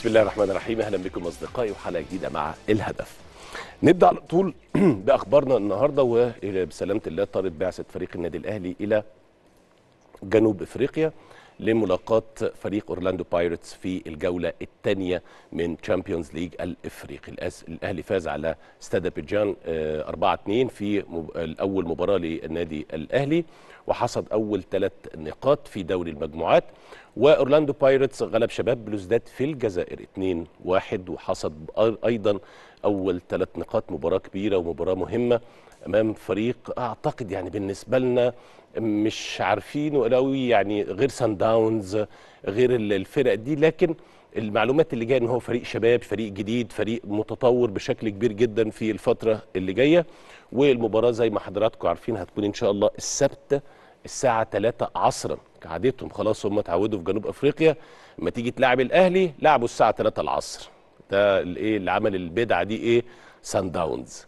بسم الله الرحمن الرحيم اهلا بكم اصدقائي وحلقه جديده مع الهدف نبدا على طول باخبارنا النهارده وبسلامه الله طارت بعثه فريق النادي الاهلي الى جنوب افريقيا لملاقاه فريق اورلاندو بايرتس في الجوله الثانيه من تشامبيونز ليج الافريقي الأس- الاهلي فاز على استاد ابيجان 4 2 في مب- الاول مباراه للنادي الاهلي وحصد اول ثلاث نقاط في دوري المجموعات واورلاندو بايرتس غلب شباب بلوزداد في الجزائر 2 1 وحصد أ- ايضا اول ثلاث نقاط مباراه كبيره ومباراه مهمه امام فريق اعتقد يعني بالنسبه لنا مش عارفينه قوي يعني غير سان داونز غير ال- الفرق دي لكن المعلومات اللي جايه ان هو فريق شباب فريق جديد فريق متطور بشكل كبير جدا في الفتره اللي جايه والمباراه زي ما حضراتكم عارفين هتكون ان شاء الله السبت الساعه 3 عصرا كعادتهم خلاص هم اتعودوا في جنوب افريقيا لما تيجي تلعب الاهلي لعبوا الساعه 3 العصر ده الايه اللي عمل البدعه دي ايه سان داونز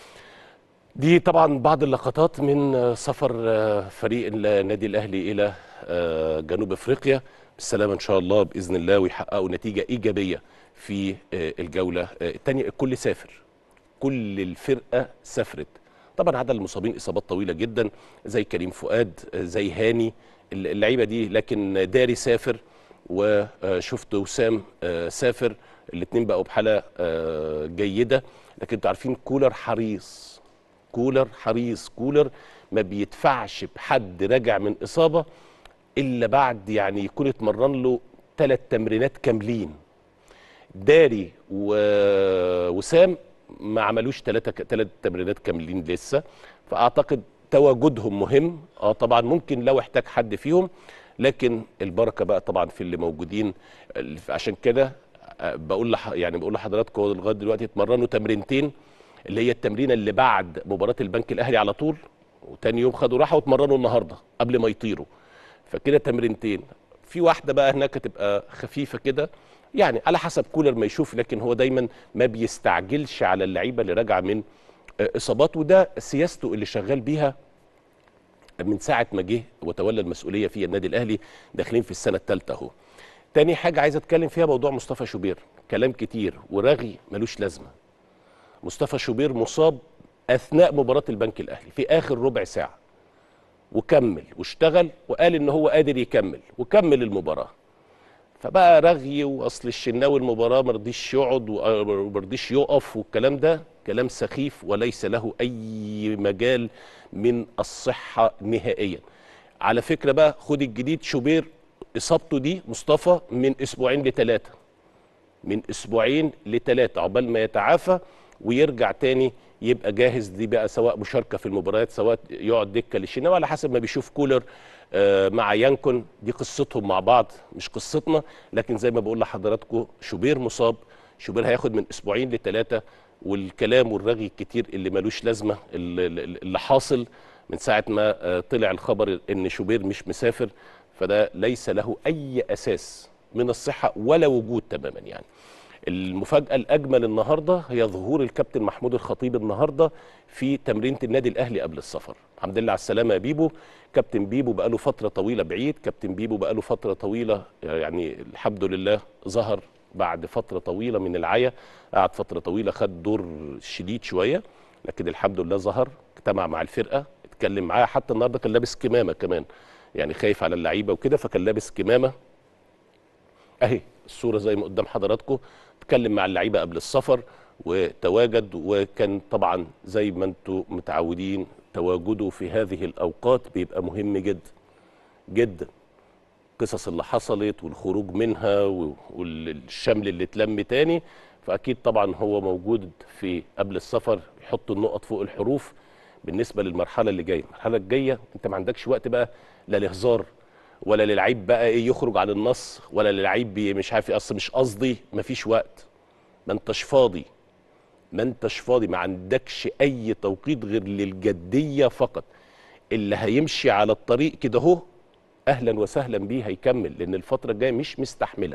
دي طبعا بعض اللقطات من آه، سفر آه، فريق النادي الاهلي الى آه، جنوب افريقيا بالسلامه ان شاء الله باذن الله ويحققوا نتيجه ايجابيه في آه، الجوله آه، الثانيه الكل سافر كل الفرقه سافرت طبعا عدد المصابين اصابات طويله جدا زي كريم فؤاد آه، زي هاني اللعيبه دي لكن داري سافر وشفت وسام آه، سافر الاثنين بقوا بحاله آه، جيده لكن انتوا عارفين كولر حريص كولر حريص كولر ما بيدفعش بحد راجع من اصابه الا بعد يعني يكون اتمرن له ثلاث تمرينات كاملين داري و- وسام ما عملوش ثلاثه ثلاث تمرينات كاملين لسه فاعتقد تواجدهم مهم اه طبعا ممكن لو احتاج حد فيهم لكن البركه بقى طبعا في اللي موجودين ال- عشان كده آه، بقول لح يعني بقول لحضراتكم لغايه دلوقتي اتمرنوا تمرينتين اللي هي التمرينه اللي بعد مباراه البنك الاهلي على طول وتاني يوم خدوا راحه واتمرنوا النهارده قبل ما يطيروا فكده تمرينتين في واحده بقى هناك هتبقى خفيفه كده يعني على حسب كولر ما يشوف لكن هو دايما ما بيستعجلش على اللعيبه اللي راجعه من آه، اصابات وده سياسته اللي شغال بيها من ساعه ما جه وتولى المسؤوليه في النادي الاهلي داخلين في السنه الثالثه اهو تاني حاجه عايز اتكلم فيها موضوع مصطفى شوبير كلام كتير ورغي ملوش لازمه مصطفى شوبير مصاب اثناء مباراه البنك الاهلي في اخر ربع ساعه وكمل واشتغل وقال ان هو قادر يكمل وكمل المباراه فبقى رغي واصل الشناوي المباراه ما رضيش يقعد وما رضيش يقف والكلام ده كلام سخيف وليس له اي مجال من الصحه نهائيا على فكره بقى خد الجديد شوبير اصابته دي مصطفى من اسبوعين لثلاثه من اسبوعين لثلاثه عقبال ما يتعافى ويرجع تاني يبقى جاهز دي بقى سواء مشاركه في المباريات سواء يقعد دكه للشناوي على حسب ما بيشوف كولر آه، مع يانكون دي قصتهم مع بعض مش قصتنا لكن زي ما بقول لحضراتكم شوبير مصاب شوبير هياخد من اسبوعين لثلاثه والكلام والرغي الكتير اللي ملوش لازمه اللي, اللي حاصل من ساعه ما آه، طلع الخبر ان شوبير مش مسافر فده ليس له اي اساس من الصحه ولا وجود تماما يعني المفاجاه الاجمل النهارده هي ظهور الكابتن محمود الخطيب النهارده في تمرينه النادي الاهلي قبل السفر الحمد لله على السلامه يا بيبو كابتن بيبو بقاله فتره طويله بعيد كابتن بيبو بقاله فتره طويله يعني الحمد لله ظهر بعد فتره طويله من العيا قعد فتره طويله خد دور شديد شويه لكن الحمد لله ظهر اجتمع مع الفرقه اتكلم معاها حتى النهارده كان لابس كمامه كمان يعني خايف على اللعيبه وكده فكان لابس كمامه اهي الصوره زي ما قدام حضراتكم اتكلم مع اللعيبه قبل السفر وتواجد وكان طبعا زي ما انتم متعودين تواجده في هذه الاوقات بيبقى مهم جدا جدا القصص اللي حصلت والخروج منها و- والشمل اللي اتلم تاني فاكيد طبعا هو موجود في قبل السفر يحط النقط فوق الحروف بالنسبه للمرحله اللي جايه المرحله الجايه انت ما عندكش وقت بقى لا لهزار ولا للعيب بقى ايه يخرج عن النص ولا للعيب بي- مش عارف إيه، اصل مش قصدي مفيش وقت ما انتش فاضي ما انتش فاضي ما عندكش اي توقيت غير للجديه فقط اللي هيمشي على الطريق كده اهو اهلا وسهلا بيه هيكمل لان الفتره الجايه مش مستحمله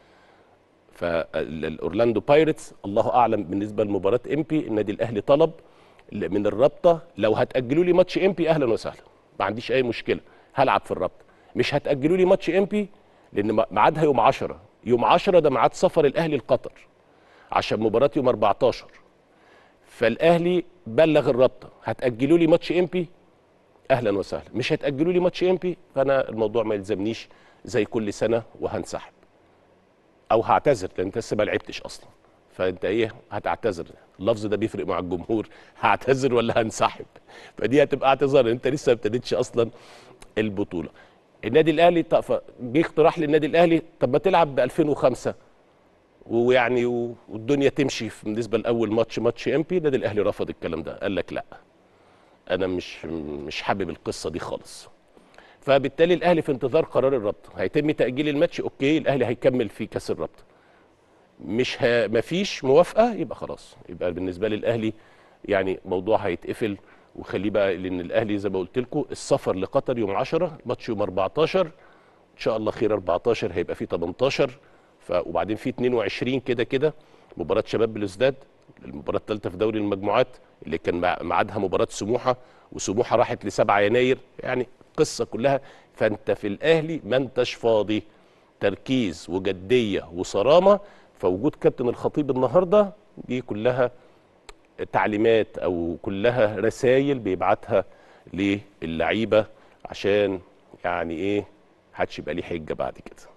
فالاورلاندو بايرتس الله اعلم بالنسبه لمباراه امبي النادي الاهلي طلب من الرابطه لو هتاجلوا لي ماتش امبي اهلا وسهلا ما عنديش اي مشكله هلعب في الرابطه مش هتاجلوا لي ماتش امبي لان ميعادها يوم 10 يوم 10 ده ميعاد سفر الاهلي لقطر عشان مباراه يوم 14 فالاهلي بلغ الرابطه هتاجلوا لي ماتش امبي اهلا وسهلا مش هتاجلوا لي ماتش امبي فانا الموضوع ما يلزمنيش زي كل سنه وهنسحب او هعتذر لان انت لسه ما لعبتش اصلا فانت ايه هتعتذر اللفظ ده بيفرق مع الجمهور هعتذر ولا هنسحب فدي هتبقى اعتذار انت لسه ما ابتديتش اصلا البطوله النادي الاهلي طب ف- جه اقتراح للنادي الاهلي طب ما تلعب ب 2005 ويعني و- والدنيا تمشي في- بالنسبه لاول ماتش ماتش ام بي النادي الاهلي رفض الكلام ده قال لك لا انا مش مش حابب القصه دي خالص فبالتالي الاهلي في انتظار قرار الرابطه هيتم تاجيل الماتش اوكي الاهلي هيكمل في كاس الرابطه مش ه... مفيش موافقه يبقى خلاص يبقى بالنسبه لي الاهلي يعني موضوع هيتقفل وخليه بقى لان الاهلي زي ما قلت لكم السفر لقطر يوم 10 ماتش يوم 14 ان شاء الله خير 14 هيبقى فيه 18 ف... وبعدين في 22 كده كده مباراه شباب بلوزداد المباراه الثالثه في دوري المجموعات اللي كان مع- ميعادها مباراه سموحه وسموحه راحت ل 7 يناير يعني قصه كلها فانت في الاهلي ما انتش فاضي تركيز وجديه وصرامه فوجود كابتن الخطيب النهارده دي كلها تعليمات او كلها رسائل بيبعتها للعيبه عشان يعني ايه محدش يبقى ليه حجه بعد كده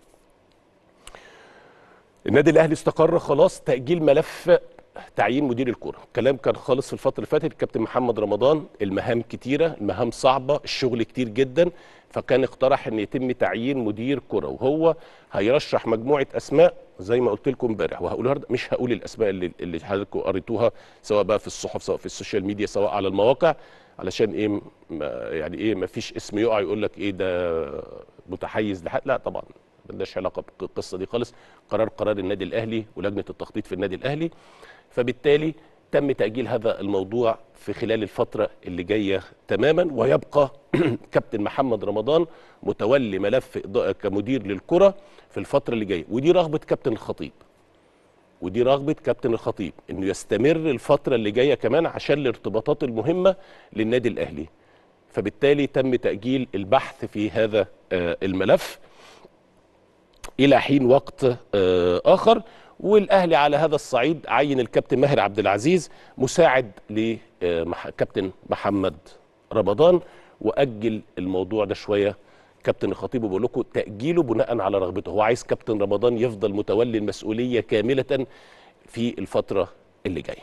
النادي الاهلي استقر خلاص تاجيل ملف تعيين مدير الكره الكلام كان خالص في الفتره اللي فاتت الكابتن محمد رمضان المهام كتيره المهام صعبه الشغل كتير جدا فكان اقترح ان يتم تعيين مدير كره وهو هيرشح مجموعه اسماء زي ما قلت لكم امبارح وهقولها النهاردة، مش هقول الاسماء اللي اللي حضراتكم قريتوها سواء بقى في الصحف سواء في السوشيال ميديا سواء على المواقع علشان ايه م- ما- يعني ايه ما فيش اسم يقع يقول لك ايه ده متحيز لحد لا طبعا ملناش علاقه بالقصه دي خالص قرار قرار النادي الاهلي ولجنه التخطيط في النادي الاهلي فبالتالي تم تاجيل هذا الموضوع في خلال الفتره اللي جايه تماما ويبقى كابتن محمد رمضان متولي ملف إضاءة كمدير للكره في الفتره اللي جايه ودي رغبه كابتن الخطيب ودي رغبه كابتن الخطيب انه يستمر الفتره اللي جايه كمان عشان الارتباطات المهمه للنادي الاهلي فبالتالي تم تاجيل البحث في هذا آه، الملف الى حين وقت آه، اخر والاهلي على هذا الصعيد عين الكابتن ماهر عبد العزيز مساعد لكابتن محمد رمضان واجل الموضوع ده شويه كابتن الخطيب بيقول لكم تاجيله بناء على رغبته هو عايز كابتن رمضان يفضل متولي المسؤوليه كامله في الفتره اللي جايه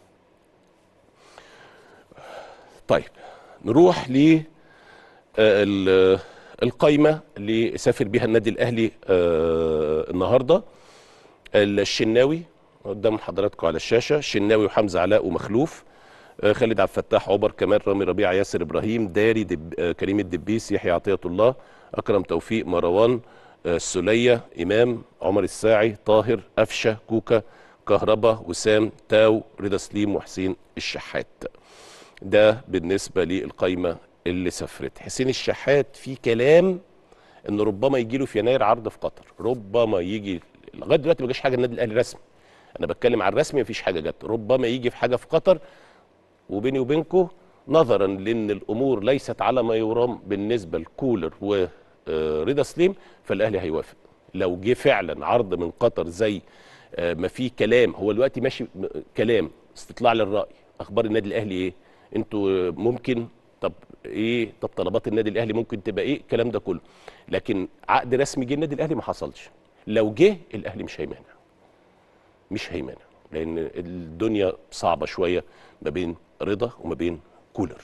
طيب نروح ل آه، ال- القايمه اللي سافر بها النادي الاهلي آه، النهارده الشناوي قدام حضراتكم على الشاشه الشناوي وحمزه علاء ومخلوف آه، خالد عبد الفتاح عمر كمال رامي ربيعه ياسر ابراهيم داري دب آه، كريم الدبيس يحيى عطيه الله اكرم توفيق مروان آه، السليه امام عمر الساعي طاهر قفشه كوكا كهربا وسام تاو رضا سليم وحسين الشحات ده بالنسبه للقايمه اللي سافرت حسين الشحات في كلام ان ربما يجي له في يناير عرض في قطر ربما يجي لغايه دلوقتي ما جاش حاجه النادي الاهلي رسمي انا بتكلم عن الرسمي مفيش حاجه جت ربما يجي في حاجه في قطر وبيني وبينكم نظرا لان الامور ليست على ما يرام بالنسبه لكولر ورضا سليم فالاهلي هيوافق لو جه فعلا عرض من قطر زي آه، ما في كلام هو دلوقتي ماشي م- كلام استطلاع للراي اخبار النادي الاهلي ايه انتوا آه، ممكن طب ايه طب طلبات النادي الاهلي ممكن تبقى ايه الكلام ده كله لكن عقد رسمي جه النادي الاهلي ما حصلش لو جه الاهلي مش هيمانع مش هيمانع لان الدنيا صعبه شويه ما بين رضا وما بين كولر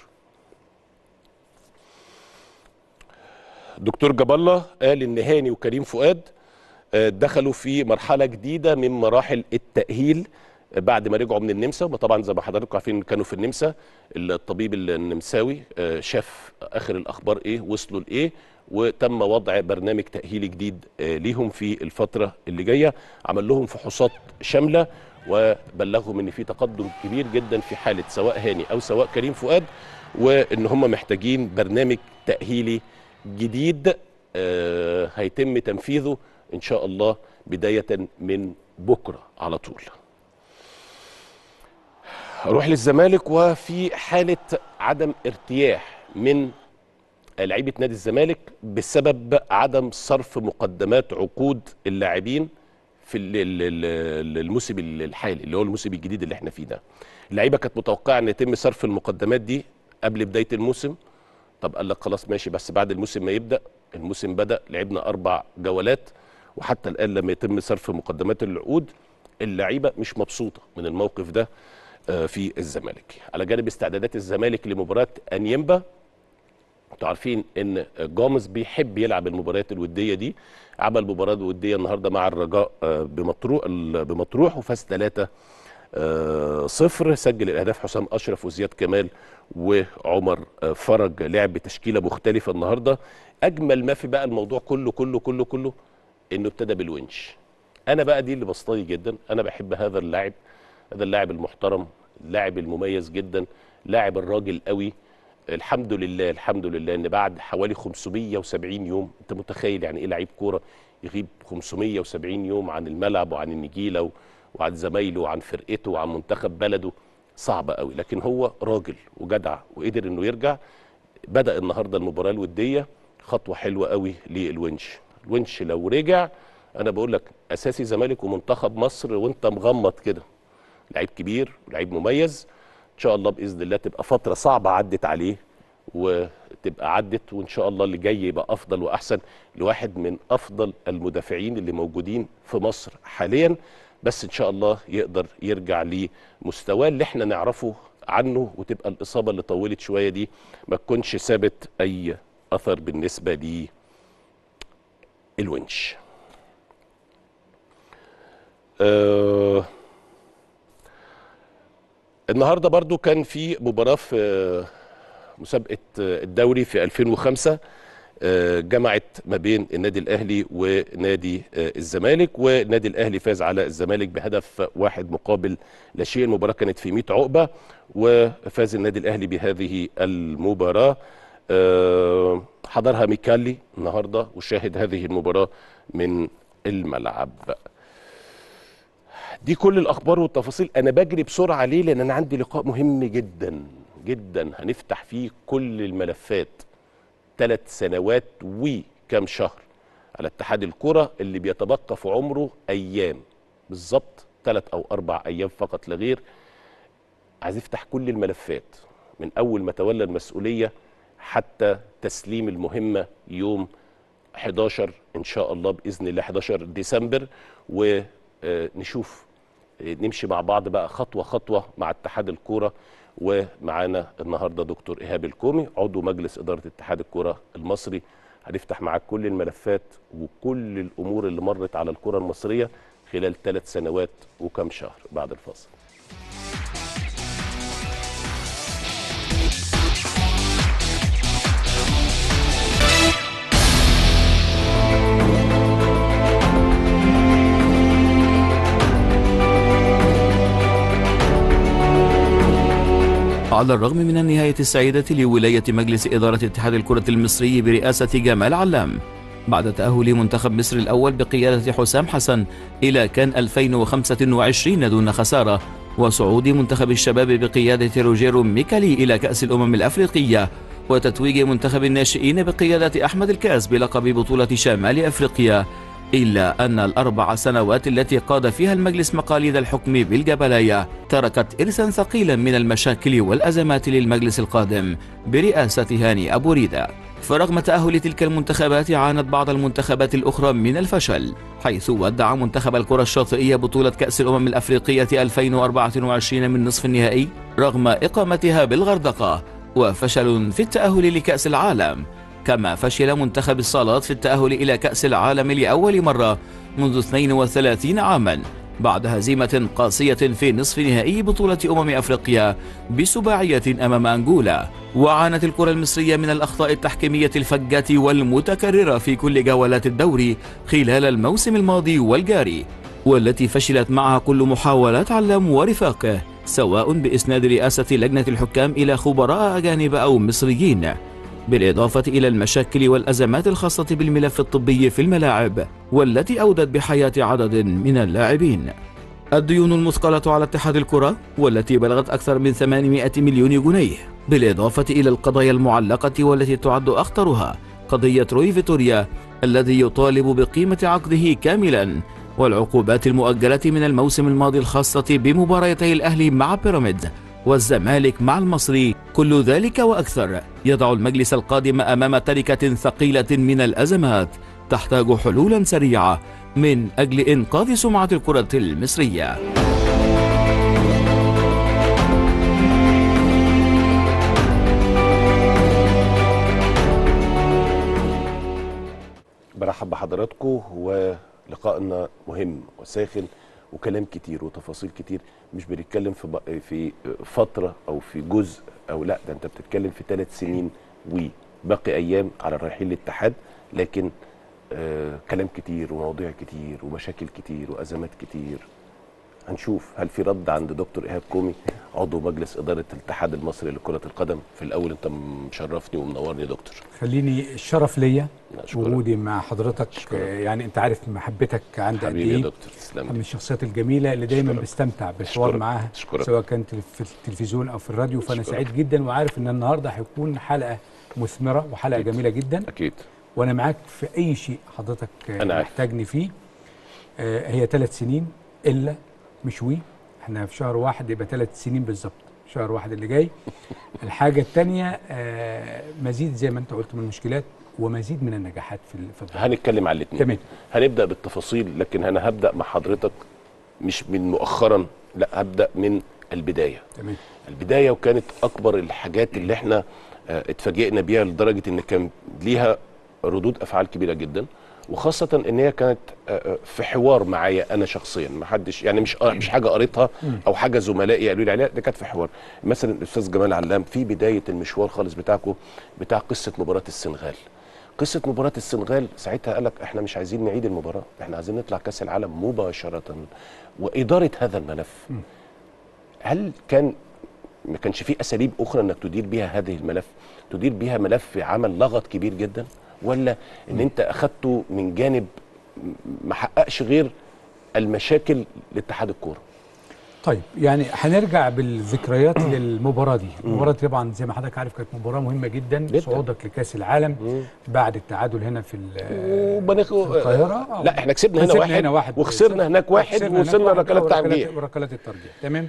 دكتور جاب الله قال ان هاني وكريم فؤاد آه، دخلوا في مرحله جديده من مراحل التاهيل آه، بعد ما رجعوا من النمسا وما طبعا زي ما حضراتكم عارفين كانوا في النمسا الطبيب النمساوي آه، شاف اخر الاخبار ايه وصلوا لايه وتم وضع برنامج تاهيلي جديد آه، ليهم في الفتره اللي جايه عمل لهم فحوصات شامله وبلغهم ان في تقدم كبير جدا في حاله سواء هاني او سواء كريم فؤاد وان هم محتاجين برنامج تاهيلي جديد آه، هيتم تنفيذه ان شاء الله بدايه من بكره على طول اروح للزمالك وفي حاله عدم ارتياح من لعيبه نادي الزمالك بسبب عدم صرف مقدمات عقود اللاعبين في ال- ال- ال- الموسم الحالي اللي هو الموسم الجديد اللي احنا فيه ده اللعيبه كانت متوقعه ان يتم صرف المقدمات دي قبل بدايه الموسم طب قال لك خلاص ماشي بس بعد الموسم ما يبدا الموسم بدا لعبنا اربع جولات وحتى الان لم يتم صرف مقدمات العقود اللعيبه مش مبسوطه من الموقف ده آه، في الزمالك على جانب استعدادات الزمالك لمباراه انيمبا انتوا عارفين ان جامس بيحب يلعب المباريات الوديه دي عمل مباراه وديه النهارده مع الرجاء آه، بمطروح ال- بمطروح وفاز 3 صفر سجل الاهداف حسام اشرف وزياد كمال وعمر آه، فرج لعب بتشكيله مختلفه النهارده اجمل ما في بقى الموضوع كله كله كله كله انه ابتدى بالونش انا بقى دي اللي بسطاني جدا انا بحب هذا اللاعب هذا اللاعب المحترم اللاعب المميز جدا لاعب الراجل قوي الحمد لله الحمد لله ان بعد حوالي 570 يوم انت متخيل يعني ايه لعيب كوره يغيب 570 يوم عن الملعب وعن النجيله و- وعن زمايله وعن فرقته وعن منتخب بلده صعبه قوي لكن هو راجل وجدع وقدر انه يرجع بدا النهارده المباراه الوديه خطوه حلوه قوي للونش الونش لو رجع انا بقول لك اساسي زمالك ومنتخب مصر وانت مغمض كده لعيب كبير ولعيب مميز ان شاء الله باذن الله تبقى فتره صعبه عدت عليه وتبقى عدت وان شاء الله اللي جاي يبقى افضل واحسن لواحد من افضل المدافعين اللي موجودين في مصر حاليا بس ان شاء الله يقدر يرجع لمستواه اللي احنا نعرفه عنه وتبقى الاصابه اللي طولت شويه دي ما تكونش سابت اي اثر بالنسبه لي الونش أه النهارده برضو كان في مباراه في آه، مسابقه آه، الدوري في 2005 آه، جمعت ما بين النادي الاهلي ونادي آه، الزمالك والنادي الاهلي فاز على الزمالك بهدف واحد مقابل لا شيء المباراه كانت في 100 عقبه وفاز النادي الاهلي بهذه المباراه آه، حضرها ميكالي النهارده وشاهد هذه المباراه من الملعب دي كل الاخبار والتفاصيل انا بجري بسرعه ليه لان انا عندي لقاء مهم جدا جدا هنفتح فيه كل الملفات ثلاث سنوات وكم شهر على اتحاد الكره اللي بيتبقى في عمره ايام بالظبط ثلاث او اربع ايام فقط لا غير عايز يفتح كل الملفات من اول ما تولى المسؤوليه حتى تسليم المهمه يوم 11 ان شاء الله باذن الله 11 ديسمبر ونشوف نمشي مع بعض بقى خطوه خطوه مع اتحاد الكوره ومعانا النهارده دكتور ايهاب الكومي عضو مجلس اداره اتحاد الكوره المصري هنفتح معاك كل الملفات وكل الامور اللي مرت على الكره المصريه خلال ثلاث سنوات وكم شهر بعد الفاصل على الرغم من النهاية السعيدة لولاية مجلس إدارة اتحاد الكرة المصري برئاسة جمال علام بعد تأهل منتخب مصر الأول بقيادة حسام حسن إلى كان 2025 دون خسارة وصعود منتخب الشباب بقيادة روجيرو ميكالي إلى كأس الأمم الأفريقية وتتويج منتخب الناشئين بقيادة أحمد الكاس بلقب بطولة شمال أفريقيا إلا أن الأربع سنوات التي قاد فيها المجلس مقاليد الحكم بالجبلاية تركت إرثا ثقيلا من المشاكل والأزمات للمجلس القادم برئاسة هاني أبو ريدة فرغم تأهل تلك المنتخبات عانت بعض المنتخبات الأخرى من الفشل حيث ودع منتخب الكرة الشاطئية بطولة كأس الأمم الأفريقية 2024 من نصف النهائي رغم إقامتها بالغردقة وفشل في التأهل لكأس العالم كما فشل منتخب الصالات في التأهل إلى كأس العالم لأول مرة منذ 32 عاما بعد هزيمة قاسية في نصف نهائي بطولة أمم أفريقيا بسباعية أمام أنغولا وعانت الكرة المصرية من الأخطاء التحكيمية الفجة والمتكررة في كل جولات الدوري خلال الموسم الماضي والجاري والتي فشلت معها كل محاولات علام ورفاقه سواء بإسناد رئاسة لجنة الحكام إلى خبراء أجانب أو مصريين بالإضافة إلى المشاكل والأزمات الخاصة بالملف الطبي في الملاعب والتي أودت بحياة عدد من اللاعبين الديون المثقلة على اتحاد الكرة والتي بلغت أكثر من 800 مليون جنيه بالإضافة إلى القضايا المعلقة والتي تعد أخطرها قضية روي فيتوريا الذي يطالب بقيمة عقده كاملا والعقوبات المؤجلة من الموسم الماضي الخاصة بمباريتي الأهلي مع بيراميدز والزمالك مع المصري كل ذلك وأكثر يضع المجلس القادم أمام تركة ثقيلة من الأزمات تحتاج حلولا سريعة من أجل إنقاذ سمعة الكرة المصرية برحب بحضراتكم ولقائنا مهم وساخن وكلام كتير وتفاصيل كتير مش بنتكلم في بق- في فتره او في جزء او لا ده انت بتتكلم في ثلاث سنين وباقي ايام على الرحيل الاتحاد لكن آه كلام كتير ومواضيع كتير ومشاكل كتير وازمات كتير هنشوف هل في رد عند دكتور ايهاب كومي عضو مجلس اداره الاتحاد المصري لكره القدم في الاول انت مشرفني ومنورني يا دكتور خليني الشرف ليا أشكرك. وجودي مع حضرتك أشكرك. آه، يعني انت عارف محبتك عندي قد حبيبي يا ايه دكتور تسلم من لي الشخصيات الجميله اللي دايما أشكرك. بستمتع بالحوار أشكرك. معاها أشكرك. سواء كان تلف- في التلفزيون او في الراديو فانا أشكرك. سعيد جدا وعارف ان النهارده هيكون حلقه مثمره وحلقه أكيد. جميله جدا اكيد وانا معاك في اي شيء حضرتك آه، أنا عارف. محتاجني فيه آه، هي ثلاث سنين الا مشوي احنا في شهر واحد يبقى ثلاث سنين بالظبط شهر واحد اللي جاي الحاجه الثانيه مزيد زي ما انت قلت من المشكلات ومزيد من النجاحات في ال- في الظهر هنتكلم على الاثنين تمام هنبدا بالتفاصيل لكن انا هبدا مع حضرتك مش من مؤخرا لا هبدا من البدايه تمام البدايه وكانت اكبر الحاجات اللي احنا آه، اتفاجئنا بيها لدرجه ان كان ليها ردود افعال كبيره جدا وخاصه ان هي كانت آه، آه، في حوار معايا انا شخصيا ما حدش يعني مش آه، مش حاجه قريتها او حاجه زملائي قالوا لي عليها ده كانت في حوار مثلا الاستاذ جمال علام في بدايه المشوار خالص بتاعكم بتاع قصه مباراه السنغال قصه مباراه السنغال ساعتها قال لك احنا مش عايزين نعيد المباراه احنا عايزين نطلع كاس العالم مباشره واداره هذا الملف هل كان ما كانش في اساليب اخرى انك تدير بيها هذه الملف تدير بيها ملف عمل لغط كبير جدا ولا ان انت اخدته من جانب م- ما حققش غير المشاكل لاتحاد الكوره طيب يعني هنرجع بالذكريات للمباراه دي المباراه دي طبعا زي ما حضرتك عارف كانت مباراه مهمه جدا, جداً. صعودك لكاس العالم بعد التعادل هنا في ال- وبنخ... في القاهره آه. لا احنا كسبنا هنا كسبنا واحد, هنا واحد وخسرنا هناك واحد وخسرنا هناك ووصلنا واحد ركلات وركلات- ترجيح وركلات الترجيح تمام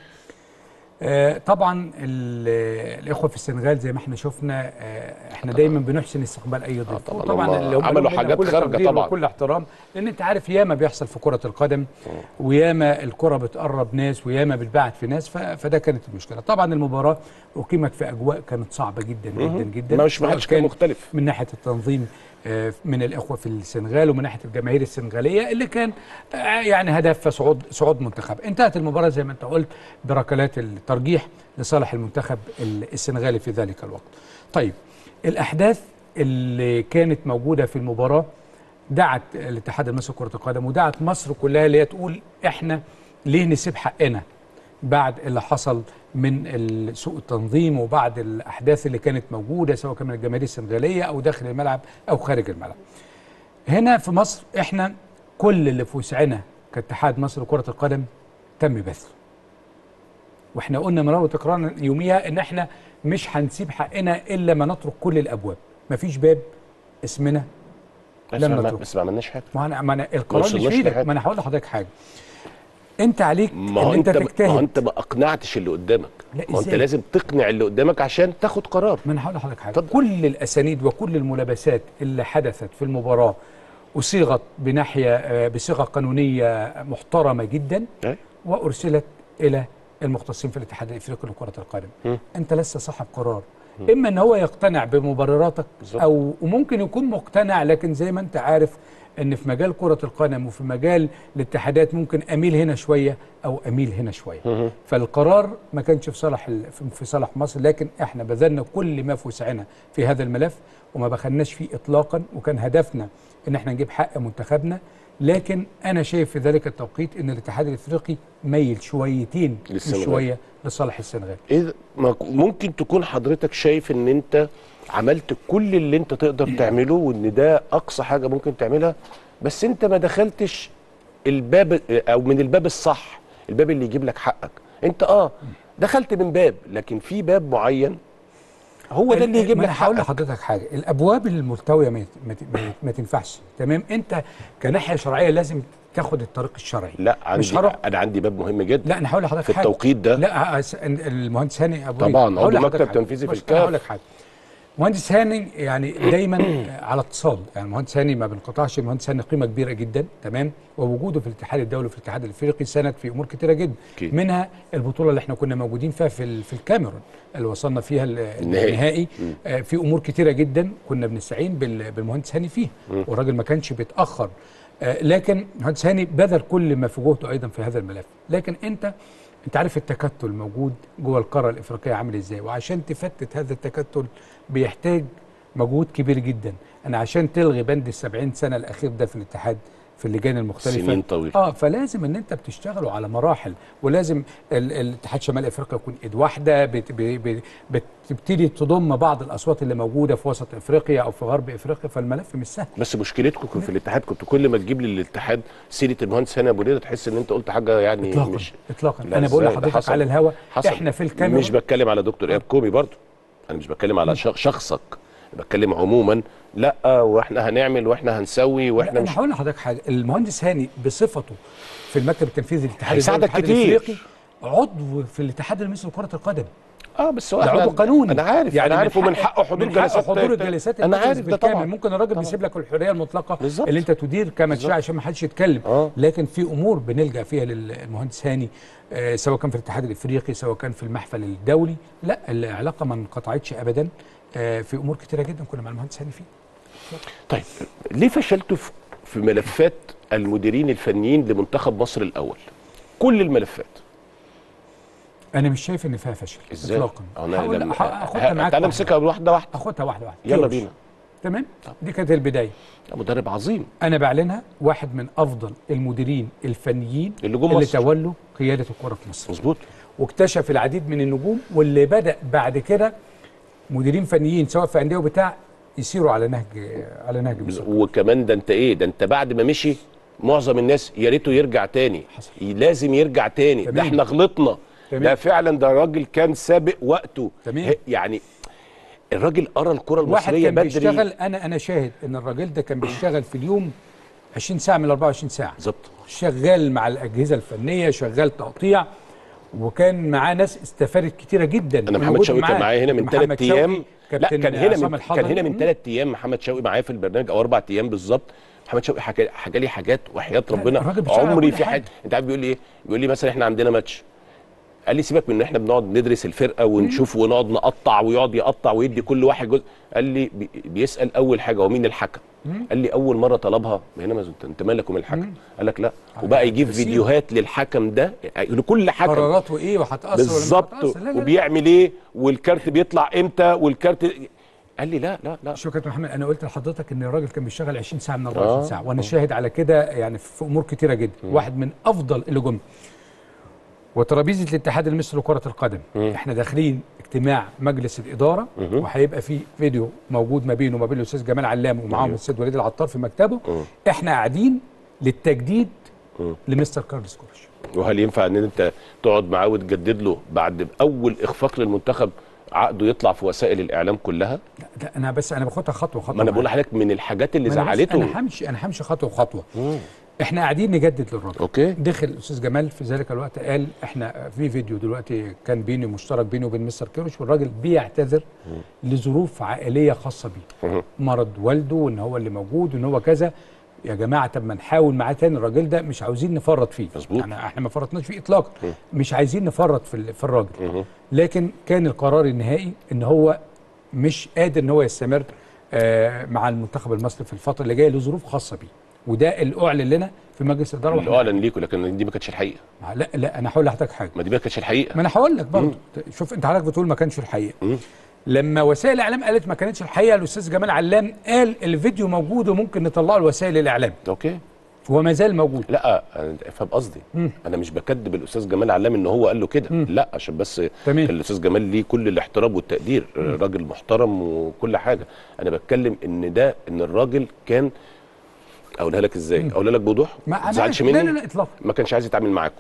آه طبعا ال- الاخوه في السنغال زي ما احنا شفنا آه احنا دايما بنحسن استقبال اي ضيف طبعاً وطبعا هم اللي هم عملوا لهم حاجات كل خارجة تقدير طبعاً. وكل احترام لان انت عارف ياما بيحصل في كره القدم وياما الكره بتقرب ناس وياما بتبعد في ناس ف- فده كانت المشكله طبعا المباراه اقيمت في اجواء كانت صعبه جدا جدا جدا ما مش ما سواء حدش كان مختلف من ناحيه التنظيم آه، من الاخوه في السنغال ومن ناحيه الجماهير السنغاليه اللي كان آه، يعني هدف صعود صعود منتخب انتهت المباراه زي ما انت قلت بركلات الترجيح لصالح المنتخب ال- السنغالي في ذلك الوقت طيب الاحداث اللي كانت موجوده في المباراه دعت الاتحاد المصري لكره القدم ودعت مصر كلها اللي هي تقول احنا ليه نسيب حقنا بعد اللي حصل من ال- سوء التنظيم وبعد الاحداث اللي كانت موجوده سواء كان من الجماهير السنغاليه او داخل الملعب او خارج الملعب. هنا في مصر احنا كل اللي في وسعنا كاتحاد مصر لكره القدم تم بثه. واحنا قلنا مرارا وتكرارا يوميها ان احنا مش هنسيب حقنا الا ما نترك كل الابواب، مفيش باب اسمنا بس لم ما- نترك. بس ما عملناش حاجه ما انا ما انا القرار مش وصلناش في ايدك لحاجة. ما انا هقول لحضرتك حاجه. انت عليك ما هو ان انت انت ما هو تجتهد انت ما اقنعتش اللي قدامك لا، ما هو انت إزاي؟ لازم تقنع اللي قدامك عشان تاخد قرار ما انا هقول لحضرتك حاجه اتفضل. كل الاسانيد وكل الملابسات اللي حدثت في المباراه اصيغت بناحيه آه، بصيغه قانونيه محترمه جدا أي. وارسلت الى المختصين في الاتحاد الافريقي لكره القدم مم. انت لسه صاحب قرار اما ان هو يقتنع بمبرراتك بالظبط. او وممكن يكون مقتنع لكن زي ما انت عارف ان في مجال كره القدم وفي مجال الاتحادات ممكن اميل هنا شويه او اميل هنا شويه مهم. فالقرار ما كانش في صالح ال- في صالح مصر لكن احنا بذلنا كل ما في وسعنا في هذا الملف وما بخلناش فيه اطلاقا وكان هدفنا ان احنا نجيب حق منتخبنا لكن انا شايف في ذلك التوقيت ان الاتحاد الافريقي ميل شويتين مش للسنغال. شويه لصالح السنغال إذا ما ك- ممكن تكون حضرتك شايف ان انت عملت كل اللي انت تقدر تعمله وان ده اقصى حاجه ممكن تعملها بس انت ما دخلتش الباب او من الباب الصح الباب اللي يجيب لك حقك انت اه دخلت من باب لكن في باب معين هو ده اللي يجيب ما لك انا هقول حقك لحضرتك حاجه الابواب الملتويه ما, ما, ما, ما تنفعش تمام انت كناحيه شرعيه لازم تاخد الطريق الشرعي لا عندي مش هروح انا عندي باب مهم جدا لا انا هقول لحضرتك في حاجه التوقيت ده لا أس- المهندس هاني ابو طبعاً، ريد. هقول عضو لحضرتك مكتب حاجة. تنفيذي في بص، الكاف. هقول لك حاجه مهندس هاني يعني دايما على اتصال يعني المهندس هاني ما بنقطعش المهندس هاني قيمه كبيره جدا تمام ووجوده في الاتحاد الدولي وفي الاتحاد الافريقي سند في امور كتيره جدا أكيد. منها البطوله اللي احنا كنا موجودين فيها في ال- في الكاميرون اللي وصلنا فيها ال- النهائي. النهائي آه، في امور كتيره جدا كنا بنستعين بال- بالمهندس هاني فيها والراجل ما كانش بيتاخر آه، لكن المهندس هاني بذل كل ما في جهده ايضا في هذا الملف لكن انت انت عارف التكتل موجود جوه القاره الافريقيه عامل ازاي وعشان تفتت هذا التكتل بيحتاج مجهود كبير جدا انا عشان تلغي بند السبعين سنه الاخير ده في الاتحاد في اللجان المختلفه سنين طويلة. اه فلازم ان انت بتشتغلوا على مراحل ولازم ال- الاتحاد شمال افريقيا يكون ايد واحده بت ب- ب- بتبتدي تضم بعض الاصوات اللي موجوده في وسط افريقيا او في غرب افريقيا فالملف مش سهل بس مشكلتكم في الاتحاد كنت كل ما تجيب لي الاتحاد سيره المهندس هاني ابو ريده تحس ان انت قلت حاجه يعني اطلاقا مش اطلاقا لا انا بقول إزاي؟ ده لحضرتك حصل. على الهوا حصل. احنا في الكاميرا مش بتكلم على دكتور ايهاب كومي برضو انا مش بتكلم على شخ- شخصك بتكلم عموما لا واحنا هنعمل واحنا هنسوي واحنا انا مش هقول لحضرتك حاجه المهندس هاني بصفته في المكتب التنفيذي للاتحاد هيساعدك الدولي كتير. والاتحاد الافريقي عضو في الاتحاد المصري لكره القدم اه بس هو ده إحنا- عضو قانوني انا عارف يعني انا من عارف ومن حق- حقه حضور من حقه جلسات حضور الجلسات انا المجلس عارف ده بالكامل. طبعا ممكن الراجل طبعاً. بيسيب لك الحريه المطلقه بالظبط. اللي انت تدير كما تشاء عشان ما حدش يتكلم آه. لكن في امور بنلجا فيها للمهندس هاني آه سواء كان في الاتحاد الافريقي سواء كان في المحفل الدولي لا العلاقه ما انقطعتش ابدا آه في امور كتيره جدا كنا مع المهندس هاني فيها طيب ليه فشلتوا في- في ملفات المديرين الفنيين لمنتخب مصر الاول كل الملفات انا مش شايف ان فيها فشل ازاي اطلاقا أنا هقول- لما- ه- هاخدها ه- معاك تعالى واحدة نمسكها واحده واحده اخدها واحده واحده يلا كيروش. بينا تمام دي كانت البدايه مدرب عظيم انا بعلنها واحد من افضل المديرين الفنيين اللي جم اللي مصر. تولوا قياده الكره في مصر مظبوط واكتشف العديد من النجوم واللي بدا بعد كده مديرين فنيين سواء في انديه وبتاع يسيروا على نهج على نهج مصر وكمان ده انت ايه ده انت بعد ما مشي معظم الناس يا ريته يرجع تاني حصل. لازم يرجع تاني ده تمام. احنا غلطنا تمام. ده فعلا ده راجل كان سابق وقته تمام. ه- يعني الراجل قرا الكره واحد المصريه كان بدري بيشتغل انا انا شاهد ان الراجل ده كان بيشتغل في اليوم 20 ساعه من ال 24 ساعه بالظبط شغال مع الاجهزه الفنيه شغال تقطيع وكان معاه ناس استفادت كتيره جدا انا من محمد وجوده شوقي كان معاه. معايا هنا من محمد ثلاث شوقي، ايام لا كابتن كان هنا عصام من الحضري. كان هنا من ثلاث ايام محمد شوقي معايا في البرنامج او اربع ايام بالظبط محمد شوقي حكى حكى لي حاجات وحياه ربنا الراجل بيشتغل على عمري كل في حاجة. حاجه انت عارف بيقول لي ايه بيقول لي مثلا احنا عندنا ماتش قال لي سيبك من ان احنا بنقعد ندرس الفرقه ونشوف ونقعد نقطع ويقعد يقطع ويدي كل واحد جزء قال لي بي- بيسال اول حاجه هو مين الحكم قال لي اول مره طلبها هنا ما زلت انت مالك ومن الحكم قال لك لا وبقى يجيب تأثير. فيديوهات للحكم ده لكل حكم قراراته ايه وهتاثر ولا مش بالظبط هتأثر؟ لا لا لا. وبيعمل ايه والكارت بيطلع امتى والكارت قال لي لا لا لا شوف يا كابتن محمد انا قلت لحضرتك ان الراجل كان بيشتغل 20 ساعه من 24 آه. ساعه وانا شاهد على كده يعني في امور كتيره جدا واحد من افضل اللي جم وترابيزه الاتحاد المصري لكره القدم احنا داخلين اجتماع مجلس الاداره وهيبقى في فيديو موجود ما بينه وما بين الاستاذ جمال علام ومعاهم أيوه. الاستاذ وليد العطار في مكتبه احنا قاعدين للتجديد لمستر كارلوس كورش وهل ينفع ان انت تقعد معاه وتجدد له بعد اول اخفاق للمنتخب عقده يطلع في وسائل الاعلام كلها لا ده انا بس انا باخدها خطوه خطوه ما انا معاك. بقول لحضرتك من الحاجات اللي ما أنا بس- زعلته انا همشي انا همشي خطوه خطوه احنا قاعدين نجدد للراجل اوكي دخل الاستاذ جمال في ذلك الوقت قال احنا في فيديو دلوقتي كان بيني مشترك بيني وبين مستر كيروش والراجل بيعتذر لظروف عائليه خاصه بيه مرض والده وان هو اللي موجود وان هو كذا يا جماعه طب ما نحاول معاه تاني الراجل ده مش عاوزين نفرط فيه مظبوط. يعني احنا ما فرطناش فيه اطلاقا مش عايزين نفرط في ال- في الراجل لكن كان القرار النهائي ان هو مش قادر ان هو يستمر آه، مع المنتخب المصري في الفتره اللي جايه لظروف خاصه بيه وده اللي اعلن لنا في مجلس الاداره اللي وإحنا- اعلن ليكوا لكن دي ما كانتش الحقيقه لا لا انا هقول لحضرتك حاجه ما دي ما كانتش الحقيقه ما انا هقول لك برضه شوف انت حضرتك بتقول ما كانش الحقيقه لما وسائل الاعلام قالت ما كانتش الحقيقه الاستاذ جمال علام قال الفيديو موجود وممكن نطلعه لوسائل الاعلام اوكي وما زال موجود لا أنا افهم قصدي انا مش بكذب الاستاذ جمال علام ان هو قال له كده لا عشان بس تمام. الاستاذ جمال ليه كل الاحترام والتقدير راجل محترم وكل حاجه انا بتكلم ان ده ان الراجل كان اقولها لك ازاي اقولها لك بوضوح ما ما أنا تزعلش عارف. مني لا لا لا اطلاقا ما كانش عايز يتعامل معاكم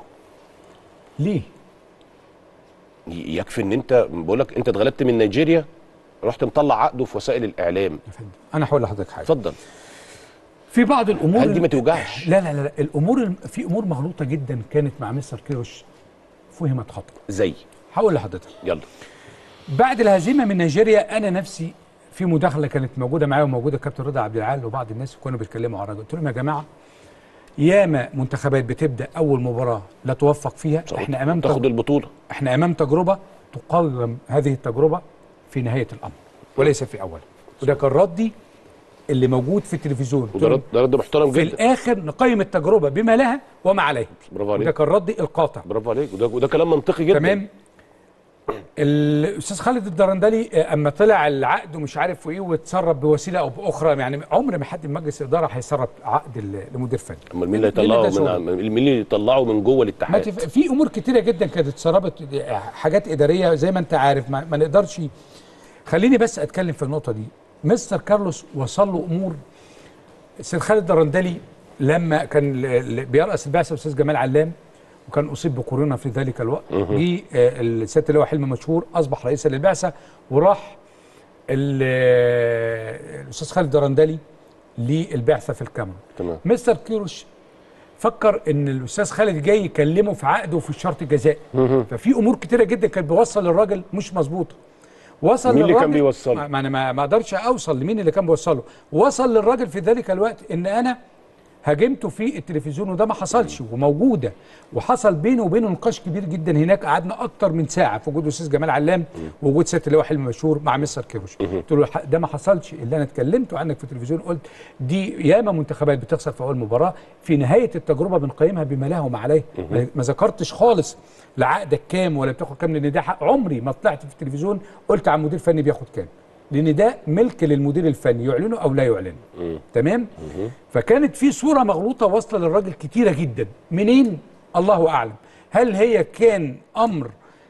ليه ي- يكفي ان انت بقول لك انت اتغلبت من نيجيريا رحت مطلع عقده في وسائل الاعلام يا فندم انا هقول لحضرتك حاجه اتفضل في بعض الامور هل دي ما توجعش لا لا لا لا، الامور الم- في امور مغلوطه جدا كانت مع مستر كيروش فهمت خطا زي هقول لحضرتك يلا بعد الهزيمه من نيجيريا انا نفسي في مداخله كانت موجوده معايا وموجوده كابتن رضا عبد العال وبعض الناس كانوا بيتكلموا على الراجل قلت لهم يا جماعه ياما منتخبات بتبدا اول مباراه لا توفق فيها احنا امام تاخد تجربة البطوله احنا امام تجربه تقوم هذه التجربه في نهايه الامر وليس في اوله وده كان ردي اللي موجود في التلفزيون قلت وده لهم رد ده رد محترم في جدا الاخر نقيم التجربه بما لها وما عليها برافو وده عليك كان ردي القاطع برافو عليك وده وده كلام منطقي جدا تمام الاستاذ خالد الدرندلي آه، اما طلع العقد ومش عارف ايه واتسرب بوسيله او باخرى يعني عمر ما حد من مجلس الاداره هيسرب عقد ل- لمدير فني امال مين اللي لأن ده يطلعه شغل. من مين اللي يطلعه من جوه ما الاتحاد تف... في امور كتيره جدا كانت اتسربت آه، حاجات اداريه زي ما انت عارف ما, ما نقدرش خليني بس اتكلم في النقطه دي مستر كارلوس وصل له امور السيد خالد الدرندلي لما كان ل- ل- بيرأس البعثه الاستاذ جمال علام وكان اصيب بكورونا في ذلك الوقت جه آه، السيد اللواء حلمي مشهور اصبح رئيسا للبعثه وراح ال- آه، الاستاذ خالد الدرندلي للبعثه في الكاميرون تمام مستر كيروش فكر ان الاستاذ خالد جاي يكلمه في عقده وفي الشرط الجزائي ففي امور كتيره جدا كانت بيوصل للراجل مش مظبوطه وصل مين اللي كان للراجل- بيوصله؟ ما ما انا ما ما اقدرش اوصل لمين اللي كان بيوصله وصل للراجل في ذلك الوقت ان انا هاجمته في التلفزيون وده ما حصلش وموجوده وحصل بينه وبينه نقاش كبير جدا هناك قعدنا اكتر من ساعه في وجود الاستاذ جمال علام ووجود سياده اللواء حلمي مشهور مع مستر كيروش قلت له ح- ده ما حصلش اللي انا اتكلمت عنك في التلفزيون قلت دي ياما منتخبات بتخسر في اول مباراه في نهايه التجربه بنقيمها بما لها وما عليه ما- ما ذكرتش خالص لا عقدك كام ولا بتاخد كام لان ده حق عمري ما طلعت في التلفزيون قلت عن مدير فني بياخد كام لان ده ملك للمدير الفني يعلنه او لا يعلنه تمام فكانت في صوره مغلوطه واصله للراجل كتيره جدا منين الله اعلم هل هي كان امر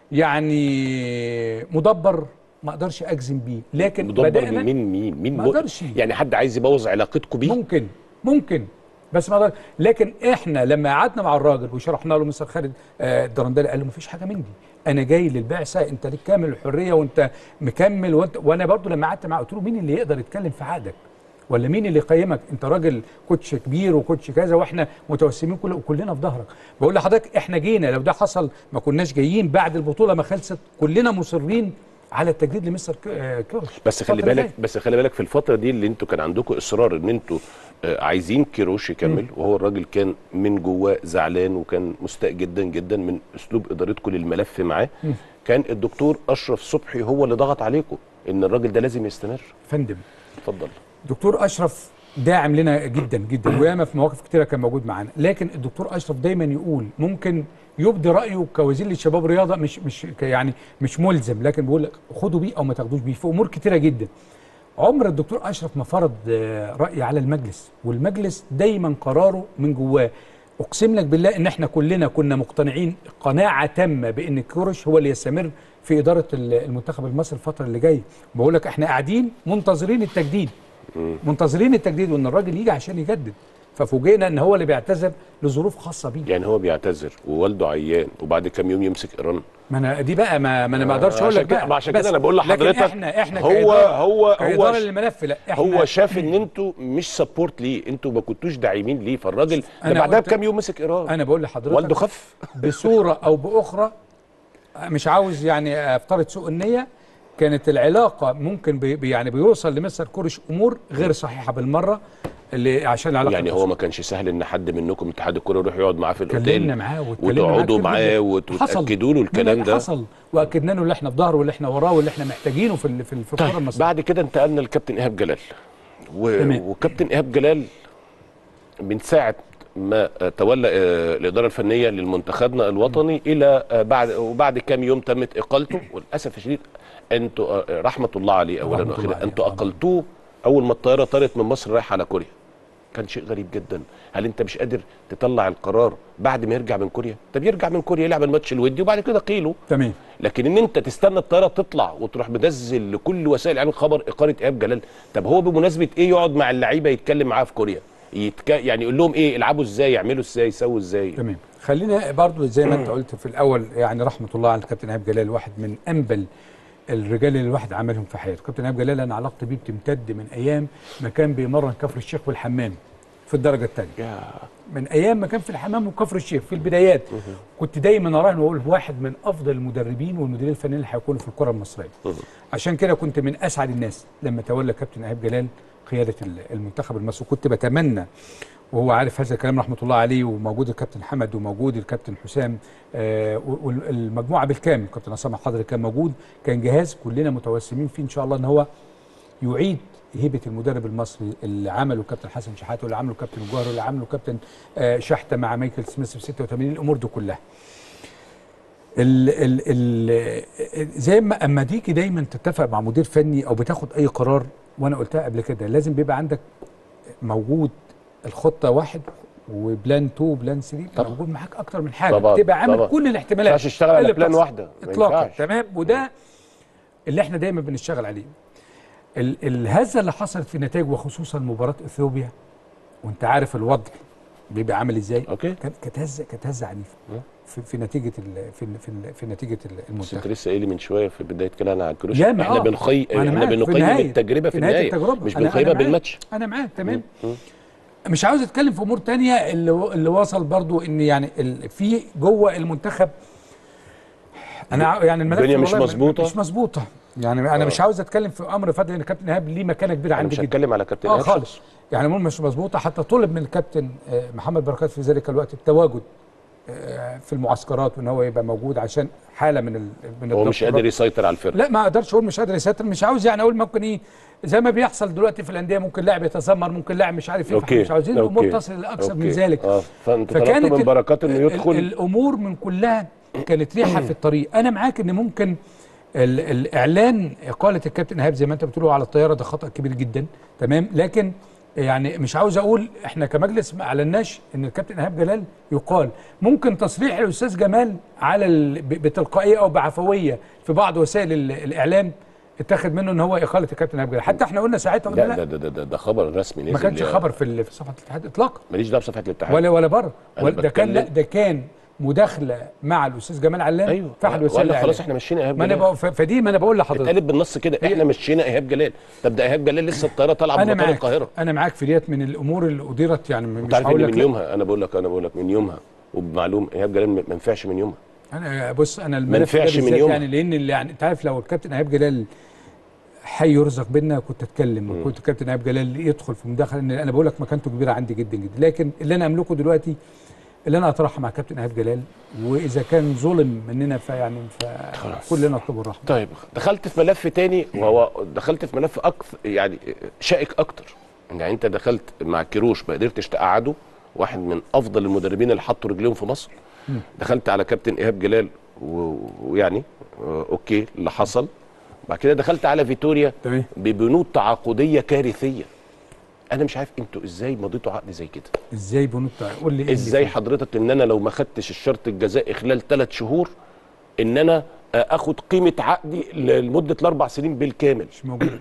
يعني مدبر ما اقدرش اجزم بيه لكن مدبر بدأنا من مين مين مين ما مو- أقدرش. يعني حد عايز يبوظ علاقتكم بيه ممكن ممكن بس ما أقدر- لكن احنا لما قعدنا مع الراجل وشرحنا له مستر خالد آه، الدرندلي قال له مفيش حاجه من دي انا جاي للبعثه انت ليك كامل الحريه وانت مكمل وانت وانا برضو لما قعدت معاه قلت له مين اللي يقدر يتكلم في عقدك ولا مين اللي يقيمك انت راجل كوتش كبير وكوتش كذا واحنا متوسمين كل كلنا في ظهرك بقول لحضرتك احنا جينا لو ده حصل ما كناش جايين بعد البطوله ما خلصت كلنا مصرين على التجديد لمستر ك- آه، كيروش بس خلي الفترة بالك الجاية. بس خلي بالك في الفتره دي اللي انتوا كان عندكم اصرار ان انتوا آه، عايزين كيروش يكمل وهو الراجل كان من جواه زعلان وكان مستاء جدا جدا من اسلوب ادارتكم للملف معاه كان الدكتور اشرف صبحي هو اللي ضغط عليكم ان الراجل ده لازم يستمر فندم اتفضل دكتور اشرف داعم لنا جدا جدا وياما في مواقف كتيره كان موجود معانا لكن الدكتور اشرف دايما يقول ممكن يبدي رايه كوزير للشباب والرياضه مش مش ك- يعني مش ملزم لكن بيقول لك خدوا بيه او ما تاخدوش بيه في امور كتيره جدا عمر الدكتور اشرف ما فرض آه، راي على المجلس والمجلس دايما قراره من جواه اقسم لك بالله ان احنا كلنا كنا مقتنعين قناعه تامه بان كورش هو اللي يستمر في اداره ال- المنتخب المصري الفتره اللي جايه بقول لك احنا قاعدين منتظرين التجديد منتظرين التجديد وان الراجل يجي عشان يجدد ففوجئنا ان هو اللي بيعتذر لظروف خاصه بيه يعني هو بيعتذر ووالده عيان وبعد كام يوم يمسك ايران ما انا دي بقى ما, ما انا ما اقدرش اقول عشان لك كده- بقى ما عشان بس. كده أنا بقول لكن لحضرتك احنا احنا هو- كإدارة- هو- هو كإدارة ش- للملف لا احنا هو شاف ان انتوا مش سبورت ليه انتوا ما كنتوش داعمين ليه فالراجل ده أنا بعدها قلت- بكام يوم مسك ايران انا بقول لحضرتك والده خف بصوره او باخرى مش عاوز يعني افترض سوء النيه كانت العلاقه ممكن بي بي- يعني بيوصل لمستر كورش امور غير صحيحه بالمره اللي عشان العلاقه يعني تفشل. هو ما كانش سهل ان حد منكم اتحاد الكوره يروح يقعد معاه في اتكلمنا الاوتيل معاه واتكلمنا معاه وتقعدوا كتير معاه جداً. وت- حصل. وتاكدوا له الكلام لا، ده حصل واكدنا له اللي احنا في ظهره واللي احنا وراه واللي احنا محتاجينه في ال- في ال- في الكره طيب المصريه بعد كده انتقلنا للكابتن ايهاب جلال و... تمام. وكابتن ايهاب جلال من ساعه ما آه، تولى آه، الاداره الفنيه لمنتخبنا الوطني الى آه، بعد وبعد كام يوم تمت اقالته وللاسف الشديد انتوا آه، رحمه الله عليه اولا رحمة الله واخيرا عليه. انتوا اقلتوه اول ما الطياره طارت من مصر رايحه على كوريا كان شيء غريب جدا هل انت مش قادر تطلع القرار بعد ما يرجع من كوريا طب يرجع من كوريا يلعب الماتش الودي وبعد كده قيله تمام لكن ان انت تستنى الطياره تطلع وتروح منزل لكل وسائل الاعلام خبر اقاله ايهاب جلال طب هو بمناسبه ايه يقعد مع اللعيبه يتكلم معاها في كوريا يتك... يعني يقول لهم ايه العبوا ازاي يعملوا ازاي يسووا ازاي تمام خلينا برضو زي ما انت قلت في الاول يعني رحمه الله على الكابتن ايهاب جلال واحد من انبل الرجال اللي الواحد عملهم في حياته كابتن ايهاب جلال انا علاقتي بيه بتمتد من ايام ما كان بيمرن كفر الشيخ والحمام في الدرجه الثانيه يا من ايام ما كان في الحمام وكفر الشيخ في البدايات كنت دايما اراهن واقول واحد من افضل المدربين والمديرين الفنيين اللي هيكونوا في الكره المصريه عشان كده كنت من اسعد الناس لما تولى كابتن ايهاب جلال قياده ال- المنتخب المصري كنت بتمنى وهو عارف هذا الكلام رحمه الله عليه وموجود الكابتن حمد وموجود الكابتن حسام آه والمجموعه بالكامل الكابتن عصام الحضري كان موجود كان جهاز كلنا متوسمين فيه ان شاء الله ان هو يعيد هيبه المدرب المصري اللي عمله كابتن حسن شحاته واللي عمله كابتن الجوهر واللي عمله كابتن آه، شحته مع مايكل سميث في 86 الامور دي كلها ال ال ال زي ما اما تيجي دايما تتفق مع مدير فني او بتاخد اي قرار وانا قلتها قبل كده لازم بيبقى عندك موجود الخطه واحد وبلان 2 وبلان 3 طبعا. موجود معاك اكتر من حاجه طبعا، تبقى عامل طبعا. كل ما الاحتمالات ينفعش تشتغل على اللي بلان بتحصل. واحده ما اطلاقا ينفعش. تمام وده اللي احنا دايما بنشتغل عليه ال- الهزه اللي حصلت في النتائج وخصوصا مباراه اثيوبيا وانت عارف الوضع بيبقى عامل ازاي اوكي كانت كانت هزه كانت هزه عنيفه في, في نتيجه ال في ال في, ال في نتيجه ال- بس انت المنتخب لسه قايل لي من شويه في بدايه كلامنا عن الكروش ياما، احنا آه. بنقيم ما أنا احنا معاك، في بنقيم النهاية. التجربه في في نهاية النهايه التجربة. مش أنا- أنا بنقيمها معاك. بالماتش انا معاك تمام مم. مش عاوز اتكلم في امور تانية اللي و- اللي وصل برضو ان يعني ال- في جوه المنتخب انا ع- يعني الملف الدنيا مش والله مظبوطة؟ مش مظبوطه يعني انا آه. مش عاوز اتكلم في امر فضل ان كابتن ايهاب ليه مكانه كبيره انا عندي مش جدا هتكلم على كابتن اه إيهاب خالص شخص. يعني الامور مش مظبوطه حتى طلب من الكابتن آه، محمد بركات في ذلك الوقت التواجد آه، في المعسكرات وان هو يبقى موجود عشان حاله من ال من هو الضغط مش قادر يسيطر على الفرقه لا ما اقدرش اقول مش قادر يسيطر مش عاوز يعني اقول ممكن ايه زي ما بيحصل دلوقتي في الانديه ممكن لاعب يتذمر ممكن لاعب مش عارف ايه اوكي مش عاوزين الامور أوكي. تصل لاكثر من أوكي. ذلك اه فانت طلبت فكانت من ال- بركات انه ال- يدخل الامور من كلها كانت ريحه في الطريق انا معاك ان ممكن ال الاعلان اقاله الكابتن ايهاب زي ما انت بتقول على الطياره ده خطا كبير جدا تمام لكن يعني مش عاوز اقول احنا كمجلس ما اعلناش ان الكابتن ايهاب جلال يقال ممكن تصريح الاستاذ جمال على ال- ب- بتلقائيه او بعفويه في بعض وسائل ال- الاعلام اتخذ منه ان هو اقاله الكابتن ايهاب جلال حتى احنا قلنا ساعتها قلنا لا لا, ده ده, ده, ده خبر رسمي نزل ما كانش يا- خبر في ال- في صفحه الاتحاد اطلاقا ماليش دعوه بصفحه الاتحاد ولا ولا بره أنا ولا ده كان لا بتكلم- ده كان مداخله مع الاستاذ جمال علام ايوه في احد وسائل ولا خلاص الإعلام. احنا مشينا ايهاب ما انا جلال بقول ف- فدي ما انا بقول لحضرتك اتقالت بالنص كده احنا مشينا ايهاب جلال طب ده ايهاب جلال لسه الطياره طالعه انا من مطار معاك القاهره انا معاك في ديت من الامور اللي اديرت يعني مش انت عارف هقول ان لك من لا. يومها انا بقول لك انا بقول لك من يومها وبمعلومه ايهاب جلال ما ما ينفعش من يومها انا بص انا الملف نفعش ده من بالذات يومها. يعني لان اللي يعني انت عارف لو الكابتن ايهاب جلال حي يرزق بينا كنت اتكلم وكنت الكابتن ايهاب جلال يدخل في مداخله ان انا بقول لك مكانته كبيره عندي جدا جدا لكن اللي انا املكه دلوقتي اللي انا اطرحه مع كابتن ايهاب جلال واذا كان ظلم مننا فيعني فكلنا نطلب الرحمه طيب دخلت في ملف تاني وهو دخلت في ملف اكثر يعني شائك اكتر يعني انت دخلت مع كيروش ما قدرتش تقعده واحد من افضل المدربين اللي حطوا رجليهم في مصر دخلت على كابتن ايهاب جلال و- ويعني آه، اوكي اللي حصل بعد كده دخلت على فيتوريا تمام ببنود تعاقديه كارثيه انا مش عارف انتوا ازاي مضيتوا عقد زي كده ازاي بنوت قول لي إيه اللي ازاي فيه؟ حضرتك ان انا لو ما خدتش الشرط الجزائي خلال ثلاث شهور ان انا آه، اخد قيمه عقدي لمده الاربع سنين بالكامل مش موجود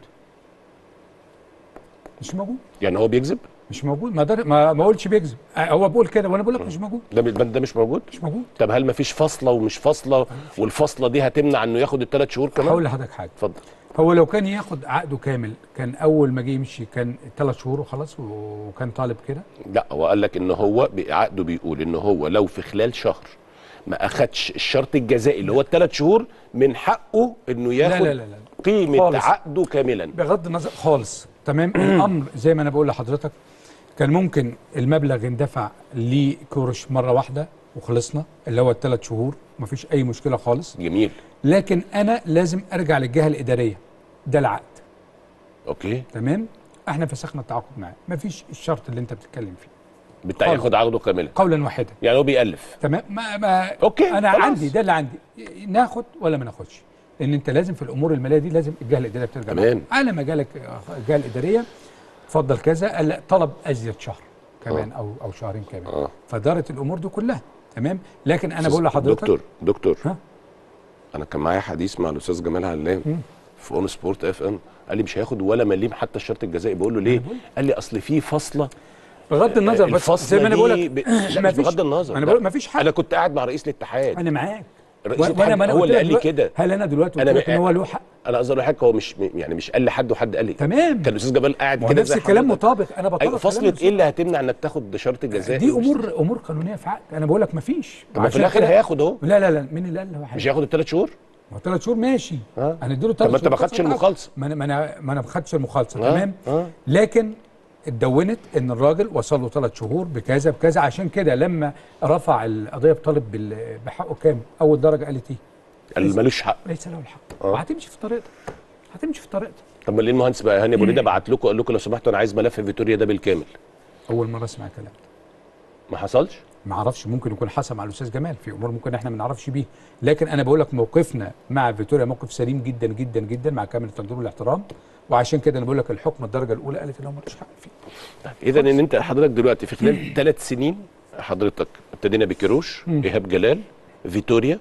مش موجود يعني هو بيكذب مش موجود ما در... ما ما اقولش بيكذب آه، هو بقول كده وانا بقول لك مش موجود ده البند ده مش موجود مش موجود طب هل ما فيش فاصله ومش فاصله والفاصله دي هتمنع انه ياخد الثلاث شهور هقول كمان لحضرتك حاجه اتفضل هو لو كان ياخد عقده كامل كان اول ما جه يمشي كان ثلاث شهور وخلاص وكان طالب كده لا هو قال لك ان هو عقده بيقول ان هو لو في خلال شهر ما اخدش الشرط الجزائي اللي هو الثلاث شهور من حقه انه لا ياخد لا لا لا قيمه خالص. عقده كاملا بغض النظر خالص تمام الامر زي ما انا بقول لحضرتك كان ممكن المبلغ يندفع لكورش مره واحده وخلصنا اللي هو الثلاث شهور مفيش اي مشكله خالص جميل لكن انا لازم ارجع للجهه الاداريه ده العقد اوكي تمام احنا فسخنا التعاقد معاه مفيش الشرط اللي انت بتتكلم فيه بتاع خالص. ياخد عقده كاملا قولا واحدا يعني هو بيألف تمام ما ما أوكي، انا خلاص. عندي ده اللي عندي ناخد ولا ما ناخدش لان انت لازم في الامور الماليه دي لازم الجهه الاداريه بترجع تمام. معاك. على ما جالك الجهه الاداريه اتفضل كذا قال لا طلب ازيد شهر كمان او او شهرين كمان اه فدارت الامور دي كلها تمام لكن انا أستاذ بقول لحضرتك دكتور دكتور ها؟ انا كان معايا حديث مع الاستاذ جمال علام في اون سبورت اف ام قال لي مش هياخد ولا مليم حتى الشرط الجزائي بقول له ليه؟ قال لي اصل في فصله بغض النظر بس الفصلة زي ما انا بقول دي لك ب... لا ما مش فيش- بغض النظر انا لا. بقول ما فيش حد انا كنت قاعد مع رئيس الاتحاد انا معاك رئيس و- الاتحاد ما أنا هو قلت اللي لك قال لي دلوقتي- كده هل انا دلوقتي أنا قلت لك بقى- ان هو له حق انا قصدي اقول لحضرتك هو مش يعني مش قال لحد وحد قال لي تمام كان الاستاذ جمال قاعد ما هو كده نفس زي الكلام حضرتك. مطابق انا بطلب ايوه فصلة ايه اللي هتمنع انك تاخد شرط الجزاء دي امور امور قانونيه في عقد انا بقول لك ما فيش طب ما في الاخر هياخد اهو لا لا لا مين اللي قال له مش حاجه هياخد الثلاث شهور ما ثلاث شهور ماشي اه هنديله طب ثلاث ما انت ما خدتش المخالصه ما انا ما انا ما انا ما خدتش المخالصه آه، تمام آه. لكن اتدونت ان الراجل وصل له ثلاث شهور بكذا بكذا عشان كده لما رفع القضيه بطالب بال- بحقه كام اول درجه قالت ايه قال ملوش حق ليس له الحق آه. وهتمشي في طريقتك هتمشي في طريقتك طب ما ليه المهندس بقى هاني ابو ريده بعت لكم قال لكم لو سمحتوا انا عايز ملف فيتوريا ده بالكامل اول مره اسمع كلام ما حصلش ما اعرفش ممكن يكون حصل مع الاستاذ جمال في امور ممكن احنا ما نعرفش بيها لكن انا بقول لك موقفنا مع فيتوريا موقف سليم جدا جدا جدا مع كامل التقدير والاحترام وعشان كده انا بقول لك الحكم الدرجه الاولى قالت ان هو ملوش حق فيه اذا ان انت حضرتك دلوقتي في خلال ثلاث سنين حضرتك ابتدينا بكيروش ايهاب جلال فيتوريا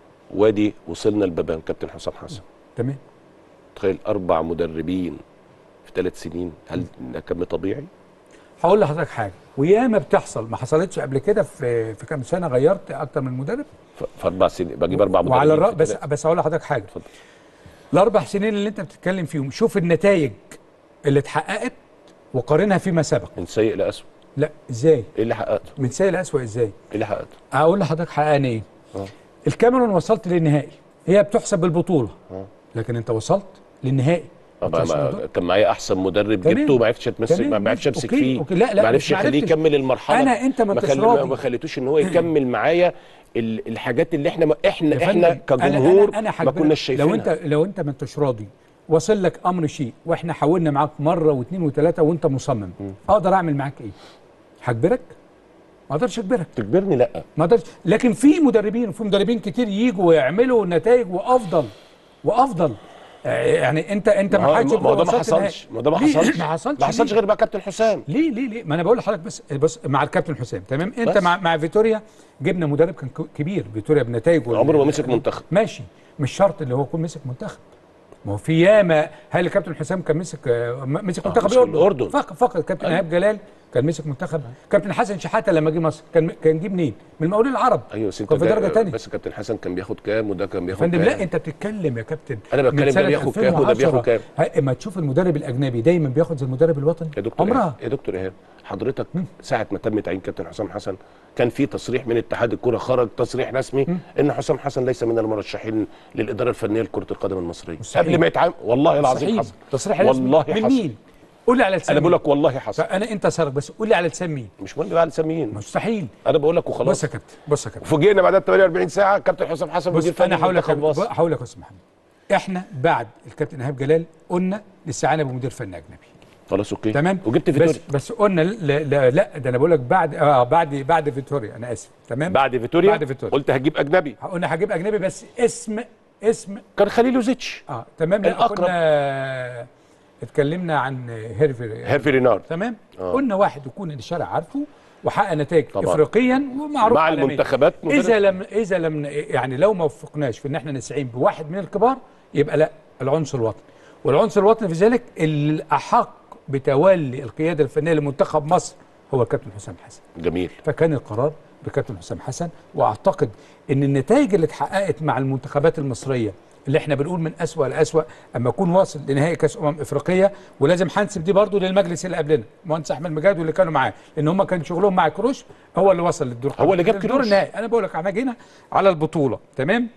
وادي وصلنا لبابان كابتن حسام حسن تمام تخيل اربع مدربين في ثلاث سنين هل ده كم طبيعي؟ هقول لحضرتك حاجه وياما بتحصل ما حصلتش قبل كده في في كام سنه غيرت اكتر من مدرب ف- في اربع سنين بجيب اربع مدربين وعلى الرأ في بس تلاتة. بس هقول لحضرتك حاجه اتفضل. الاربع سنين اللي انت بتتكلم فيهم شوف النتائج اللي اتحققت وقارنها فيما سبق من سيء لاسوء لا ازاي ايه اللي حققته؟ من سيء لاسوء ازاي ايه اللي حققته؟ هقول لحضرتك حققنا ايه آه. الكاميرون وصلت للنهائي هي بتحسب بالبطوله آه. لكن انت وصلت للنهائي طب أنت ما وصلت- كان معايا احسن مدرب تمام. جبته وما عرفتش اتمسك تمام، ما عرفتش ماشي. امسك أوكي، فيه أوكي. لا، لا، ما عرفش مش اخليه معرفتش. يكمل المرحله أنا- أنت ما ما أنتش خلي- راضي. ما خليتوش ان هو يكمل معايا ال- الحاجات اللي احنا ما احنا يا احنا فندم، كجمهور أنا أنا أنا ما هجبرك. كناش شايفينها لو انت لو انت ما انتش راضي وصل لك امر شيء واحنا حاولنا معاك مره واثنين وثلاثه وانت مصمم اقدر اعمل معاك ايه؟ هجبرك؟ ما اقدرش اجبرك تجبرني لا ما اقدرش لكن في مدربين وفي مدربين كتير يجوا ويعملوا نتائج وافضل وافضل آه، يعني انت انت ما ما هو حدش ما هو ده ما وصلت النهائي. حصلش ما هو ده ما ليه؟ حصلش ما حصلش ما حصلش ليه؟ غير بقى كابتن حسام ليه ليه ليه ما انا بقول لحضرتك بس بس مع الكابتن حسام تمام انت بس. مع مع فيتوريا جبنا مدرب كان ك- كبير فيتوريا بنتائجه عمره ما مسك منتخب ماشي مش شرط اللي هو يكون مسك منتخب ما هو في ياما هل الكابتن حسام كان مسك آه، م- مسك منتخب مسك الأردن. فقط فقط كابتن ايهاب جلال كان مسك منتخب كابتن حسن شحاته لما جه مصر كان كان جه منين؟ من المقاولين العرب ايوه بس انت كان في ده- درجه ثانيه بس كابتن حسن كان بياخد كام وده كان يا بياخد فندم كام لا انت بتتكلم يا كابتن أنا بتكلم من ده سنة بياخد كام وده 2010. بياخد كام. ها، اما تشوف المدرب الاجنبي دايما بياخد زي المدرب الوطني يا دكتور عمرها إيهاب- يا دكتور ايهاب حضرتك ساعه ما تم تعيين كابتن حسام حسن كان في تصريح من اتحاد الكره خرج تصريح رسمي ان حسام حسن ليس من المرشحين للاداره الفنيه لكره القدم المصريه مستحيل. قبل ما يتعامل والله العظيم مستحيل. حصل تصريح رسمي والله من حصل مين؟ قول لي على لسان انا بقول مين؟ لك والله حصل انا انت سارق بس قول لي على لسان مين؟ مش مهم بقى لساميين مستحيل انا بقول لك وخلاص بص يا كابتن بص يا كابتن فوجئنا بعدها 48 ساعه كابتن حسام حسن مدير بص فني انا هقول لك للمنتخب مصر. هقول لك يا استاذ محمد احنا بعد الكابتن ايهاب جلال قلنا الاستعانه بمدير فني اجنبي خلاص اوكي تمام وجبت بس فيتوريا بس قلنا لا لا, لا ده انا بقول لك بعد اه بعد بعد فيتوريا انا اسف تمام بعد فيتوريا بعد فيتوريا. قلت هجيب اجنبي قلنا هجيب اجنبي بس اسم اسم كان خليل يوزيتش اه تمام لا الأقرب. كنا اتكلمنا عن هيرفي هيرفي رينارد تمام آه. قلنا واحد يكون الشارع عارفه وحقق نتائج طبعاً. افريقيا ومعروف مع عالمياً. المنتخبات مدرب. اذا لم اذا لم يعني لو ما وفقناش في ان احنا نستعين بواحد من الكبار يبقى لا العنصر الوطني والعنصر الوطني في ذلك الاحق بتولي القياده الفنيه لمنتخب مصر هو الكابتن حسام حسن جميل فكان القرار بكابتن حسام حسن واعتقد ان النتائج اللي اتحققت مع المنتخبات المصريه اللي احنا بنقول من اسوأ لاسوأ اما اكون واصل لنهائي كاس امم افريقيه ولازم هنسب دي برضو للمجلس اللي قبلنا المهندس احمد مجاد واللي كانوا معاه لان هم كان شغلهم مع كروش هو اللي وصل للدور هو اللي جاب الدور كروش. النهائي انا بقول لك احنا جينا على البطوله تمام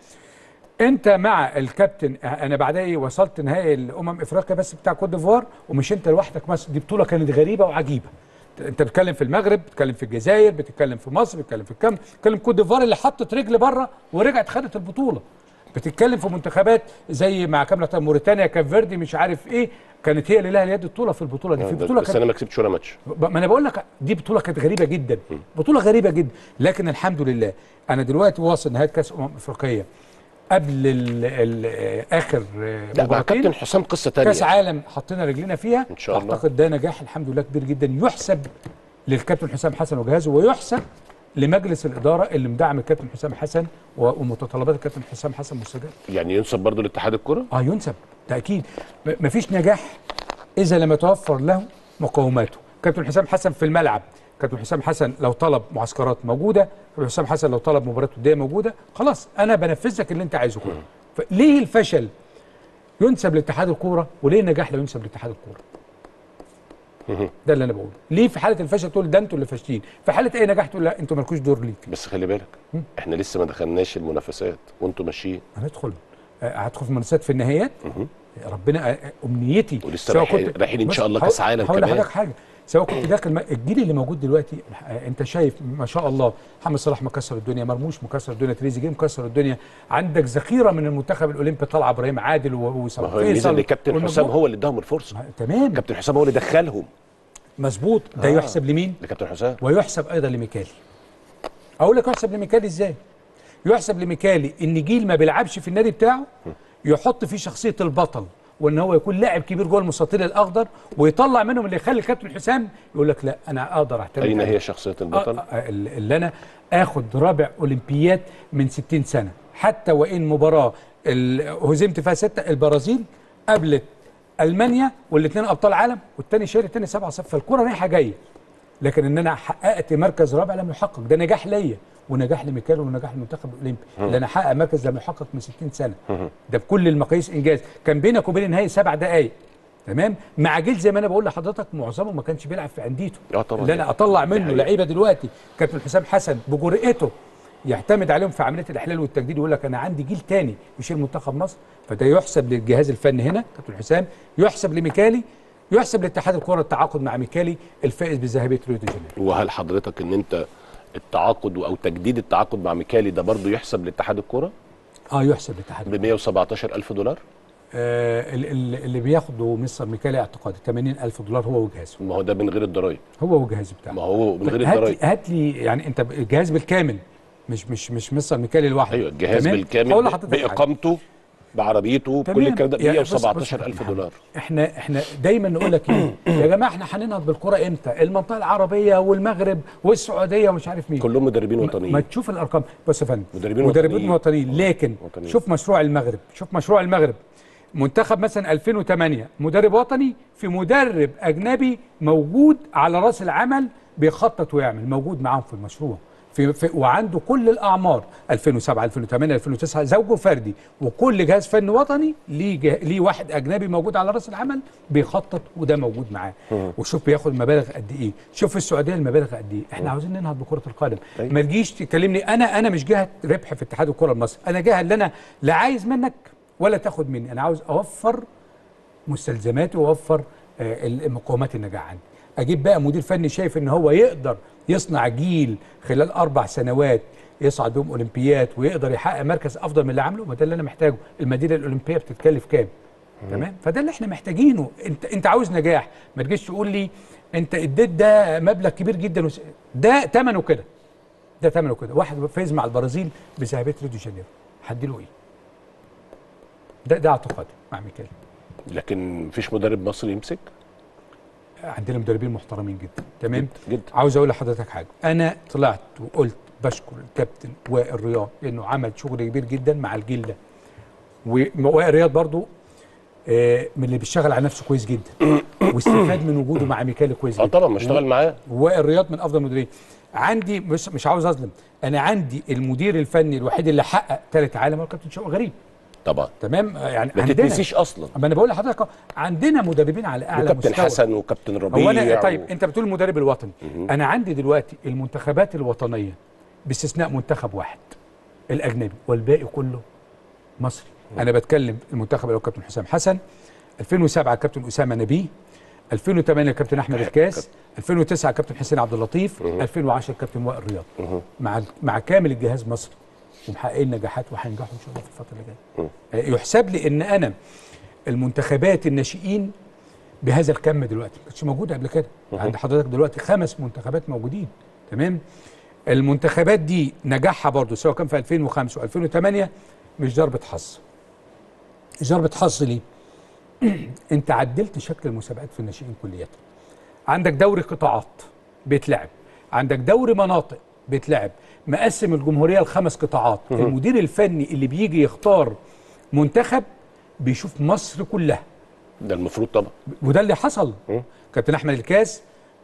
انت مع الكابتن انا بعدها ايه وصلت نهائي الامم افريقيا بس بتاع كوت ديفوار ومش انت لوحدك مصر دي بطوله كانت غريبه وعجيبه انت بتتكلم في المغرب بتتكلم في الجزائر بتتكلم في مصر بتتكلم في الكام بتتكلم كوت ديفوار اللي حطت رجل بره ورجعت خدت البطوله بتتكلم في منتخبات زي مع كامله موريتانيا كاب فيردي مش عارف ايه كانت هي اللي لها اليد الطوله في البطوله دي في بطوله بس كانت انا ما كسبتش ولا ماتش ما انا بقول لك دي بطوله كانت غريبه جدا بطوله غريبه جدا لكن الحمد لله انا دلوقتي واصل نهايه كاس امم افريقيه قبل ال ال اخر لا مع مباراتين كابتن حسام قصه ثانيه كاس عالم حطينا رجلنا فيها إن شاء الله. اعتقد ده نجاح الحمد لله كبير جدا يحسب للكابتن حسام حسن وجهازه ويحسب لمجلس الاداره اللي مدعم الكابتن حسام حسن و- ومتطلبات الكابتن حسام حسن مستجاب يعني ينسب برضه لاتحاد الكره اه ينسب تاكيد م- مفيش نجاح اذا لم يتوفر له مقوماته كابتن حسام حسن في الملعب كابتن حسام حسن لو طلب معسكرات موجوده كابتن حسام حسن لو طلب مباريات وديه موجوده خلاص انا بنفذ لك اللي انت عايزه كله فليه الفشل ينسب لاتحاد الكوره وليه النجاح لا ينسب لاتحاد الكوره ده اللي انا بقوله ليه في حاله الفشل تقول ده انتوا اللي فاشلين في حاله اي نجاح تقول لا انتوا مالكوش دور ليه بس خلي بالك احنا لسه ما دخلناش المنافسات وانتم ماشيين هندخل آه، هدخل في منافسات في النهائيات ربنا آه، امنيتي ولسه سواء رايحين- كنت- رايحين إن بص، شاء الله هقول- كأس عالم هقول كمان. لحضرتك حاجه سواء كنت داخل ما- الجيل اللي موجود دلوقتي آه، انت شايف ما شاء الله محمد صلاح مكسر الدنيا مرموش مكسر الدنيا تريزيجيه مكسر الدنيا عندك ذخيره من المنتخب الاولمبي طلع ابراهيم عادل و- ما وسام هو الميزه فيصل ان كابتن والمجموعة. حسام هو اللي اداهم الفرصه تمام كابتن حسام هو اللي دخلهم مظبوط ده آه. يحسب لمين لكابتن حسام ويحسب ايضا لميكالي اقول لك يحسب لميكالي ازاي يحسب لميكالي ان جيل ما بيلعبش في النادي بتاعه يحط فيه شخصيه البطل وان هو يكون لاعب كبير جوه المستطيل الاخضر ويطلع منهم اللي يخلي الكابتن حسام يقول لك لا انا اقدر اعتمد اين عليه. هي شخصيه البطل آه، آه، اللي انا اخد رابع اولمبياد من 60 سنه حتى وان مباراه ال- هزمت فيها سته البرازيل قابلت المانيا والاثنين ابطال عالم والثاني شايل الثاني 7 0 فالكره رايحه جايه لكن ان انا حققت مركز رابع لم يحقق ده نجاح ليا ونجاح لميكالو ونجاح للمنتخب الاولمبي اللي انا احقق مركز لم يحقق من 60 سنه ده بكل المقاييس انجاز كان بينك وبين النهائي سبع دقائق تمام مع جيل زي ما انا بقول لحضرتك معظمه ما كانش بيلعب في انديته اه طبعا اللي انا اطلع دي منه حقيقة. لعيبه دلوقتي كابتن حسام حسن بجرأته يعتمد عليهم في عمليه الاحلال والتجديد ويقول لك انا عندي جيل تاني يشيل منتخب مصر فده يحسب للجهاز الفني هنا كابتن حسام يحسب لميكالي يحسب لاتحاد الكره التعاقد مع ميكالي الفائز بذهبيه ريو دي جانيرو وهل حضرتك ان انت التعاقد او تجديد التعاقد مع ميكالي ده برضه يحسب لاتحاد الكوره اه يحسب لاتحاد ب 117 الف دولار آه ال- ال- اللي بياخده مستر ميكالي اعتقادي 80000 دولار هو وجهازه ما هو ده من غير الضرايب هو والجهاز بتاعه ما هو من غير هات الضرايب لي هات لي يعني انت ب- الجهاز بالكامل مش مش مش مستر ميكالي لوحده ايوه الجهاز تمام؟ بالكامل هقول ب- لحضرتك حاجة. باقامته بعربيته بكل تمام. الكلام ده ب يعني بص- بص 117 الف يا دولار احنا احنا دايما نقول لك ايه يا جماعه احنا هننهض بالكره امتى المنطقه العربيه والمغرب والسعوديه ومش عارف مين كلهم مدربين ما وطنيين تشوف الارقام بص يا فندم مدربين مدربين وطنيين. وطنيين لكن وطنيين. شوف مشروع المغرب شوف مشروع المغرب منتخب مثلا 2008 مدرب وطني في مدرب اجنبي موجود على راس العمل بيخطط ويعمل موجود معاهم في المشروع في, في وعنده كل الاعمار 2007 2008 2009 زوجه فردي وكل جهاز فني وطني ليه جه... ليه واحد اجنبي موجود على راس العمل بيخطط وده موجود معاه وشوف بياخد مبالغ قد ايه شوف في السعوديه المبالغ قد ايه احنا عاوزين ننهض بكره القدم أيوة. ما تجيش تكلمني انا انا مش جهه ربح في اتحاد الكره المصري انا جهه اللي انا لا عايز منك ولا تاخد مني انا عاوز اوفر مستلزماتي واوفر آه، المقومات النجاح عندي اجيب بقى مدير فني شايف ان هو يقدر يصنع جيل خلال اربع سنوات يصعد بهم اولمبيات ويقدر يحقق مركز افضل من اللي عامله ما ده اللي انا محتاجه المدينه الاولمبيه بتتكلف كام تمام فده اللي احنا محتاجينه انت انت عاوز نجاح ما تجيش تقول لي انت اديت ده مبلغ كبير جدا وس... ده ثمنه كده ده ثمنه كده واحد فايز مع البرازيل بذهبيه ريو دي جانيرو هديله ايه ده ده اعتقادي مع ميكالي لكن مفيش مدرب مصري يمسك عندنا مدربين محترمين جدا تمام جدا عاوز اقول لحضرتك حاجه انا طلعت وقلت بشكر الكابتن وائل رياض لانه عمل شغل كبير جدا مع الجيل ده ووائل رياض برضو آه، من اللي بيشتغل على نفسه كويس جدا واستفاد من وجوده مع ميكالي كويس اه جدا طبعا ما اشتغل معاه وائل رياض من افضل المديرين عندي مش مش عاوز اظلم انا عندي المدير الفني الوحيد اللي حقق ثالث عالم هو الكابتن شوقي غريب طبعا تمام آه، يعني ما عندنا تتنسيش اصلا اما انا بقول لحضرتك أهو، عندنا مدربين على اعلى وكابتن مستوى حسن وكابتن ربيع هو انا و- طيب انت بتقول المدرب الوطني انا عندي دلوقتي المنتخبات الوطنيه باستثناء منتخب واحد الاجنبي والباقي كله مصري انا بتكلم المنتخب اللي هو كابتن حسام حسن 2007 كابتن اسامه نبيه 2008 كابتن احمد الكاس 2009 كابتن حسين عبد اللطيف 2010 كابتن وائل رياض مع مع كامل الجهاز مصري ومحققين نجاحات وهينجحوا ان شاء الله في الفتره اللي جايه آه، يحسب لي ان انا المنتخبات الناشئين بهذا الكم دلوقتي ما كانتش موجوده قبل كده عند حضرتك دلوقتي خمس منتخبات موجودين تمام المنتخبات دي نجاحها برضو سواء كان في 2005 و2008 مش ضربه حظ مش ضربه حظ ليه انت عدلت شكل المسابقات في الناشئين كليا عندك دوري قطاعات بيتلعب عندك دوري مناطق بيتلعب مقسم الجمهوريه لخمس قطاعات المدير الفني اللي بيجي يختار منتخب بيشوف مصر كلها ده المفروض طبعا وده اللي حصل كابتن احمد الكاس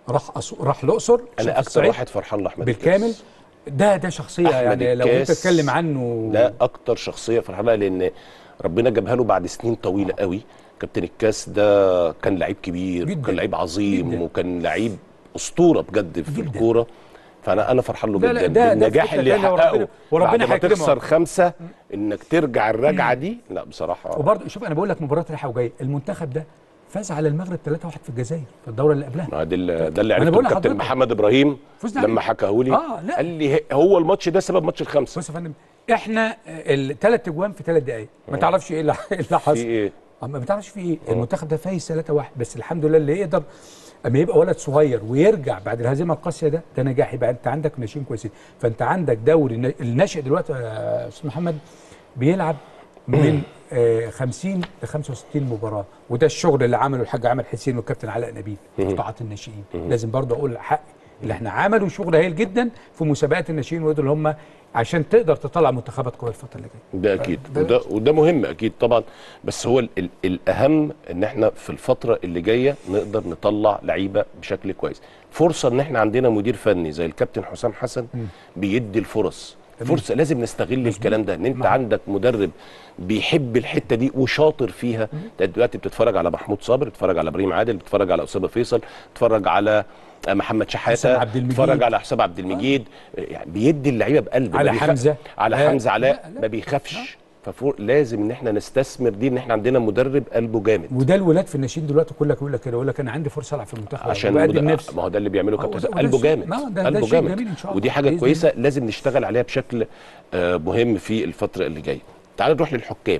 راح أس... راح الاقصر شاف انا اكتر الصعيد واحد فرحان لاحمد بالكامل الكاس. ده ده شخصيه أحمد يعني لو انت الكاس تتكلم عنه ده اكتر شخصيه فرحان لها لان ربنا جابها له بعد سنين طويله قوي كابتن الكاس ده كان لعيب كبير جداً. وكان لعيب عظيم جداً. وكان لعيب اسطوره بجد في جداً. الكوره فانا انا فرحان له لا لا، جدا ده- ده في بالنجاح حتة اللي تانية يحققه وربنا- وربنا بعد ما هيكرمه. تخسر خمسه انك ترجع الرجعه دي لا بصراحه وبرضه شوف انا بقول لك مباراه رايحه وجايه المنتخب ده فاز على المغرب 3-1 في الجزائر في الدوره اللي قبلها ما ده اللي- ده اللي أنا عرفته بقول الكابتن لحضرتك. محمد ابراهيم فزنا لما عليه. حكاه لي آه، لا. قال لي هي- هو الماتش ده سبب ماتش الخمسه بص يا فندم احنا الثلاث اجوان في ثلاث دقائق ما تعرفش ايه اللي إيه اللي حصل في ايه اما ما تعرفش في ايه المنتخب ده فايز 3 1 بس الحمد لله اللي يقدر اما يبقى ولد صغير ويرجع بعد الهزيمه القاسيه ده ده نجاح يبقى انت عندك ناشئين كويسين فانت عندك دوري ن- الناشئ دلوقتي يا استاذ محمد بيلعب من آه 50 ل 65 مباراه وده الشغل اللي عمله الحاج عامر حسين والكابتن علاء نبيل في قطاعات الناشئين لازم برضه اقول الحق اللي احنا عملوا شغل هايل جدا في مسابقات الناشئين وقدروا هم عشان تقدر تطلع منتخبات قويه الفتره اللي جايه ده اكيد ده- وده وده مهم اكيد طبعا بس هو ال ال الاهم ان احنا في الفتره اللي جايه نقدر نطلع لعيبه بشكل كويس فرصه ان احنا عندنا مدير فني زي الكابتن حسام حسن بيدي الفرص فرصه لازم نستغل الكلام ده ان انت عندك مدرب بيحب الحته دي وشاطر فيها انت دلوقتي بتتفرج على محمود صابر بتتفرج على ابراهيم عادل بتتفرج على اسامه فيصل بتتفرج على محمد شحاته حسام عبد المجيد. بتتفرج على حسام عبد المجيد يعني بيدي اللعيبه بقلب ما على بيخ- حمزة. على لا، حمزه علاء لا، لا. ما بيخافش ففوق لازم ان احنا نستثمر دي ان احنا عندنا مدرب قلبه جامد وده الولاد في الناشئين دلوقتي كلك يقول لك كده يقول لك انا عندي فرصه العب في المنتخب عشان وبقدم مد- نفسي ما هو ده اللي بيعمله هو كابتن ده- حسام. وده قلبه شيء- جامد ما هو ده- ده قلبه شيء جامد جميل إن شاء الله. ودي حاجه بإذن كويسه لازم نشتغل عليها بشكل آه، مهم في الفتره اللي جايه تعال نروح للحكام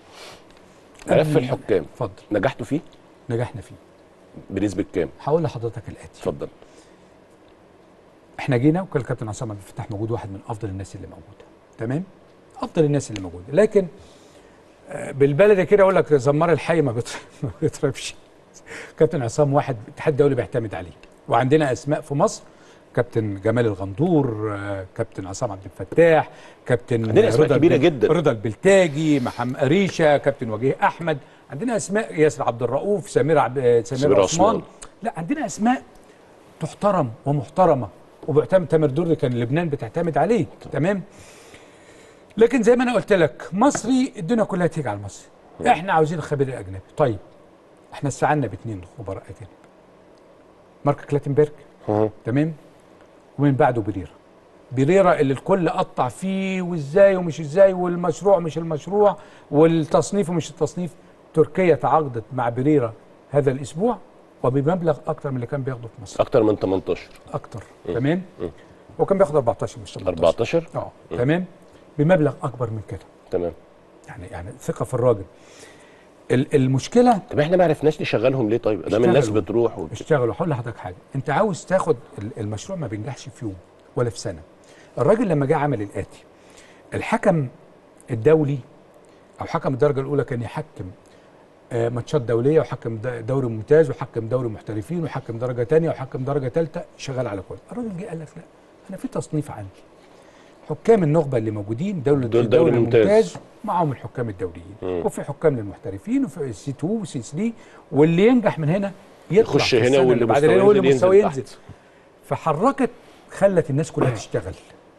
ملف الحكام اتفضل نجحتوا فيه نجحنا فيه بنسبه كام هقول لحضرتك الاتي اتفضل احنا جينا وكان الكابتن عصام عبد الفتاح موجود واحد من افضل الناس اللي موجوده تمام افضل الناس اللي موجوده لكن آه، بالبلدي كده اقول لك زمار الحي ما بيطر- ما بيطربش كابتن عصام واحد الاتحاد الدولي بيعتمد عليه وعندنا اسماء في مصر كابتن جمال الغندور آه، كابتن عصام عبد الفتاح كابتن عندنا أسماء رضا كبيرة البل- جدا. رضا البلتاجي محمد ريشه كابتن وجيه احمد عندنا اسماء ياسر عبد الرؤوف سمير عبد آه، سمير سمير عثمان عثمان. لا عندنا اسماء تحترم ومحترمه وبيعتمد تامر دوري كان لبنان بتعتمد عليه تمام لكن زي ما انا قلت لك مصري الدنيا كلها تيجي على المصري احنا عاوزين الخبير الاجنبي طيب احنا استعنا باثنين خبراء اجانب مارك كلاتنبرج مه. تمام ومن بعده بريرا بريرا اللي الكل قطع فيه وازاي ومش ازاي والمشروع مش المشروع والتصنيف ومش التصنيف تركيا تعاقدت مع بريرا هذا الاسبوع وبمبلغ اكتر من اللي كان بياخده في مصر اكتر من 18 اكتر تمام هو كان بياخد 14 مش 18 14 اه تمام بمبلغ اكبر من كده تمام يعني يعني ثقه في الراجل ال- المشكله طب احنا ما عرفناش نشغلهم ليه طيب ده الناس اشتغلوا. بتروح وبت... اشتغلوا هقول لحضرتك حاجه انت عاوز تاخد ال- المشروع ما بينجحش في يوم ولا في سنه الراجل لما جه عمل الاتي الحكم الدولي او حكم الدرجه الاولى كان يحكم آه، ماتشات دوليه وحكم د- دوري ممتاز وحكم دوري محترفين وحكم درجه ثانيه وحكم درجه ثالثه شغال على كل الراجل جه قال لك لا انا في تصنيف عندي حكام النخبه اللي موجودين دول دول الدوري دوري ممتاز. الممتاز معاهم الحكام الدوليين مم. وفي حكام للمحترفين وفي سي 2 وسي 3 واللي ينجح من هنا يطلع يخش في هنا السنة واللي اللي بعد مستواه هو اللي ينزل مستواه ينزل ينزل تحت. فحركت خلت الناس كلها تشتغل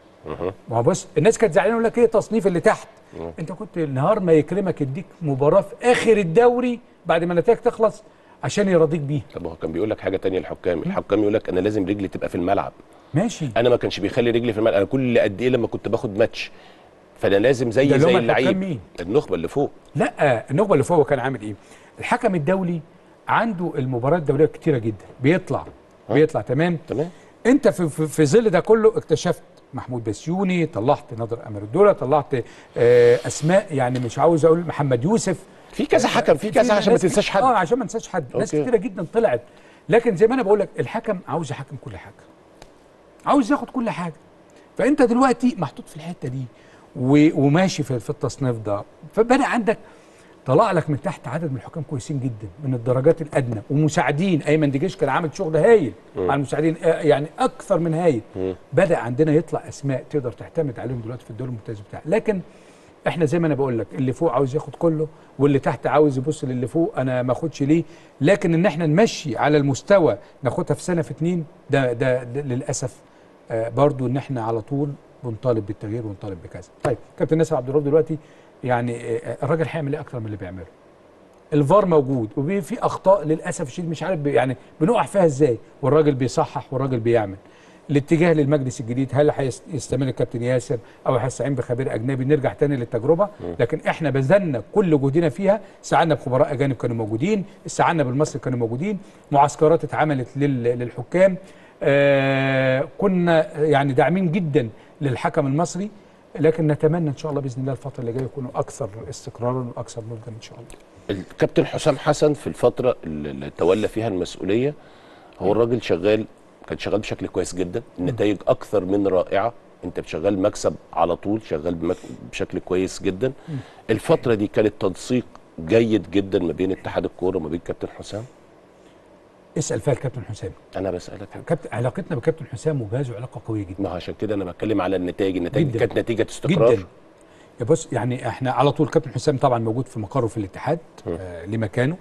ما هو بص الناس كانت زعلانه يقول لك ايه تصنيف اللي تحت انت كنت النهار ما يكرمك يديك مباراه في اخر الدوري بعد ما النتائج تخلص عشان يرضيك بيها طب هو كان بيقول لك حاجه تانية الحكام الحكام يقول لك انا لازم رجلي تبقى في الملعب ماشي انا ما كانش بيخلي رجلي في الملعب انا كل قد ايه لما كنت باخد ماتش فانا لازم زي ده اللي زي هم اللعيب الحكام مين؟ النخبه اللي فوق لا النخبه اللي فوق هو كان عامل ايه الحكم الدولي عنده المباريات الدوليه كتيره جدا بيطلع بيطلع تمام تمام انت في في, في ظل ده كله اكتشفت محمود بسيوني طلعت ناظر امير الدوله طلعت آه اسماء يعني مش عاوز اقول محمد يوسف في كذا حكم في كذا عشان ما ناس تنساش حد اه عشان ما ننساش حد ناس أوكي. كتيره جدا طلعت لكن زي ما انا بقول لك الحكم عاوز يحكم كل حاجه عاوز ياخد كل حاجه فانت دلوقتي محطوط في الحته دي و- وماشي في, في التصنيف ده فبدا عندك طلع لك من تحت عدد من الحكام كويسين جدا من الدرجات الادنى ومساعدين ايمن دجيش كان عامل شغل هايل مع المساعدين آه، يعني اكثر من هايل بدا عندنا يطلع اسماء تقدر تعتمد عليهم دلوقتي في الدوري الممتاز بتاعك لكن احنا زي ما انا بقول لك اللي فوق عاوز ياخد كله واللي تحت عاوز يبص للي فوق انا ما اخدش ليه لكن ان احنا نمشي على المستوى ناخدها في سنه في اتنين ده ده, ده للاسف آه برضو ان احنا على طول بنطالب بالتغيير ونطالب بكذا طيب كابتن ناصر عبد الرب دلوقتي يعني آه الراجل هيعمل ايه اكتر من اللي بيعمله الفار موجود وفي اخطاء للاسف الشديد مش عارف بي- يعني بنقع فيها ازاي والراجل بيصحح والراجل بيعمل الاتجاه للمجلس الجديد هل هيستمر الكابتن ياسر او هيستعين بخبير اجنبي نرجع تاني للتجربه لكن احنا بذلنا كل جهدنا فيها استعنا بخبراء اجانب كانوا موجودين استعنا بالمصري كانوا موجودين معسكرات اتعملت لل- للحكام آه كنا يعني داعمين جدا للحكم المصري لكن نتمنى ان شاء الله باذن الله الفتره اللي جايه يكونوا اكثر استقرارا واكثر نضجا ان شاء الله الكابتن حسام حسن في الفتره اللي اللي تولى فيها المسؤوليه هو الراجل شغال كان شغال بشكل كويس جدا النتائج اكثر من رائعه انت شغال مكسب على طول شغال بمك... بشكل كويس جدا الفتره دي كانت تنسيق جيد جدا ما بين اتحاد الكوره وما بين كابتن حسام اسال فيها الكابتن حسام انا بسالك كابتن علاقتنا بكابتن حسام وجهازه علاقه قويه جدا ما هو عشان كده انا بتكلم على النتائج النتائج جداً. كانت نتيجه استقرار جدا يا بص يعني احنا على طول كابتن حسام طبعا موجود في مقره في الاتحاد آه لمكانه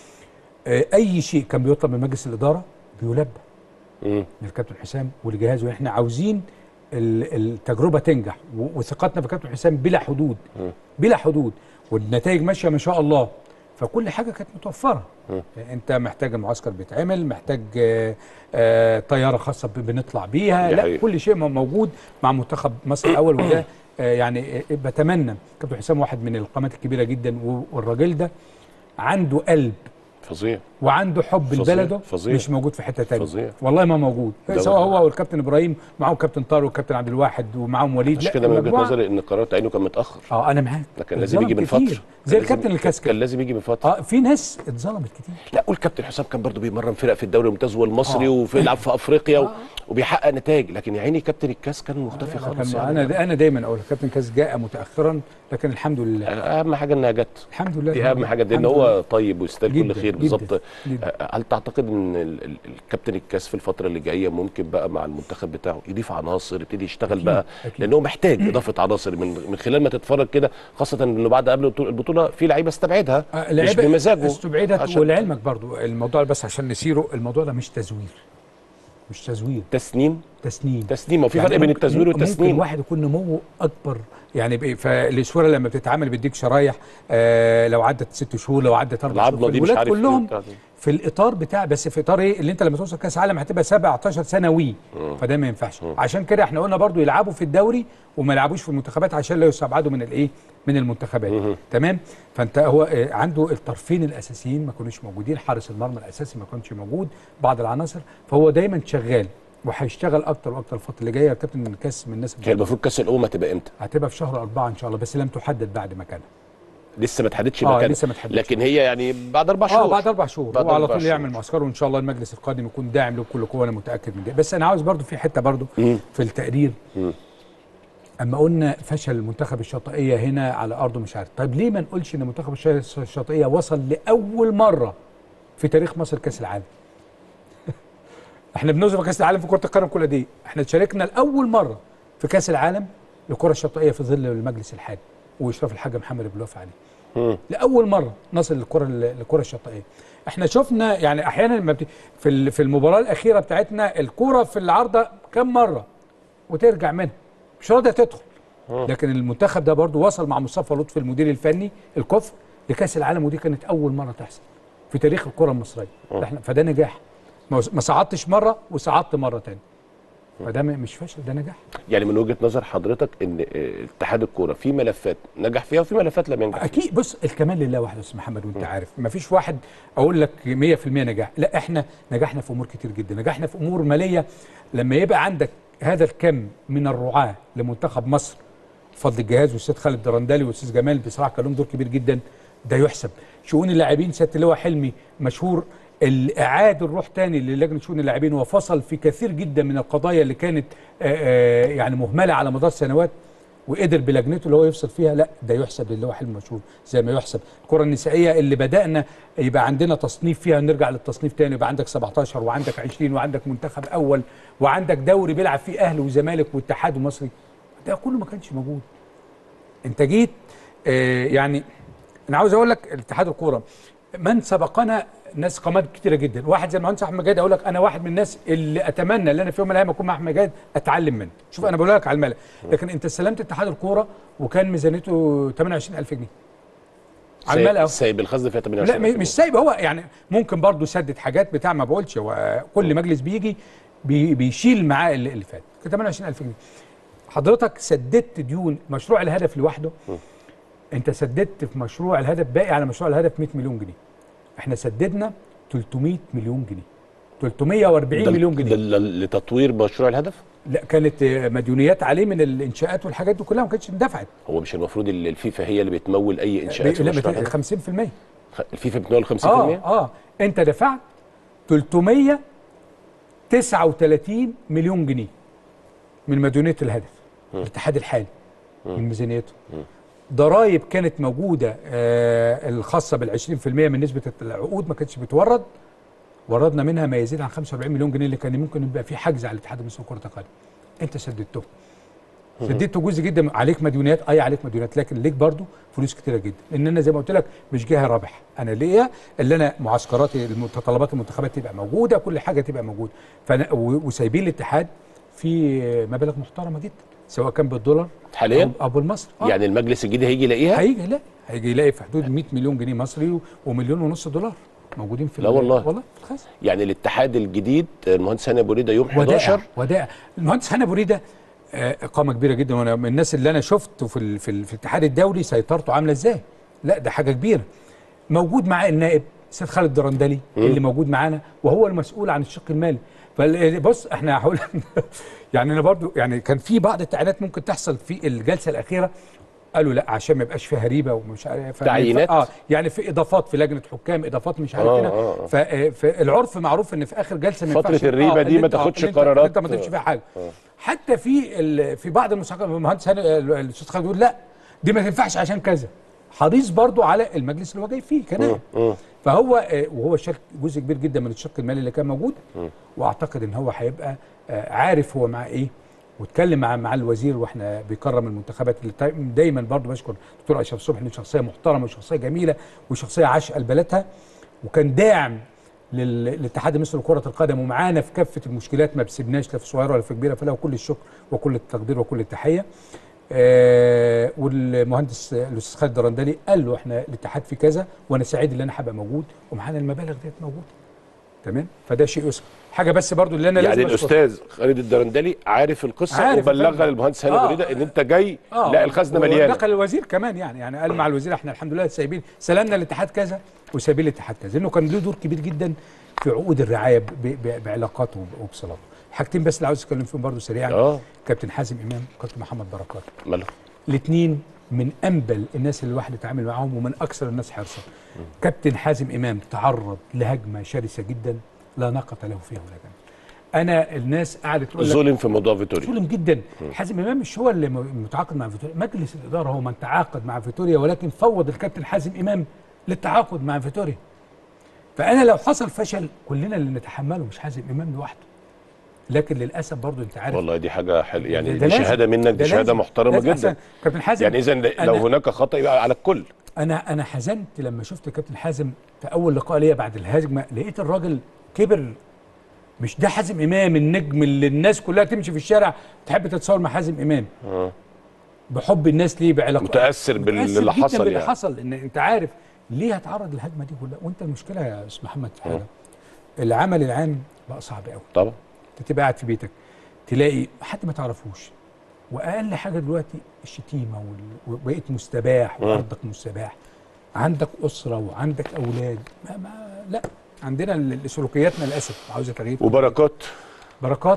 آه اي شيء كان بيطلب من مجلس الاداره بيلبى مم. من الكابتن حسام ولجهازه احنا عاوزين ال- التجربه تنجح و- وثقتنا في كابتن حسام بلا حدود بلا حدود والنتائج ماشيه ما شاء الله فكل حاجه كانت متوفره انت محتاج المعسكر بيتعمل محتاج آه، آه، طياره خاصه ب- بنطلع بيها دي لا حقيقة. كل شيء م- موجود مع منتخب مصر الاول وده آه، يعني آه، بتمنى كابتن حسام واحد من القامات الكبيره جدا و- والراجل ده عنده قلب فظيع وعنده حب فظيع، لبلده فظيع. مش موجود في حته تانية فظيع. والله ما موجود ده سواء هو- هو والكابتن ابراهيم معاهم كابتن طارق والكابتن عبد الواحد ومعاهم وليد عشان لا، كده من وجهه المجموعة- نظري ان قرار تعيينه كان متاخر اه انا معاك ده كان لازم يجي من اتظلم فتره كتير. زي كان الكابتن لازم- الكاسكت كان لازم يجي من فتره اه في ناس اتظلمت كتير لا والكابتن حسام كان برضو بيمرن فرق في الدوري الممتاز والمصري آه. وفي يلعب في افريقيا و... وبيحقق نتائج لكن يا عيني كابتن الكاس كان مختفي خالص كان يعني. انا انا دايما اقول الكابتن كاس جاء متاخرا لكن الحمد لله اهم حاجه انها جت الحمد لله دي اهم حاجه لان الحمد هو لله. طيب ويستاهل كل جداً، خير جداً، بالظبط جداً. آه، هل تعتقد ان ال- ال- الكابتن الكاس في الفتره اللي جايه ممكن بقى مع المنتخب بتاعه يضيف عناصر يبتدي يشتغل أكيد، بقى أكيد. لان هو محتاج اضافه عناصر من من خلال ما تتفرج كده خاصه انه بعد قبل البطولة- البطوله في لعيبه استبعدها آه، مش لعيبة بمزاجه استبعدت عشان- ولعلمك برضو الموضوع بس عشان نسيره الموضوع ده مش تزوير مش تزوير تسنيم تسنيم تسنيم وفي يعني فرق بين ممكن- التزوير ممكن والتسنيم واحد يكون نموه اكبر يعني بإيه؟ فالاسوره لما بتتعمل بيديك شرايح آه لو عدت ست شهور لو عدت اربع شهور العظمه دي مش فالولاد عارف إيه كلهم وبتاع دي. في الاطار بتاع بس في اطار ايه اللي انت لما توصل كاس عالم هتبقى 17 سنوي فده ما ينفعش عشان كده احنا قلنا برضو يلعبوا في الدوري وما يلعبوش في المنتخبات عشان لا يستبعدوا من الايه من المنتخبات تمام فانت هو آه، عنده الطرفين الاساسيين ما كانوش موجودين حارس المرمى الاساسي ما كانش موجود بعض العناصر فهو دايما شغال وهيشتغل اكتر واكتر الفتره اللي جايه كابتن كاس من الناس هي المفروض كاس الامم هتبقى امتى؟ هتبقى في شهر أربعة إن شاء الله بس لم تحدد بعد مكانها لسه ما اتحددش آه، مكانها لسه ما اتحددش. لكن هي يعني بعد اربع شهور اه بعد أربع شهور بعد هو على أربع طول يعمل شهور. معسكر وإن شاء الله المجلس القادم يكون داعم له بكل قوة أنا متأكد من ده بس أنا عاوز برضو في حتة برضو مم. في التقرير مم. أما قلنا فشل المنتخب الشاطئية هنا على أرضه مش عارف طيب ليه ما نقولش إن منتخب الش- الشاطئية وصل لأول مرة في تاريخ مصر كأس العالم احنا بنوصل في كأس العالم في كرة القدم كل دي احنا شاركنا لأول مرة في كأس العالم لكرة الشاطئية في ظل المجلس الحالي وإشراف الحاج محمد ابو الوفا عليه مم. لاول مره نصل للكره للكره الشاطئيه احنا شفنا يعني احيانا لما بت... في ال- في المباراه الاخيره بتاعتنا الكره في العارضه كم مره وترجع منها مش راضيه تدخل لكن المنتخب ده برضو وصل مع مصطفى لطفي المدير الفني الكفر لكاس العالم ودي كانت اول مره تحصل في تاريخ الكره المصريه احنا فده نجاح ما ما صعدتش مره وصعدت مره تاني فده م- مش فشل ده نجاح يعني من وجهه نظر حضرتك ان آه، اتحاد الكوره في ملفات نجح فيها وفي ملفات لم ينجح فيها اكيد بص الكمال لله وحده يا استاذ محمد وانت عارف ما فيش واحد اقول لك 100% نجاح لا احنا نجحنا في امور كتير جدا نجحنا في امور ماليه لما يبقى عندك هذا الكم من الرعاه لمنتخب مصر بفضل الجهاز والاستاذ خالد درندلي والاستاذ جمال بصراحه كان لهم دور كبير جدا ده يحسب شؤون اللاعبين سياده اللواء حلمي مشهور ال- اعاد الروح تاني للجنه شؤون اللاعبين وفصل في كثير جدا من القضايا اللي كانت آه، آه، يعني مهمله على مدار سنوات وقدر بلجنته اللي هو يفصل فيها لا ده يحسب لله واحد مشهور زي ما يحسب الكره النسائيه اللي بدانا يبقى عندنا تصنيف فيها نرجع للتصنيف تاني يبقى عندك 17 وعندك 20 وعندك منتخب اول وعندك دوري بيلعب فيه اهلي وزمالك واتحاد ومصري ده كله ما كانش موجود انت جيت آه يعني انا عاوز اقول لك اتحاد الكوره من سبقنا ناس قامات كتيره جدا واحد زي المهندس احمد جاد اقول لك انا واحد من الناس اللي اتمنى ان انا في يوم من الايام اكون مع احمد جاد اتعلم منه شوف انا بقول لك على الملأ لكن انت استلمت اتحاد الكوره وكان ميزانيته 28000 جنيه على الملأ أهو. سايب الخزن فيها لا 28 م- مش سايب هو يعني ممكن برضه سدد حاجات بتاع ما بقولش هو كل مجلس بيجي بي بيشيل معاه اللي, اللي فات كان 28000 جنيه حضرتك سددت ديون مشروع الهدف لوحده انت سددت في مشروع الهدف باقي على مشروع الهدف 100 مليون جنيه احنا سددنا 300 مليون جنيه 340 ده- مليون ده جنيه ل- لتطوير مشروع الهدف لا كانت آه، مديونيات عليه من الانشاءات والحاجات دي كلها ما كانتش اندفعت هو مش المفروض ال- الفيفا هي اللي بتمول اي انشاءات في لا مشروع بت- الهدف 50% خ- الفيفا بتمول 50% اه اه انت دفعت 339 مليون جنيه من مديونيه الهدف الاتحاد الحالي من ميزانيته ضرائب كانت موجوده آه الخاصه بال 20% من نسبه العقود ما كانتش بتورد وردنا منها ما يزيد عن 45 مليون جنيه اللي كان ممكن يبقى في حجز على الاتحاد المصري لكره القدم انت سددته سددته جزء جدا عليك مديونيات اي عليك مديونيات لكن ليك برضو فلوس كتيره جدا لان انا زي ما قلت لك مش جهه رابح انا ليا اللي انا معسكراتي المتطلبات المنتخبات تبقى موجوده كل حاجه تبقى موجوده فانا و- وسايبين الاتحاد في مبالغ محترمه جدا سواء كان بالدولار حاليا او أو بالمصري آه. يعني المجلس الجديد هيجي يلاقيها هيجي يلاقي هيجي يلاقي في حدود 100 مليون جنيه مصري و- ومليون ونص دولار موجودين في لا ال- والله. والله في الخزنه يعني الاتحاد الجديد المهندس هاني ابو ريده يوم ودائع 11 ودائع المهندس هاني ابو ريده آه، قامه كبيره جدا وانا من الناس اللي انا شفته في ال- في, ال- في الاتحاد الدولي سيطرته عامله ازاي لا ده حاجه كبيره موجود معاه النائب سيد خالد درندلي اللي موجود معانا وهو المسؤول عن الشق المالي فبص احنا هقول يعني انا برضو يعني كان في بعض التعيينات ممكن تحصل في الجلسه الاخيره قالوا لا عشان ما يبقاش فيها هريبه ومش عارف تعيينات؟ اه يعني في اضافات في لجنه حكام اضافات مش عارف آه، هنا آه، آه. ف- آه، فالعرف معروف ان في اخر جلسه ما فترة ينفعش- الريبة آه، دي اللي ما أنت- تاخدش اللي أنت- قرارات. اللي انت ما تمشي فيها حاجه حتى في ال- في بعض المساقات المهندس هاني الاستاذ خالد يقول لا دي ما تنفعش عشان كذا حريص برضو على المجلس اللي هو جاي فيه كمان فهو آه، وهو شارك جزء كبير جدا من الشق المالي اللي كان موجود واعتقد ان هو هيبقى آه، عارف هو مع ايه واتكلم مع مع الوزير واحنا بيكرم المنتخبات اللي تا- دايما برضو بشكر دكتور اشرف صبحي انه شخصيه محترمه وشخصيه جميله وشخصيه عاشقه لبلدها وكان داعم لل- للاتحاد المصري لكره القدم ومعانا في كافه المشكلات ما بسيبناش لا في صغيره ولا في كبيره فله كل الشكر وكل التقدير وكل التحيه. آه والمهندس الاستاذ خالد درندلي قال له احنا الاتحاد في كذا وانا سعيد ان انا هبقى موجود ومعانا المبالغ ديت موجوده. تمام؟ فده شيء يسمى. حاجه بس برضو اللي انا يعني لازم أشكر- الاستاذ خالد الدرندلي عارف القصه عارف وبلغها الفندم. للمهندس هاني آه. ابو ريده ان انت جاي لا الخزنه ودخل مليانه الوزير كمان يعني يعني قال مع الوزير احنا الحمد لله سايبين سلمنا الاتحاد كذا وسايبين الاتحاد كذا لانه كان له دور كبير جدا في عقود الرعايه ب- ب- بعلاقاته وب- وبصلاته حاجتين بس اللي عاوز اتكلم فيهم برضه سريعا اه كابتن حازم امام وكابتن محمد بركات ماله الاثنين من انبل الناس اللي الواحد يتعامل معاهم ومن اكثر الناس حرصا كابتن حازم امام تعرض لهجمه شرسه جدا لا ناقه له فيها ولا جنب انا الناس قعدت تقول لك ظلم في موضوع فيتوريا ظلم جدا حازم امام مش هو اللي م- متعاقد مع فيتوريا مجلس الاداره هو من تعاقد مع فيتوريا ولكن فوض الكابتن حازم امام للتعاقد مع فيتوريا فانا لو حصل فشل كلنا اللي نتحمله مش حازم امام لوحده لكن للاسف برضو انت عارف والله دي حاجه حلوه يعني ده دي لازم. شهاده منك ده دي شهاده لازم. محترمه لازم جدا أحسن. كابتن حازم يعني اذا لو أنا- هناك خطا يبقى على الكل انا انا حزنت لما شفت كابتن حازم في اول لقاء ليا بعد الهجمه لقيت الراجل كبر مش ده حازم امام النجم اللي الناس كلها تمشي في الشارع تحب تتصور مع حازم امام بحب الناس ليه بعلاقه متأثر باللي متأثر جداً حصل باللي يعني. حصل ان انت عارف ليه هتعرض للهجمه دي كلها وانت المشكله يا استاذ محمد في حاجه العمل العام بقى صعب قوي طبعا انت تبقى قاعد في بيتك تلاقي حد ما تعرفوش واقل حاجه دلوقتي الشتيمه وال- وبقيت مستباح وعرضك مستباح عندك اسره وعندك اولاد ما ما لا عندنا ال- سلوكياتنا للاسف عاوزه تغيير وبركات بركات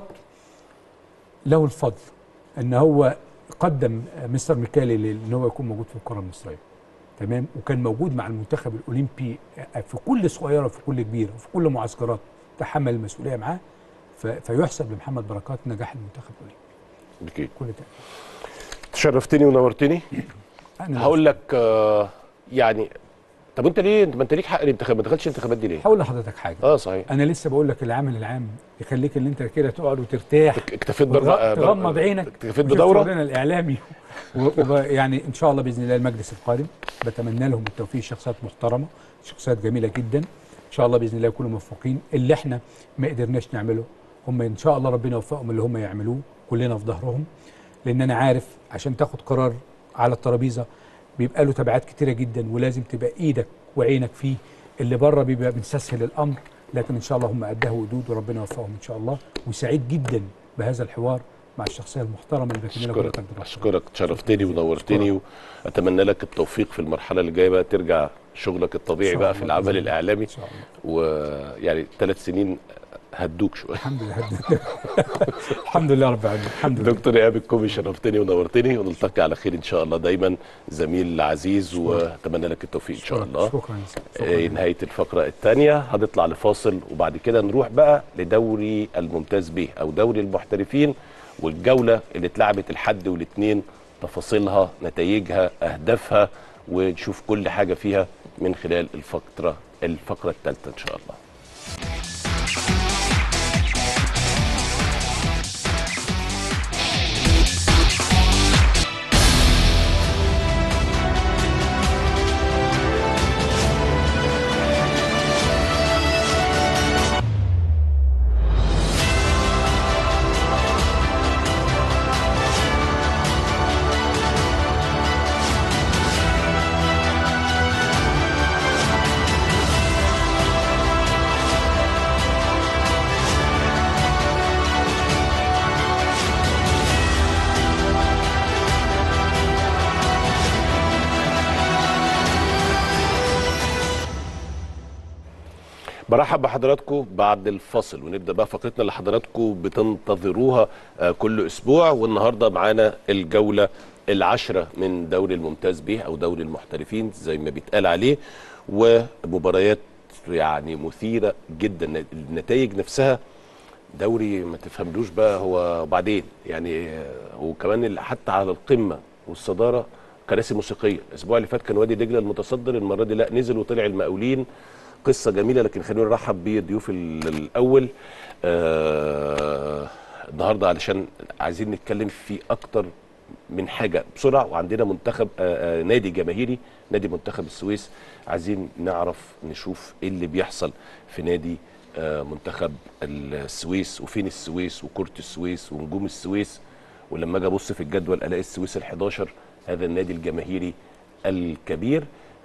له الفضل ان هو قدم مستر ميكالي ل- ان هو يكون موجود في الكره المصريه تمام وكان موجود مع المنتخب الاولمبي في كل صغيره وفي كل كبيره وفي كل معسكرات تحمل المسؤوليه معاه ف- فيحسب لمحمد بركات نجاح المنتخب الاولمبي اكيد كل ده شرفتني ونورتني أنا هقول لك آه، يعني طب انت ليه انت ما انت ليك حق الانتخاب ما دخلتش الانتخابات دي ليه؟ هقول لحضرتك حاجه اه صحيح انا لسه بقول لك العامل العام يخليك ان انت كده تقعد وترتاح اكتفيت باربع وتغ- تغمض عينك اكتفيت وشوف بدوره شغلنا الاعلامي و- وب- يعني ان شاء الله باذن الله المجلس القادم بتمنى لهم التوفيق شخصيات محترمه شخصيات جميله جدا ان شاء الله باذن الله يكونوا موفقين اللي احنا ما قدرناش نعمله هم ان شاء الله ربنا يوفقهم اللي هم يعملوه كلنا في ظهرهم لان انا عارف عشان تاخد قرار على الترابيزه بيبقى له تبعات كتيره جدا ولازم تبقى ايدك وعينك فيه اللي بره بيبقى بنسهل الامر لكن ان شاء الله هم قدها ودود وربنا يوفقهم ان شاء الله وسعيد جدا بهذا الحوار مع الشخصيه المحترمه اللي بكملها كل اشكرك تقدير اشكرك شرفتني ونورتني واتمنى لك التوفيق في المرحله اللي جايه بقى ترجع شغلك الطبيعي إن شاء بقى في الله العمل بإذن الله. الاعلامي ان شاء الله ويعني ثلاث سنين هدوك شويه الحمد لله الحمد لله رب العالمين الحمد لله دكتور ايهاب الكومي شرفتني ونورتني ونلتقي على خير ان شاء الله دايما زميل عزيز واتمنى لك التوفيق ان شاء الله شكرا شكرا آه، نهايه الفقره الثانيه هنطلع لفاصل وبعد كده نروح بقى لدوري الممتاز به او دوري المحترفين والجوله اللي اتلعبت الحد والاثنين تفاصيلها نتائجها اهدافها ونشوف كل حاجه فيها من خلال الفقره الفقره الثالثه ان شاء الله برحب بحضراتكم بعد الفصل ونبدا بقى فقرتنا اللي حضراتكم بتنتظروها آه، كل اسبوع والنهارده معانا الجوله العشره من دوري الممتاز به او دوري المحترفين زي ما بيتقال عليه ومباريات يعني مثيره جدا النتائج نفسها دوري ما تفهملوش بقى هو وبعدين يعني آه، وكمان ال- حتى على القمه والصداره كراسي موسيقيه الاسبوع اللي فات كان وادي دجله المتصدر المره دي لا نزل وطلع المقاولين قصه جميله لكن خلينا نرحب بضيوف ال- الاول آه النهارده علشان عايزين نتكلم في اكتر من حاجه بسرعه وعندنا منتخب آه آه نادي جماهيري نادي منتخب السويس عايزين نعرف نشوف ايه اللي بيحصل في نادي آه منتخب السويس وفين السويس وكره السويس ونجوم السويس ولما اجي ابص في الجدول الاقي السويس ال11 هذا النادي الجماهيري الكبير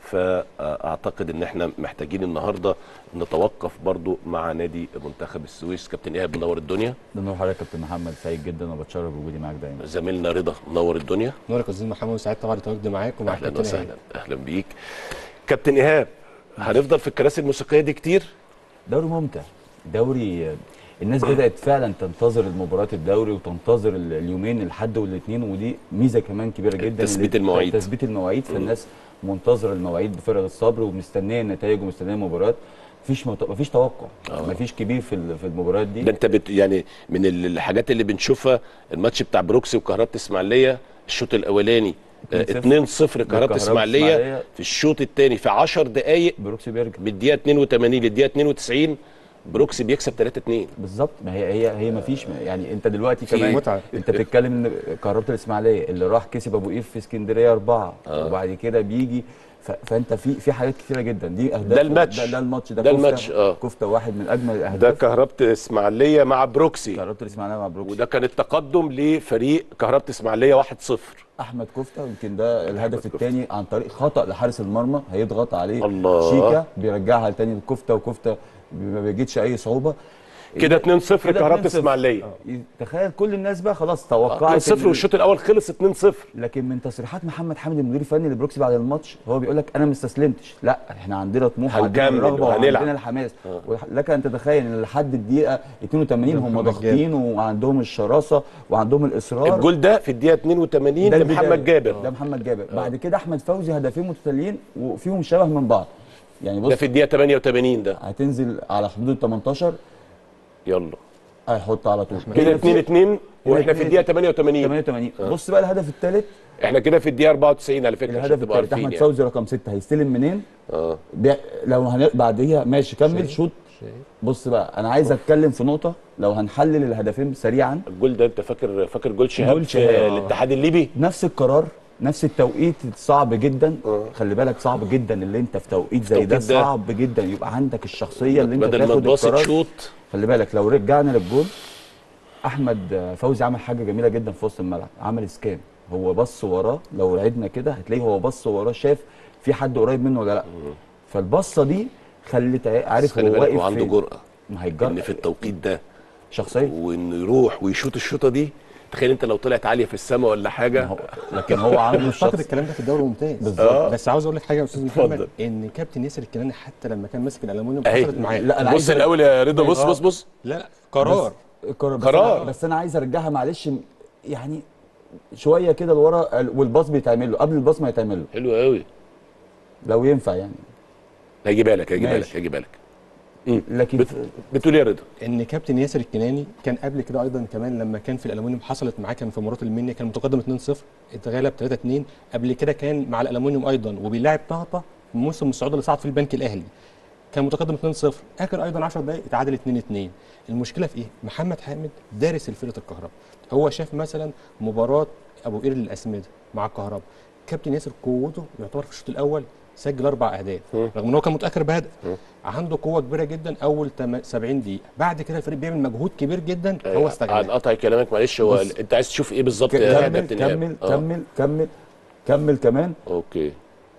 فاعتقد ان احنا محتاجين النهارده نتوقف برضو مع نادي منتخب السويس كابتن ايهاب منور الدنيا ده نور حضرتك كابتن محمد سعيد جدا وبتشرف بوجودي معاك دايما زميلنا رضا منور الدنيا نورك يا استاذ محمد وسعيد طبعا التواجد معاك ومع اهلا الكابتن وسهلا إيهاب. اهلا بيك كابتن ايهاب هنفضل في الكراسي الموسيقيه دي كتير دوري ممتع دوري آه، الناس بدات فعلا تنتظر المباريات الدوري وتنتظر ال- اليومين الحد والاثنين ودي ميزه كمان كبيره جدا تثبيت اللي- المواعيد. تثبيت المواعيد فالناس منتظره المواعيد بفارغ الصبر ومستنيه النتائج ومستنيه المباريات مفيش مت... مفيش توقع آه. مفيش كبير في ال- في المباريات دي ده انت بت يعني من ال- الحاجات اللي بنشوفها الماتش بتاع بروكسي وكهربة اسماعيليه الشوط الاولاني آه، 2-0 2-0 كهربة لكهربة اسماعيليه إسماعيلية. في الشوط الثاني في 10 دقائق بروكسي بيرجع من الدقيقه 82 للدقيقه 92 بروكسي بيكسب 3-2 بالظبط ما هي هي هي ما فيش يعني انت دلوقتي في كمان متعة. انت بتتكلم ان كهربة الاسماعيليه اللي راح كسب ابو قير في اسكندريه اربعه آه. وبعد كده بيجي ف... فانت في في حاجات كتيره جدا دي اهداف ده الماتش. ده, ده الماتش ده, ده كفتة- الماتش، آه. كفته واحد من اجمل ده الاهداف كهربة اسماعيليه مع بروكسي كهربة الاسماعيليه مع بروكسي وده كان التقدم لفريق كهربة اسماعيليه 1-0 احمد كفته يمكن ده الهدف كفتة. الثاني عن طريق خطا لحارس المرمى هيضغط عليه الله. شيكا بيرجعها لتاني الكفته وكفته ما بيجدش اي صعوبه كده 2-0 كده كهربة 2-0. اسماعيليه آه. تخيل كل الناس بقى خلاص توقعت 2-0 إن- والشوط الاول خلص 2-0 لكن من تصريحات محمد حامد المدير الفني لبروكسي بعد الماتش هو بيقول لك انا ما استسلمتش لا احنا عندنا طموح وعندنا هنكمل الرغبه وهنلعب. وعندنا الحماس لك ان تتخيل ان لحد الدقيقه 82 هم محمد ضاغطين وعندهم الشراسه وعندهم الاصرار الجول ده في الدقيقه 82 ده لمحمد البداية. جابر ده محمد جابر بعد كده احمد فوزي هدفين متتاليين وفيهم شبه من بعض يعني ده بص في الدقيقه 88 ده هتنزل على حدود ال 18 يلا هيحط على طول كده 2 2 واحنا في الدقيقه 88 88 بص بقى الهدف الثالث احنا كده في الدقيقه 94 على فكره عشان الهدف تبقوا الثالث عارفين احمد يعني. فوزي رقم 6 هيستلم منين اه بي... لو هن... بعديها ماشي كمل شوط بص بقى انا عايز اتكلم في نقطه لو هنحلل الهدفين سريعا الجول ده انت فاكر فاكر جول شهاب جول في شهاب. الاتحاد الليبي نفس القرار نفس التوقيت صعب جدا آه. خلي بالك صعب جدا اللي انت في توقيت زي ده التوقيت ده. صعب جدا يبقى عندك الشخصيه اللي انت بدل ما تاخد تباص القرار تشوط خلي بالك لو رجعنا للجول احمد فوزي عمل حاجه جميله جدا في وسط الملعب عمل سكان هو بص وراه لو عدنا كده هتلاقيه هو بص وراه شاف في حد قريب منه ولا لا فالبصه دي خلت عارف خلي هو بالك واقف وعنده فين. جرأه ما ان هيتجرأ في التوقيت ده شخصيه وانه يروح ويشوط الشوطه دي تخيل انت لو طلعت عاليه في السماء ولا ما حاجه هو- لكن هو عنده انا اعتقد الشخص الكلام ده في الدوري الممتاز بالظبط. بس عاوز اقول لك حاجه يا استاذ اتفضل. محمد ان كابتن ياسر الكناني حتى لما كان ماسك الالومنيوم اهي. حصلت معاه لا، أنا بص عايز أ- الاول يا رضا بص آه. بص بص لا لا قرار القرار بس قرار. أنا بس انا عايز ارجعها معلش يعني شويه كده لورا والباص بيتعمل له قبل الباص ما يتعمل له حلو قوي لو ينفع يعني هيجيبها لك هيجيبها ماشي. لك هيجيبها لك لكن بت... بتقول يا رضا ان كابتن ياسر الكناني كان قبل كده ايضا كمان لما كان في الالومنيوم حصلت معاه كان في مباراه المنيا كان متقدم 2-0 اتغلب 3-2 قبل كده كان مع الالومنيوم ايضا وبيلاعب طهطا في موسم الصعود اللي صعد فيه البنك الاهلي كان متقدم 2-0 اخر ايضا 10 دقائق اتعادل 2-2 المشكله في ايه محمد حامد دارس الفرقه الكهرباء هو شاف مثلا مباراه ابو قير للاسمده مع الكهرباء كابتن ياسر قوته يعتبر في الشوط الاول سجل اربع اهداف رغم ان هو كان متاخر بهدف عنده قوه كبيره جدا اول تم- 70 دقيقه بعد كده الفريق بيعمل مجهود كبير جدا هو عن استغل قطع كلامك معلش هو بص. انت عايز تشوف ايه بالظبط يا كمل كابتن إيهاب؟ كمل آه. كمل كمل كمل كمان اوكي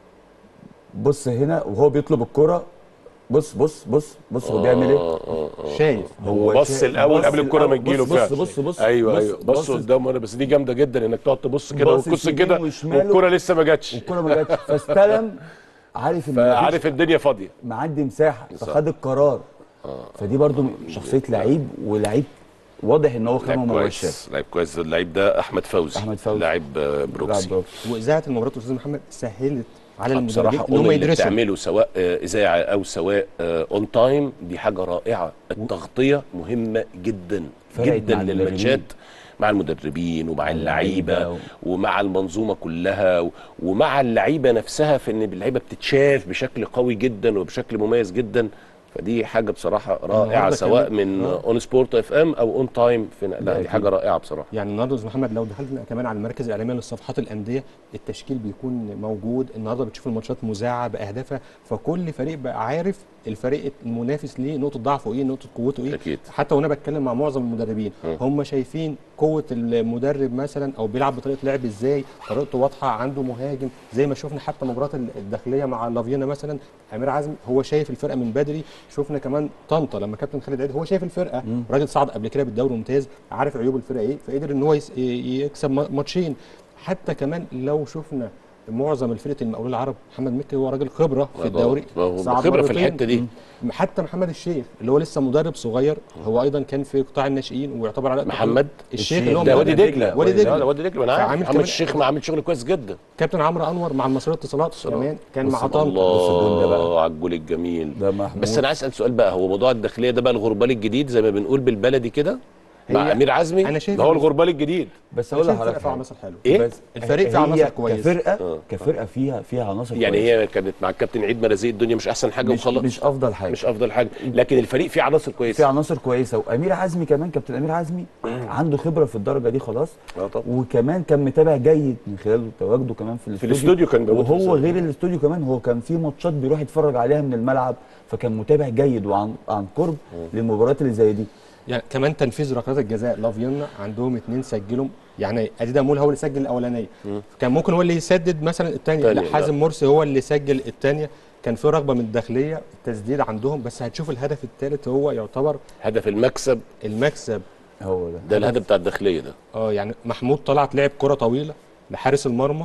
بص هنا وهو بيطلب الكرة بص بص بص بص هو بيعمل ايه اه اه اه شايف هو بص شا- الاول بص قبل الكره ما الأول. تجيله بص فعلا بص بص ايوه بص ايوه بص بص قدامه انا بس دي جامده جدا انك تقعد تبص كده باصص وتبص يمين كده وشمال والكره لسه ما جاتش الكرة ما جاتش فاستلم عارف ان مفيش فعارف الدنيا فاضيه معدي مساحة فخد القرار فدي برضو شخصية لعيب ولعيب واضح ان هو خامة لعيب مباشرة كويس لعيب كويس اللعيب ده احمد فوزي أحمد فوزي. لاعب آه، بروكسي لاعب واذاعه المباراه استاذ محمد سهلت على المدربين بصراحه ان هم قوم اللي يدرسوا بتعمله سواء آه، اذاعه او سواء اون تايم دي حاجه رائعه التغطيه مهمه جدا فرقت جدا مع للماتشات مع المدربين ومع اللعيبه اللعيبة. ومع المنظومه كلها و- ومع اللعيبه نفسها في ان اللعيبه بتتشاف بشكل قوي جدا وبشكل مميز جدا فدي حاجه بصراحه رائعه النهاردة سواء كمان- من آه. اون سبورت اف ام او اون تايم في لا دي أكيد. حاجه رائعه بصراحه يعني النهارده استاذ محمد لو دخلنا كمان على المركز الاعلامي للصفحات الانديه التشكيل بيكون موجود النهارده بتشوف الماتشات مذاعه باهدافها فكل فريق بقى عارف الفريق المنافس ليه نقطه ضعفه ايه نقطه قوته ايه أكيد. حتى وانا بتكلم مع معظم المدربين هم شايفين قوه المدرب مثلا او بيلعب بطريقه لعب ازاي طريقته واضحه عنده مهاجم زي ما شفنا حتى مباراه الداخليه مع لافينا مثلا امير عزمي هو شايف الفرقه من بدري شفنا كمان طنطا لما كابتن خالد عيد هو شايف الفرقه راجل صعد قبل كده بالدوري ممتاز عارف عيوب الفرقه ايه فقدر ان هو يس- ي- يكسب ما- ماتشين حتى كمان لو شفنا معظم الفرقه المقاولين العرب محمد مكي هو راجل خبره في الدوري ما هو صعد خبره في مرتين. الحته دي حتى محمد الشيخ اللي هو لسه مدرب صغير هو ايضا كان في قطاع الناشئين ويعتبر على محمد الشيخ اللي هو ده وادي مدرب دجله وادي لا، دجله وادي دجله ما انا عارف فعامل محمد كمان- الشيخ ما عامل شغل كويس جدا كابتن عمرو انور مع المصريه اتصالات كمان كان مع بص طنطا الجون ده بقى. الله على الجول الجميل ده محمود بس انا عايز اسال سؤال بقى هو موضوع الداخليه ده بقى الغربال الجديد زي ما بنقول بالبلدي كده مع هي- امير عزمي أنا شايف ده هو إن- الغربال الجديد بس أنا اقول شايف لك على الفرقه فيها حاجة. عناصر حلوه ايه بس الفريق فيه هي عناصر كويسة. كفرقه كفرقه فيها فيها عناصر يعني كويسة. هي كانت مع الكابتن عيد مرازيق الدنيا مش احسن حاجه مش, وخلاص مش افضل حاجه مش افضل حاجه لكن الفريق فيه عناصر في كويسه عناصر كويسه وامير عزمي كمان كابتن امير عزمي عنده خبره في الدرجه دي خلاص اه طبعا وكمان كان متابع جيد من خلال تواجده كمان في الاستوديو الاستوديو كان موجود في وهو الاستوديو. غير الاستوديو كمان هو كان في ماتشات بيروح يتفرج عليها من الملعب فكان متابع جيد وعن عن قرب للمباريات اللي زي دي يعني كمان تنفيذ ركلات الجزاء لافينا عندهم اثنين سجلوا يعني ادي ده مول هو اللي سجل الاولانيه كان ممكن هو اللي يسدد مثلا الثانيه التانية، لا لا. حازم مرسي هو اللي سجل الثانيه كان في رغبه من الداخليه التسديد عندهم بس هتشوف الهدف الثالث هو يعتبر هدف المكسب المكسب هو ده ده الهدف بتاع الداخليه ده اه يعني محمود طلعت لعب كره طويله لحارس المرمى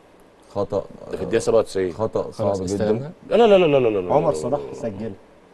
خطا ده في الدقيقه 97 خطا خلاص صعب جدا استلمها لا لا لا لا لا لا لا عمر لا. صلاح سجل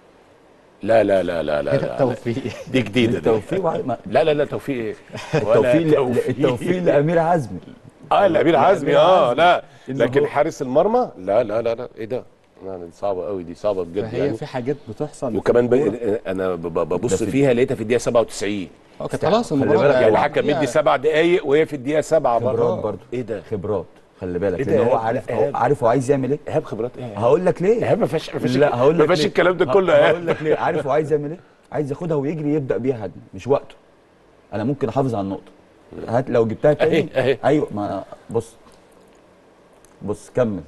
لا لا لا لا لا, لا. توفيق دي جديده دي التوفيق وع- ما- لا لا لا توفيق ايه ولا التوفيق ل- التوفيق لامير عزمي اه الامير عزمي اه عزمي. لا إنه لكن هو- حارس المرمى لا لا لا لا ايه ده لا دي صعبه قوي دي صعبه بجد فهي يعني في حاجات بتحصل وكمان في الكورة. ب... انا ب- ب- ببص ده في- فيها لقيتها في الدقيقه 97 اه كانت خلاص خلي المباراه بالك يعني هو الحكم مدي سبع دقايق وهي في الدقيقه سبعه برضه خبرات برضه ايه ده؟ خبرات خلي بالك إيه ده لان هو يا عارف إيهاب؟ هو عارف هو عايز يعمل ايه ايهاب خبرات ايه؟ هقول لك ليه ايهاب ما فيهاش ما فيهاش لا هقول ما لك فيهاش ليه. الكلام ده ه- كله يا هقول ايهاب لك ليه عارف هو عايز يعمل ايه عايز ياخدها ويجري يبدا بيها هجمه مش وقته انا ممكن احافظ على النقطه هات لو جبتها تاني أهي- أهي. ايوه ما بص بص كمل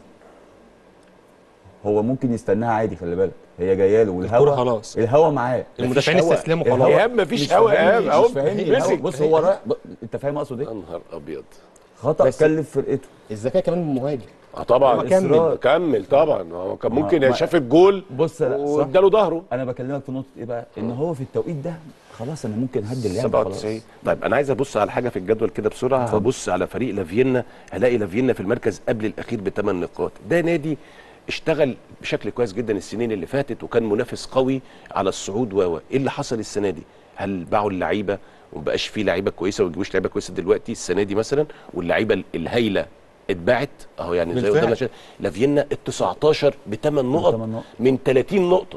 هو ممكن يستناها عادي خلي بالك هي جايه له الكرة والهوا خلاص. الهوا معاه المدافعين هوا. استسلموا الهوا. خلاص ايهاب مفيش مش هوا فاهمني- ايهاب اهو مش فاهمني الهوا. مسك بص هو رايح ب- انت فاهم اقصد يا ايه نهار ابيض خطا بس- كلف فرقته الذكاء كمان من المهاجم اه طبعا هو كمل. إصرار. كمل طبعا هو كان ما- ممكن ما- شاف الجول بص لا صح واداله ظهره انا بكلمك في نقطه ايه بقى ان هو في التوقيت ده خلاص انا ممكن هدي اللعبه خلاص 97 طيب انا عايز ابص على حاجه في الجدول كده بسرعه هبص على فريق لافيينا هلاقي لافيينا في المركز قبل الاخير بثمان نقاط ده نادي اشتغل بشكل كويس جدا السنين اللي فاتت وكان منافس قوي على الصعود و ايه اللي حصل السنه دي هل باعوا اللعيبه ومبقاش فيه لعيبه كويسه وما يجيبوش لعيبه كويسه دلوقتي السنه دي مثلا واللعيبه الهايله اتباعت اهو يعني زي بالفعل. قدامنا شا- لافيينا ال 19 بثمان نقط بتمن نقط. من 30 نقطه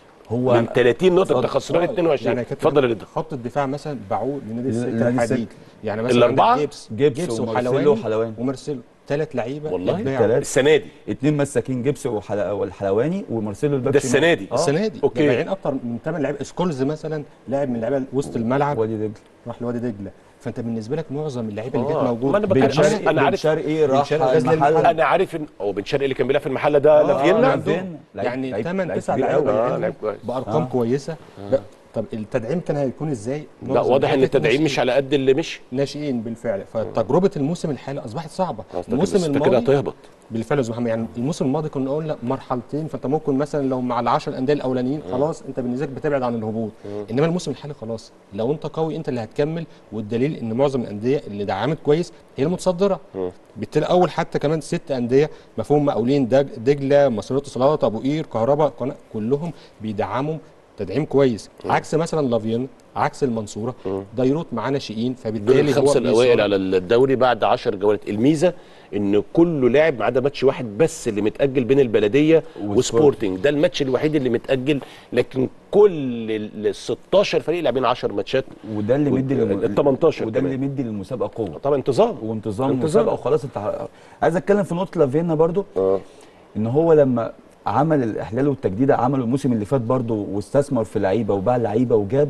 هو من 30 نقطه انت اتفضل. خسران 22 يعني كانت اتفضل يا رضا خط الدفاع مثلا باعوه لنادي السكه لنادي الحديد السكة. يعني مثلا الأربعة؟ عندك جيبس جيبس ومارسيلو وحلواني. ومارسيلو ثلاث لعيبه والله؟ اتباعوا. تلاتة. السنه دي اتنين مساكين جبس وحلا- والحلواني ومارسيلو الباك ده شمال. السنة دي. آه. السنه دي أوكي. بايعين اكتر من ثمان لعيبه سكولز مثلا لاعب من لعيبه وسط الملعب وادي دجله راح لوادي دجله فانت بالنسبه لك معظم اللعيبه اللي آه. كانت ما موجوده أنا بن بتكلم- شرقي أنا بن عارف- شرقي راح شرقي غزل المحل المحل. انا عارف ان هو بن شرقي اللي كان بيلعب في المحله ده لافيينا عندهم. يعني 8 9 كبير لعيبه قوي. آه، عندهم لعيب كويس. بارقام آه. كويسه ب- طب التدعيم كان هيكون ازاي؟ لا معظم واضح ان اللعيبة التدعيم ناشئين. مش على قد اللي مشي ناشئين بالفعل فتجربه الموسم الحالي اصبحت صعبه الموسم الموسم بس انت كده الماضي هتهبط بالفعل يا أستاذ محمد يعني الموسم الماضي كنا قلنا مرحلتين فانت ممكن مثلا لو مع العشر انديه الاولانيين خلاص انت بالنسبه لك بتبعد عن الهبوط انما الموسم الحالي خلاص لو انت قوي انت اللي هتكمل والدليل ان معظم الانديه اللي دعمت كويس هي المتصدره بالتالي اول حتى كمان ست انديه مفهوم مقاولين دج دجله مصريه اتصالات ابو قير كهرباء قناه كلهم بيدعموا تدعيم كويس عكس مثلا لافيان عكس المنصوره ديروت معاه ناشئين دول فبالتالي هو الخمسه الاوائل بيصاب. على الدوري بعد 10 جولات الميزه ان كله لاعب ما عدا ماتش واحد بس اللي متاجل بين البلديه وسبورتنج ده الماتش الوحيد اللي متاجل لكن كل ال 16 فريق لاعبين 10 ماتشات وده اللي وال- مدي للم- ال 18 وده اللي كمان. مدي للمسابقه قوه طبعا انتظام وانتظام انتظام. مسابقه وخلاص انت ح- عايز اتكلم في نقطه لافينا برضو اه ان هو لما عمل الاحلال والتجديد عمله الموسم اللي فات برضو واستثمر في لعيبه وباع لعيبه وجاب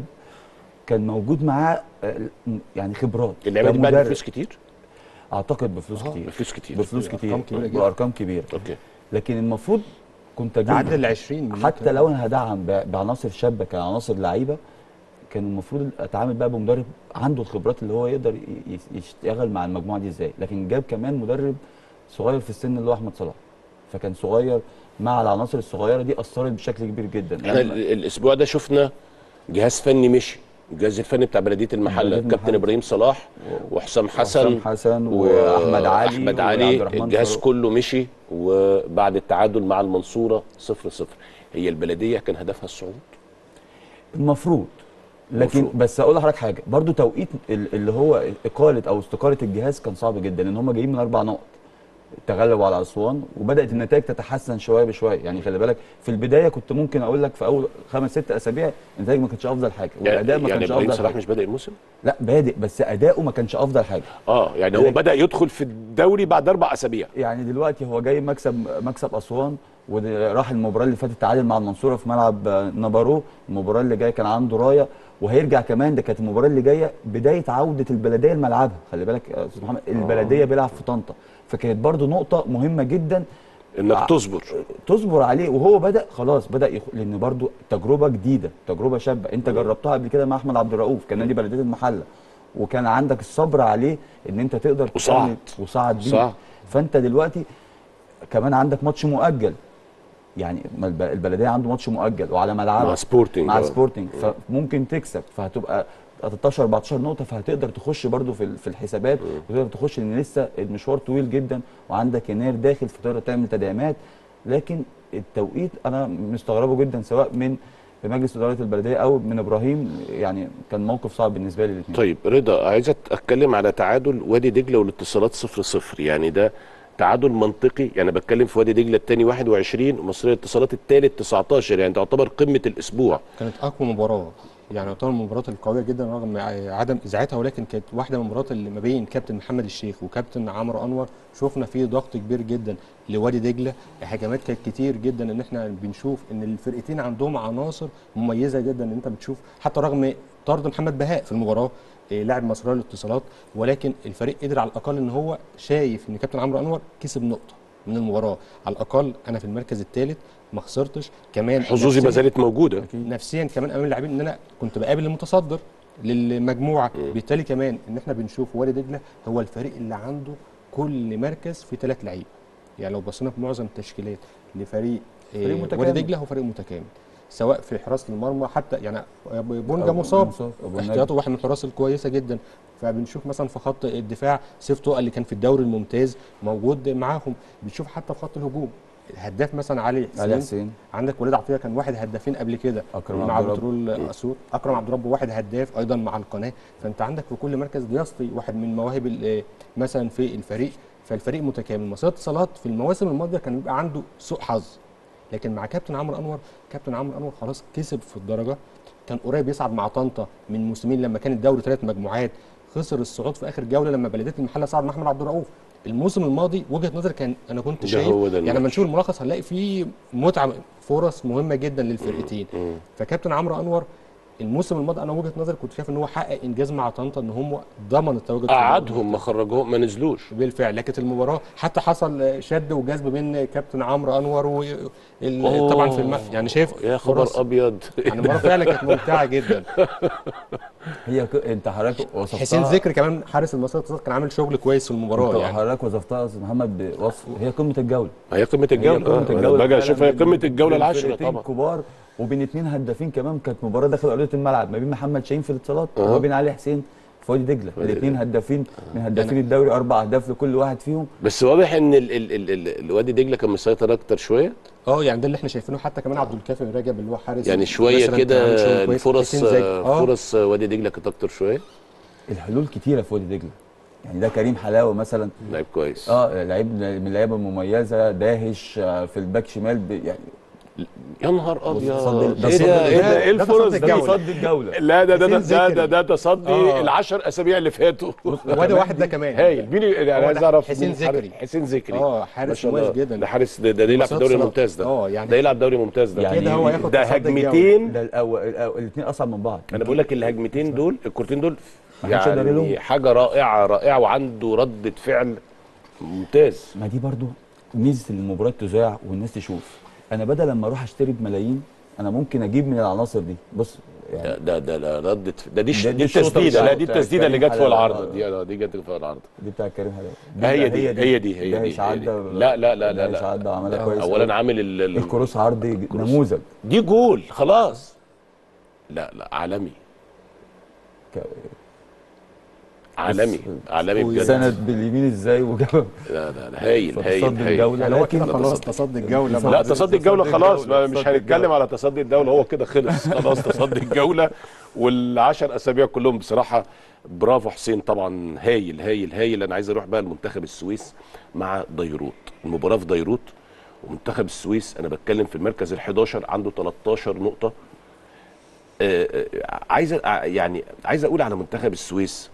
كان موجود معاه آه، يعني خبرات اللعيبه دي بعد كمدرب. فلوس كتير اعتقد بفلوس آه، كتير بفلوس كتير بفلوس كتير بأرقام كبيرة جدا. بارقام كبيره اوكي لكن المفروض كنت اجيب تعدي ال 20 مليون حتى كمان. لو انا هدعم ب- بعناصر شابه كعناصر لعيبه كان المفروض اتعامل بقى بمدرب عنده الخبرات اللي هو يقدر ي- ي- يشتغل مع المجموعه دي ازاي لكن جاب كمان مدرب صغير في السن اللي هو احمد صلاح فكان صغير مع العناصر الصغيره دي اثرت بشكل كبير جدا احنا ال- الاسبوع ده شفنا جهاز فني مشي الجهاز الفني بتاع بلديه المحله بلدية كابتن المحلة. ابراهيم صلاح وحسام حسن حسام حسن واحمد علي احمد وعبد علي الرحمن الجهاز فاروق. كله مشي وبعد التعادل مع المنصوره 0 0 هي البلديه كان هدفها الصعود المفروض لكن المفروض. بس اقول لحضرتك حاجه برضو توقيت ال- اللي هو اقاله او استقاله الجهاز كان صعب جدا ان هم جايين من اربع نقط تغلبوا على اسوان وبدات النتائج تتحسن شويه بشويه يعني خلي بالك في البدايه كنت ممكن اقول لك في اول خمس ست اسابيع النتائج ما كانتش افضل حاجه والاداء ما يعني كانش ابراهيم افضل صلاح حاجه مش بدا الموسم لا بادئ بس اداؤه ما كانش افضل حاجه اه يعني هو لكن- بدا يدخل في الدوري بعد اربع اسابيع يعني دلوقتي هو جاي مكسب مكسب اسوان وراح المباراه اللي فاتت تعادل مع المنصوره في ملعب آه، نبارو المباراه اللي جايه كان عنده رايه وهيرجع كمان ده كانت المباراه اللي جايه بدايه عوده البلديه لملعبها خلي بالك يا استاذ محمد البلديه بيلعب في طنطا فكانت برضو نقطه مهمه جدا انك ع- تصبر تصبر عليه وهو بدا خلاص بدا يخ... لان برضو تجربه جديده تجربه شابه انت جربتها قبل كده مع احمد عبد الرؤوف كان نادي بلديه المحله وكان عندك الصبر عليه ان انت تقدر وصعد. تكمل- وصعد بيه صعد. فانت دلوقتي كمان عندك ماتش مؤجل يعني ما الب- البلديه عنده ماتش مؤجل وعلى ملعبه مع سبورتنج مع آه. سبورتنج فممكن تكسب فهتبقى 13 14 نقطه فهتقدر تخش برضو في ال- في الحسابات وتقدر تخش ان لسه المشوار طويل جدا وعندك يناير داخل فتقدر تعمل تدعيمات لكن التوقيت انا مستغربه جدا سواء من مجلس اداره البلديه او من ابراهيم يعني كان موقف صعب بالنسبه لي الاثنين طيب رضا عايز اتكلم على تعادل وادي دجله والاتصالات 0 0 يعني ده تعادل منطقي يعني بتكلم في وادي دجله الثاني 21 ومصريه الاتصالات الثالث 19 يعني تعتبر قمه الاسبوع كانت اقوى مباراه يعني يعتبر من المباريات القويه جدا رغم ع- عدم اذاعتها ولكن كانت واحده من المباريات اللي ما بين كابتن محمد الشيخ وكابتن عمرو انور شفنا فيه ضغط كبير جدا لوادي دجله هجمات كانت كتير جدا ان احنا بنشوف ان الفرقتين عندهم عناصر مميزه جدا ان انت بتشوف حتى رغم طرد محمد بهاء في المباراه إيه، لاعب مصرية للاتصالات ولكن الفريق قدر على الاقل ان هو شايف ان كابتن عمرو انور كسب نقطه من المباراه على الاقل انا في المركز الثالث ما خسرتش كمان حظوظي ما نفسياً- زالت موجوده نفسيا كمان امام اللاعبين ان انا كنت بقابل المتصدر للمجموعه بالتالي كمان ان احنا بنشوف وادي دجله هو الفريق اللي عنده كل مركز في ثلاث لعيبه يعني لو بصينا في معظم التشكيلات لفريق فريق آه، متكامل. وادي دجله هو فريق متكامل سواء في حراسه المرمى حتى يعني بونجا أبو- مصاب مصاب، أبو النجم. احتياطه واحد من الحراس الكويسه جدا فبنشوف مثلا في خط الدفاع سيف تقى اللي كان في الدوري الممتاز موجود معاهم بنشوف حتى في خط الهجوم الهداف مثلا علي علي حسين حسين عندك وليد عطيه كان واحد هدافين قبل كده أكرم مع عبد الرب. بترول اسيوط اكرم عبد الرب واحد هداف ايضا مع القناه فانت عندك في كل مركز بيسطي واحد من مواهب ال- مثلا في الفريق فالفريق متكامل مصرية اتصالات في المواسم الماضيه كان بيبقى عنده سوء حظ لكن مع كابتن عمرو انور كابتن عمرو انور خلاص كسب في الدرجه كان قريب يصعد مع طنطا من موسمين لما كان الدوري ثلاث مجموعات خسر الصعود في اخر جوله لما بلديه المحله صعد مع احمد عبد الرؤوف الموسم الماضي وجهه نظري كان انا كنت ده شايف هو ده يعني لما الماتش. نشوف الملخص هنلاقي فيه متعه فرص مهمه جدا للفرقتين مم. فكابتن عمرو انور الموسم الماضي انا وجهه نظري كنت شايف ان هو حقق انجاز مع طنطا ان هم ضمن التواجد في قعدهم ما خرجوهم ما نزلوش بالفعل لكن المباراه حتى حصل شد وجذب بين كابتن عمرو انور و ال- طبعا في الم... يعني شايف يا خبر فرص- ابيض يعني المباراه فعلا كانت ممتعه جدا هي ك... انت حضرتك وصفتها حسين ذكر كمان حارس المصري الاتصالات كان عامل شغل كويس في المباراه انت يعني حضرتك وصفتها يا استاذ محمد بوصف هي قمه الجوله هي قمه هي الجوله قمه آه، الجوله انا باجي فعلاً اشوف هي بين- قمه الجوله بين العشره فرقتين طبعا كبار وبين اثنين هدافين كمان كانت مباراه داخل ارضيه الملعب ما بين محمد شاهين في الاتصالات أه. وما بين علي حسين في وادي دجله وادي الاثنين دجلة. هدافين من هدافين الدوري اربع اهداف لكل واحد فيهم بس واضح ان ال ال ال ال الوادي دجله كان مسيطر اكتر شويه اه يعني ده اللي احنا شايفينه حتى كمان عبد الكافي رجب اللي هو حارس يعني شويه مثلاً كده كان عامل شغل كويس. الفرص حسين زكي. اه فرص وادي دجله كانت اكتر شويه الحلول كتيره في وادي دجله يعني ده كريم حلاوه مثلا لعيب كويس اه لعيب من اللعيبه المميزه داهش آه، في الباك شمال ب... يعني يا نهار ابيض تصدي- ده ايه تصدي- ده ايه ده- ده ايه ده الفرص تصدي دي الجولة. صد الجوله لا ده ده ده حسين ده, ذكري. ده, ده تصدي آه. العشر اسابيع اللي فاتوا وادي واحد ده كمان هايل مين انا هو عايز ده اعرف حسين مين الحارس؟ ذكري. حسين ذكري اه ما حارس شاء مميز الله جدا ده حارس ده, ده يلعب في الدوري مصاد الممتاز ده اه يعني ده يلعب دوري ممتاز ده يعني كده هو ياخد ده تصدي الجولة. هجمتين ده الاول الاثنين اصعب من بعض انا بقول لك الهجمتين دول الكورتين دول ما حدش يقدر يعني يلوم. حاجه رائعه رائعه وعنده رده فعل ممتاز ما دي برضو ميزه المباراه تذاع والناس تشوف انا بدل لما اروح اشتري بملايين انا ممكن اجيب من العناصر دي بص يعني ده ده ده ده ردة ده دي, ده- دي, دي الشوطة التسديده لا بتاعت دي التسديده اللي كريم جت فوق حلاوة. العارضه دي آه، دي جت فوق العارضه دي بتاع كريم حلاوه هي دي هي دي هي داهش دي عدى لا لا لا لا داهش لا عدى وعملها لا، كويس اولا أوي. عامل ال- ال- الكروس عرضي نموذج دي جول خلاص لا لا عالمي ك- عالمي عالمي بجد سند باليمين ازاي وجاب لا لا لا هايل هايل فتصدي هايل الجوله يعني هو لكن كده خلاص تصدي الجوله لا بعد تصدي الجولة خلاص ما مش تصدي هنتكلم الجولة. على تصدي الدولة هو كده خلص خلاص تصدي الجولة والعشر أسابيع كلهم بصراحة برافو حسين طبعا هايل هايل هايل أنا عايز أروح بقى لمنتخب السويس مع ديروت المباراة في ديروت ومنتخب السويس أنا بتكلم في المركز ال 11 عنده 13 نقطة آه، آه، عايز أ- يعني عايز أقول على منتخب السويس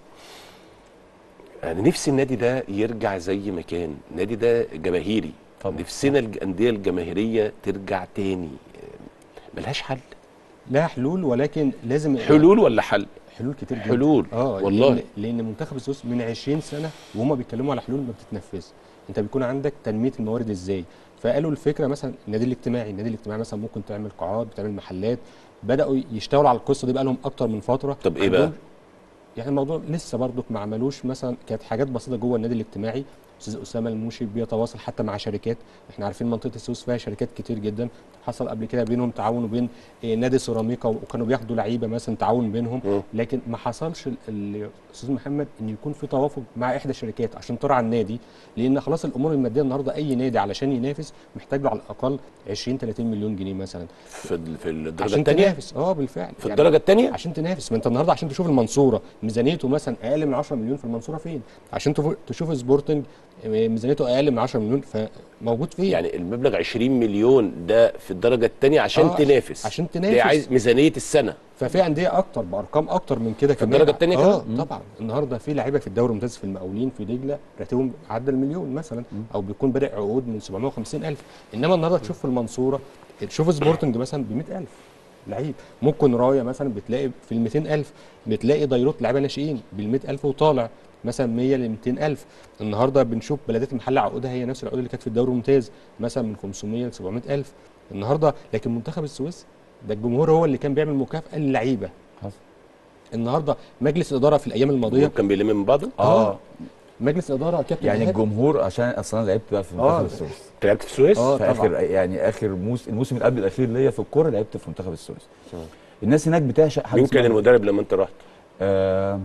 انا نفسي النادي ده يرجع زي ما كان النادي ده جماهيري طبعا. نفسنا الانديه الجماهيريه ترجع تاني ملهاش حل لا حلول ولكن لازم حلول ولا حل حلول كتير جدا حلول، اه والله. لان, لأن منتخب السويس من 20 سنه وهم بيتكلموا على حلول ما بتتنفذش انت بيكون عندك تنميه الموارد ازاي فقالوا الفكره مثلا النادي الاجتماعي النادي الاجتماعي مثلا ممكن تعمل قاعات بتعمل محلات بداوا يشتغلوا على القصه دي بقى لهم اكتر من فتره طب إيه بقى؟ عندهم- يعني الموضوع لسه برضك ما عملوش مثلا كانت حاجات بسيطه جوه النادي الاجتماعي استاذ اسامه الموشي بيتواصل حتى مع شركات احنا عارفين منطقه السويس فيها شركات كتير جدا حصل قبل كده بينهم تعاون وبين إيه، نادي سيراميكا وكانوا بياخدوا لعيبه مثلا تعاون بينهم مم. لكن ما حصلش ال- ال- الاستاذ محمد ان يكون في توافق مع احدى الشركات عشان ترعى النادي لان خلاص الامور الماديه النهارده اي نادي علشان ينافس محتاج له على الاقل 20 30 مليون جنيه مثلا في ال- في الدرجه عشان الثانيه تنافس اه بالفعل في الدرجه الثانيه عشان تنافس ما انت النهارده عشان تشوف المنصوره ميزانيته مثلا اقل من 10 مليون في المنصوره فين عشان تفو- تشوف سبورتنج ميزانيته اقل من 10 مليون فموجود فيه يعني المبلغ 20 مليون ده في الدرجه الثانيه عشان آه، تنافس عشان ده تنافس. عايز ميزانيه السنه ففي انديه اكتر بارقام اكتر من كده كمان الدرجة التانية اه كمان؟ طبعا النهارده في لعيبه في الدوري الممتاز في المقاولين في دجله راتبهم عدى المليون مثلا او بيكون بادئ عقود من 750 الف انما النهارده تشوف في المنصوره تشوف سبورتنج مثلا ب 100 الف لعيب ممكن رايه مثلا بتلاقي في ال 200 الف بتلاقي دايروت لعيبه ناشئين بال 100 الف وطالع مثلا 100 ل 200 الف النهارده بنشوف بلديه المحل عقودها هي نفس العقود اللي كانت في الدوري الممتاز مثلا من 500 ل 700 الف النهارده لكن منتخب السويس ده الجمهور هو اللي كان بيعمل مكافاه للعيبه حصل. النهارده مجلس الاداره في الايام الماضيه كان بيلم من بعضه اه مجلس الاداره كابتن يعني إيهاب الجمهور عشان اصلا أنا لعبت بقى في آه. منتخب السويس انت لعبت في السويس آه. في طبعاً. اخر يعني اخر موسم الموسم اللي قبل الاخير ليا في الكوره لعبت في منتخب السويس الناس هناك بتعشق حاجه مين كان اسمها- المدرب لما انت رحت آه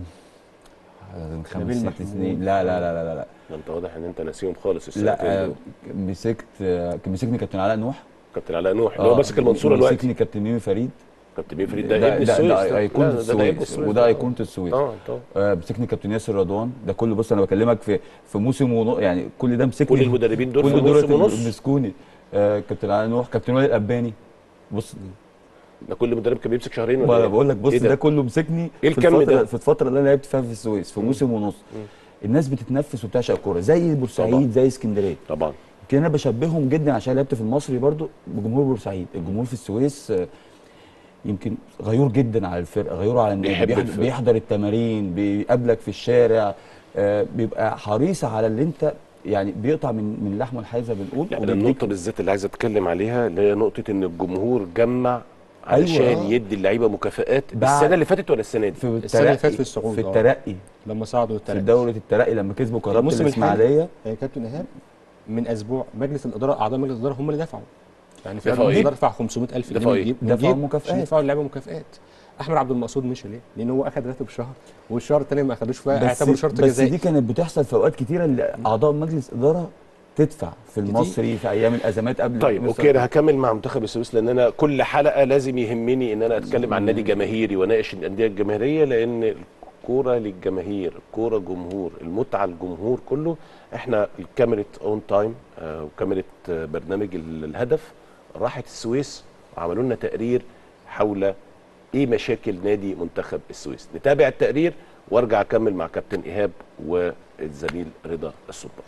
من خمس نبيل ست محمود. سنين لا لا لا لا لا لا, ده انت واضح ان انت ناسيهم خالص السنتين لا آه دول. مسكت آه كان مسكني كابتن علاء نوح كابتن علاء نوح اللي هو ماسك المنصوره دلوقتي مسكني كابتن ميمي فريد كابتن مين فريد ده ده ابن ده, السويس ده ايقونه لا، ده- ده ابن السويس السويس وده ده. ايقونه السويس اه طبعا آه مسكني كابتن ياسر رضوان ده كله بص انا بكلمك في في موسم ونص يعني كل ده مسكني كل المدربين دول في كل موسم دول ونص مسكوني آه كابتن علاء نوح كابتن وائل الاباني بص ده كل مدرب كان بيمسك شهرين ولا ما انا ايه؟ بقول لك بص إيه ده كله مسكني إيه في الكم الفترة ده؟ في الفتره اللي انا لعبت فيها في السويس في موسم ونص الناس بتتنفس وبتعشق الكوره زي طبعا. بورسعيد زي اسكندريه طبعا يمكن انا بشبههم جدا عشان لعبت في المصري برضو بجمهور بورسعيد الجمهور في السويس آه، يمكن غيور جدا على الفرقه غيور على النادي بيحب بيحضر, الفرقة. بيحضر التمارين بيقابلك في الشارع آه، بيبقى حريص على اللي انت يعني بيقطع من من لحمه الحيزه بنقول يعني وبيديك- النقطه بالذات اللي عايز اتكلم عليها اللي هي نقطه ان الجمهور جمع علشان أيوة. يدي اللعيبه مكافآت بعد- السنه اللي فاتت ولا السنه دي؟ في السنة اللي الترقي فاتت في الصعود، في آه. الترقي لما صعدوا في التلاتة دوره الترقي لما كسبوا كرامه الموسم الحالي الاسماعيليه آه، كابتن ايهاب من اسبوع مجلس الاداره اعضاء مجلس الاداره هم اللي دفعوا يعني في دفعوا مجلس إيه؟ الاداره دفع 500000 جنيه دفعوا إيه؟ ونجيب- دفعوا ونجيب مكافآت. عشان يدفعوا اللعيبه مكافآت احمد عبد المقصود مشي ليه؟ لان هو اخذ راتب شهر والشهر الثاني ما اخدوش بس, فاعتبروا شرط بس جزائي دي كانت بتحصل في اوقات كتيره اللي اعضاء مجلس اداره تدفع في المصري في ايام الازمات قبل طيب مصر. اوكي انا هكمل مع منتخب السويس لان انا كل حلقه لازم يهمني ان انا اتكلم عن نادي جماهيري واناقش الانديه الجماهيريه لان الكوره للجماهير الكوره جمهور المتعه الجمهور كله احنا الكاميرا اون تايم وكاميرا آه، برنامج ال- الهدف راحت السويس وعملوا لنا تقرير حول ايه مشاكل نادي منتخب السويس نتابع التقرير وارجع اكمل مع كابتن ايهاب والزميل رضا السلطان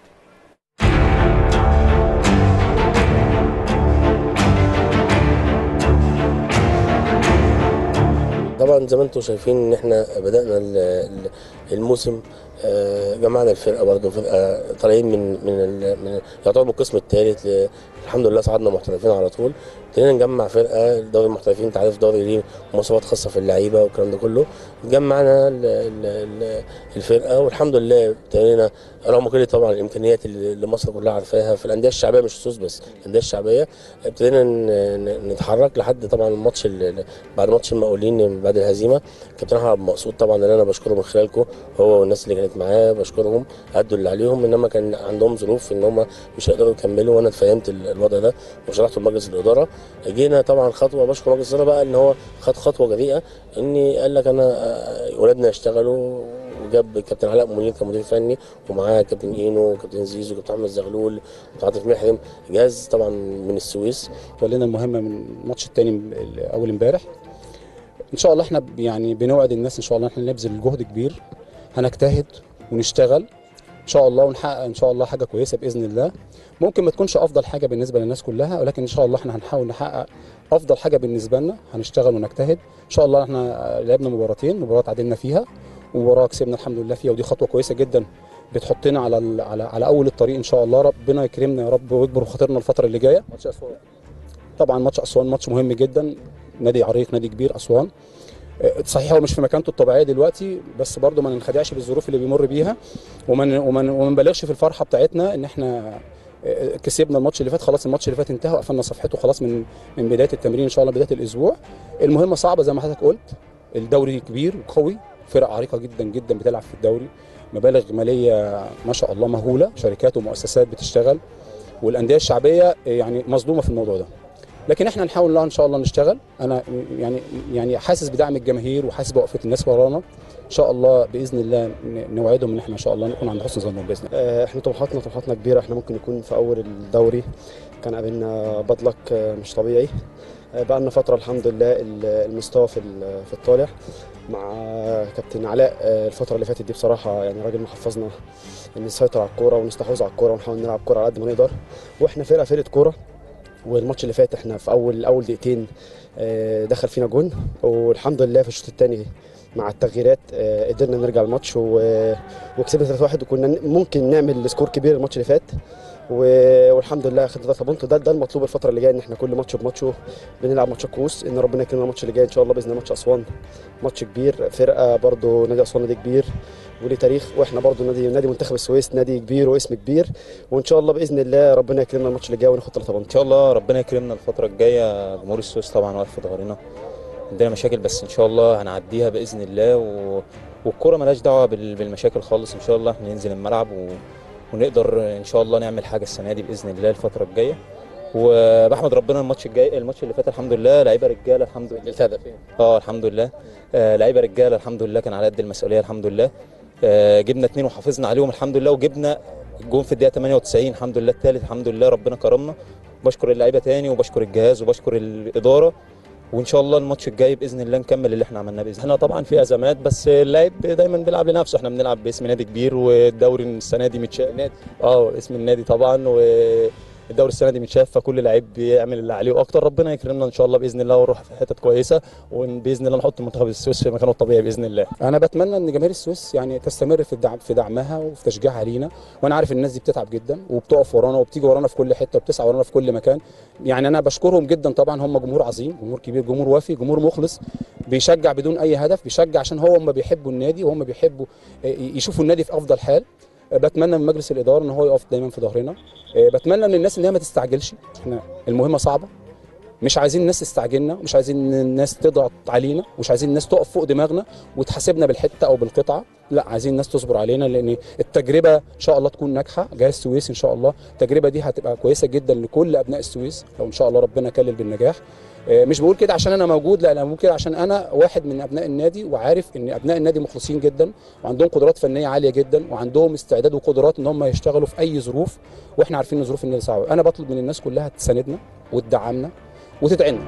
طبعا زي ما انتم شايفين ان احنا بدانا ال- ال- الموسم آه، جمعنا الفرقه برضه فرقه طالعين من من ال- من يعتبر من القسم الثالث الحمد لله صعدنا محترفين على طول ابتدينا نجمع فرقه دوري المحترفين انت عارف دوري ليه مواصفات خاصه في اللعيبه والكلام ده كله جمعنا ال- ال- ال- الفرقه والحمد لله ابتدينا رغم كل طبعا الامكانيات اللي اللي مصر كلها عارفاها في الانديه الشعبيه مش السوس بس الانديه الشعبيه ابتدينا ن- ن- نتحرك لحد طبعا الماتش ال- بعد ماتش المقاولين بعد الهزيمه كابتن احمد عبد المقصود طبعا اللي انا بشكره من خلالكم هو والناس اللي كانت معاه بشكرهم ادوا اللي عليهم انما كان عندهم ظروف ان هم مش هيقدروا يكملوا وانا اتفهمت ال- الوضع ده وشرحته لمجلس الاداره جينا طبعا خطوه بشكر مجلس الاداره بقى ان هو خد خطوه جريئه اني قال لك انا آه، ولادنا يشتغلوا وجاب كابتن علاء منير كمدير فني ومعاه كابتن اينو وكابتن زيزو وكابتن احمد زغلول وعاطف محرم جهاز طبعا من السويس ولنا المهمه من الماتش الثاني اول امبارح ان شاء الله احنا ب- يعني بنوعد الناس ان شاء الله احنا نبذل جهد كبير هنجتهد ونشتغل ان شاء الله ونحقق ان شاء الله حاجه كويسه باذن الله ممكن ما تكونش افضل حاجه بالنسبه للناس كلها ولكن ان شاء الله احنا هنحاول نحقق افضل حاجه بالنسبه لنا هنشتغل ونجتهد ان شاء الله احنا لعبنا مباراتين مباراه تعادلنا فيها ومباراه كسبنا الحمد لله فيها ودي خطوه كويسه جدا بتحطنا على ال- على على اول الطريق ان شاء الله ربنا يكرمنا يا رب ويكبر بخاطرنا الفتره اللي جايه ماتش اسوان طبعا ماتش اسوان ماتش مهم جدا نادي عريق نادي كبير اسوان آه، صحيح هو مش في مكانته الطبيعيه دلوقتي بس برضه ما ننخدعش بالظروف اللي بيمر بيها وما ن- وما ن- وما نبالغش في الفرحه بتاعتنا ان احنا آه، كسبنا الماتش اللي فات خلاص الماتش اللي فات انتهى وقفلنا صفحته خلاص من من بدايه التمرين ان شاء الله بدايه الاسبوع المهمه صعبه زي ما حضرتك قلت الدوري كبير وقوي فرق عريقه جدا جدا بتلعب في الدوري مبالغ ماليه ما شاء الله مهوله شركات ومؤسسات بتشتغل والانديه الشعبيه يعني مظلومه في الموضوع ده لكن احنا نحاول ان شاء الله نشتغل انا يعني يعني حاسس بدعم الجماهير وحاسس بوقفه الناس ورانا ان شاء الله باذن الله ن- نوعدهم ان احنا ان شاء الله نكون عند حسن ظنهم باذن الله آه، احنا طموحاتنا طموحاتنا كبيره احنا ممكن نكون في اول الدوري كان قابلنا بدلك آه، مش طبيعي آه، بقى لنا فتره الحمد لله ال- المستوى في ال- في الطالع مع كابتن علاء آه، الفتره اللي فاتت دي بصراحه يعني راجل محفظنا ان نسيطر على الكوره ونستحوذ على الكوره ونحاول نلعب كوره على قد ما نقدر واحنا فرقه فرقه كوره والماتش اللي فات احنا في اول اول دقيقتين آه، دخل فينا جون والحمد لله في الشوط الثاني مع التغييرات آه، قدرنا نرجع الماتش و- وكسبنا 3-1 وكنا ن- ممكن نعمل سكور كبير الماتش اللي فات و- والحمد لله خدنا 3 بونت ده ده المطلوب الفتره اللي جايه ان احنا كل ماتش بماتشه بنلعب ماتشات كؤوس ان ربنا يكرمنا الماتش اللي جاي ان شاء الله باذن الله ماتش اسوان ماتش كبير فرقه برضو نادي اسوان نادي كبير وليه تاريخ واحنا برضو نادي نادي منتخب السويس نادي كبير واسم كبير وان شاء الله باذن الله ربنا يكرمنا الماتش اللي جاي وناخد 3 بونت ان شاء الله ربنا يكرمنا الفتره الجايه جمهور السويس طبعا واقف في ظهرنا عندنا مشاكل بس ان شاء الله هنعديها باذن الله و... والكوره ملهاش دعوه بال... بالمشاكل خالص ان شاء الله احنا ننزل الملعب و... ونقدر ان شاء الله نعمل حاجه السنه دي باذن الله الفتره الجايه وبحمد ربنا الماتش الجاي الماتش اللي فات الحمد لله لعيبه رجاله الحمد لله الهدف اه الحمد لله آه لعيبه رجاله الحمد لله كان على قد المسؤوليه الحمد لله آه جبنا اتنين وحافظنا عليهم الحمد لله وجبنا جون في الدقيقه 98 الحمد لله الثالث الحمد لله ربنا كرمنا بشكر اللعيبه تاني وبشكر الجهاز وبشكر الاداره وان شاء الله الماتش الجاي باذن الله نكمل اللي احنا عملناه باذن الله احنا طبعا في ازمات بس اللاعب دايما بيلعب لنفسه احنا بنلعب باسم نادي كبير والدوري السنه دي متشاف اه اسم النادي طبعا والدوري السنه دي متشاف فكل لعيب بيعمل اللي عليه واكتر ربنا يكرمنا ان شاء الله باذن الله ونروح في حتت كويسه وباذن الله نحط منتخب السويس في مكانه الطبيعي باذن الله انا بتمنى ان جماهير السويس يعني تستمر في الدعم في دعمها وفي تشجيعها لينا وانا عارف الناس دي بتتعب جدا وبتقف ورانا وبتيجي ورانا في كل حته وبتسعى ورانا في كل مكان يعني انا بشكرهم جدا طبعا هم جمهور عظيم جمهور كبير جمهور وافي جمهور مخلص بيشجع بدون اي هدف بيشجع عشان هو هم بيحبوا النادي وهم بيحبوا آه، يشوفوا النادي في افضل حال آه، بتمنى من مجلس الاداره ان هو يقف دايما في ظهرنا آه، بتمنى من الناس ان هي ما تستعجلش احنا المهمه صعبه مش عايزين الناس تستعجلنا مش عايزين الناس تضغط علينا مش عايزين الناس تقف فوق دماغنا وتحاسبنا بالحته او بالقطعه لا عايزين الناس تصبر علينا لان التجربه ان شاء الله تكون ناجحه جاي السويس ان شاء الله التجربه دي هتبقى كويسه جدا لكل ابناء السويس لو ان شاء الله ربنا كلل بالنجاح آه، مش بقول كده عشان انا موجود لا انا بقول كده عشان انا واحد من ابناء النادي وعارف ان ابناء النادي مخلصين جدا وعندهم قدرات فنيه عاليه جدا وعندهم استعداد وقدرات ان هم يشتغلوا في اي ظروف واحنا عارفين ان ظروف النادي صعبه انا بطلب من الناس كلها تساندنا وتدعمنا وتدعمنا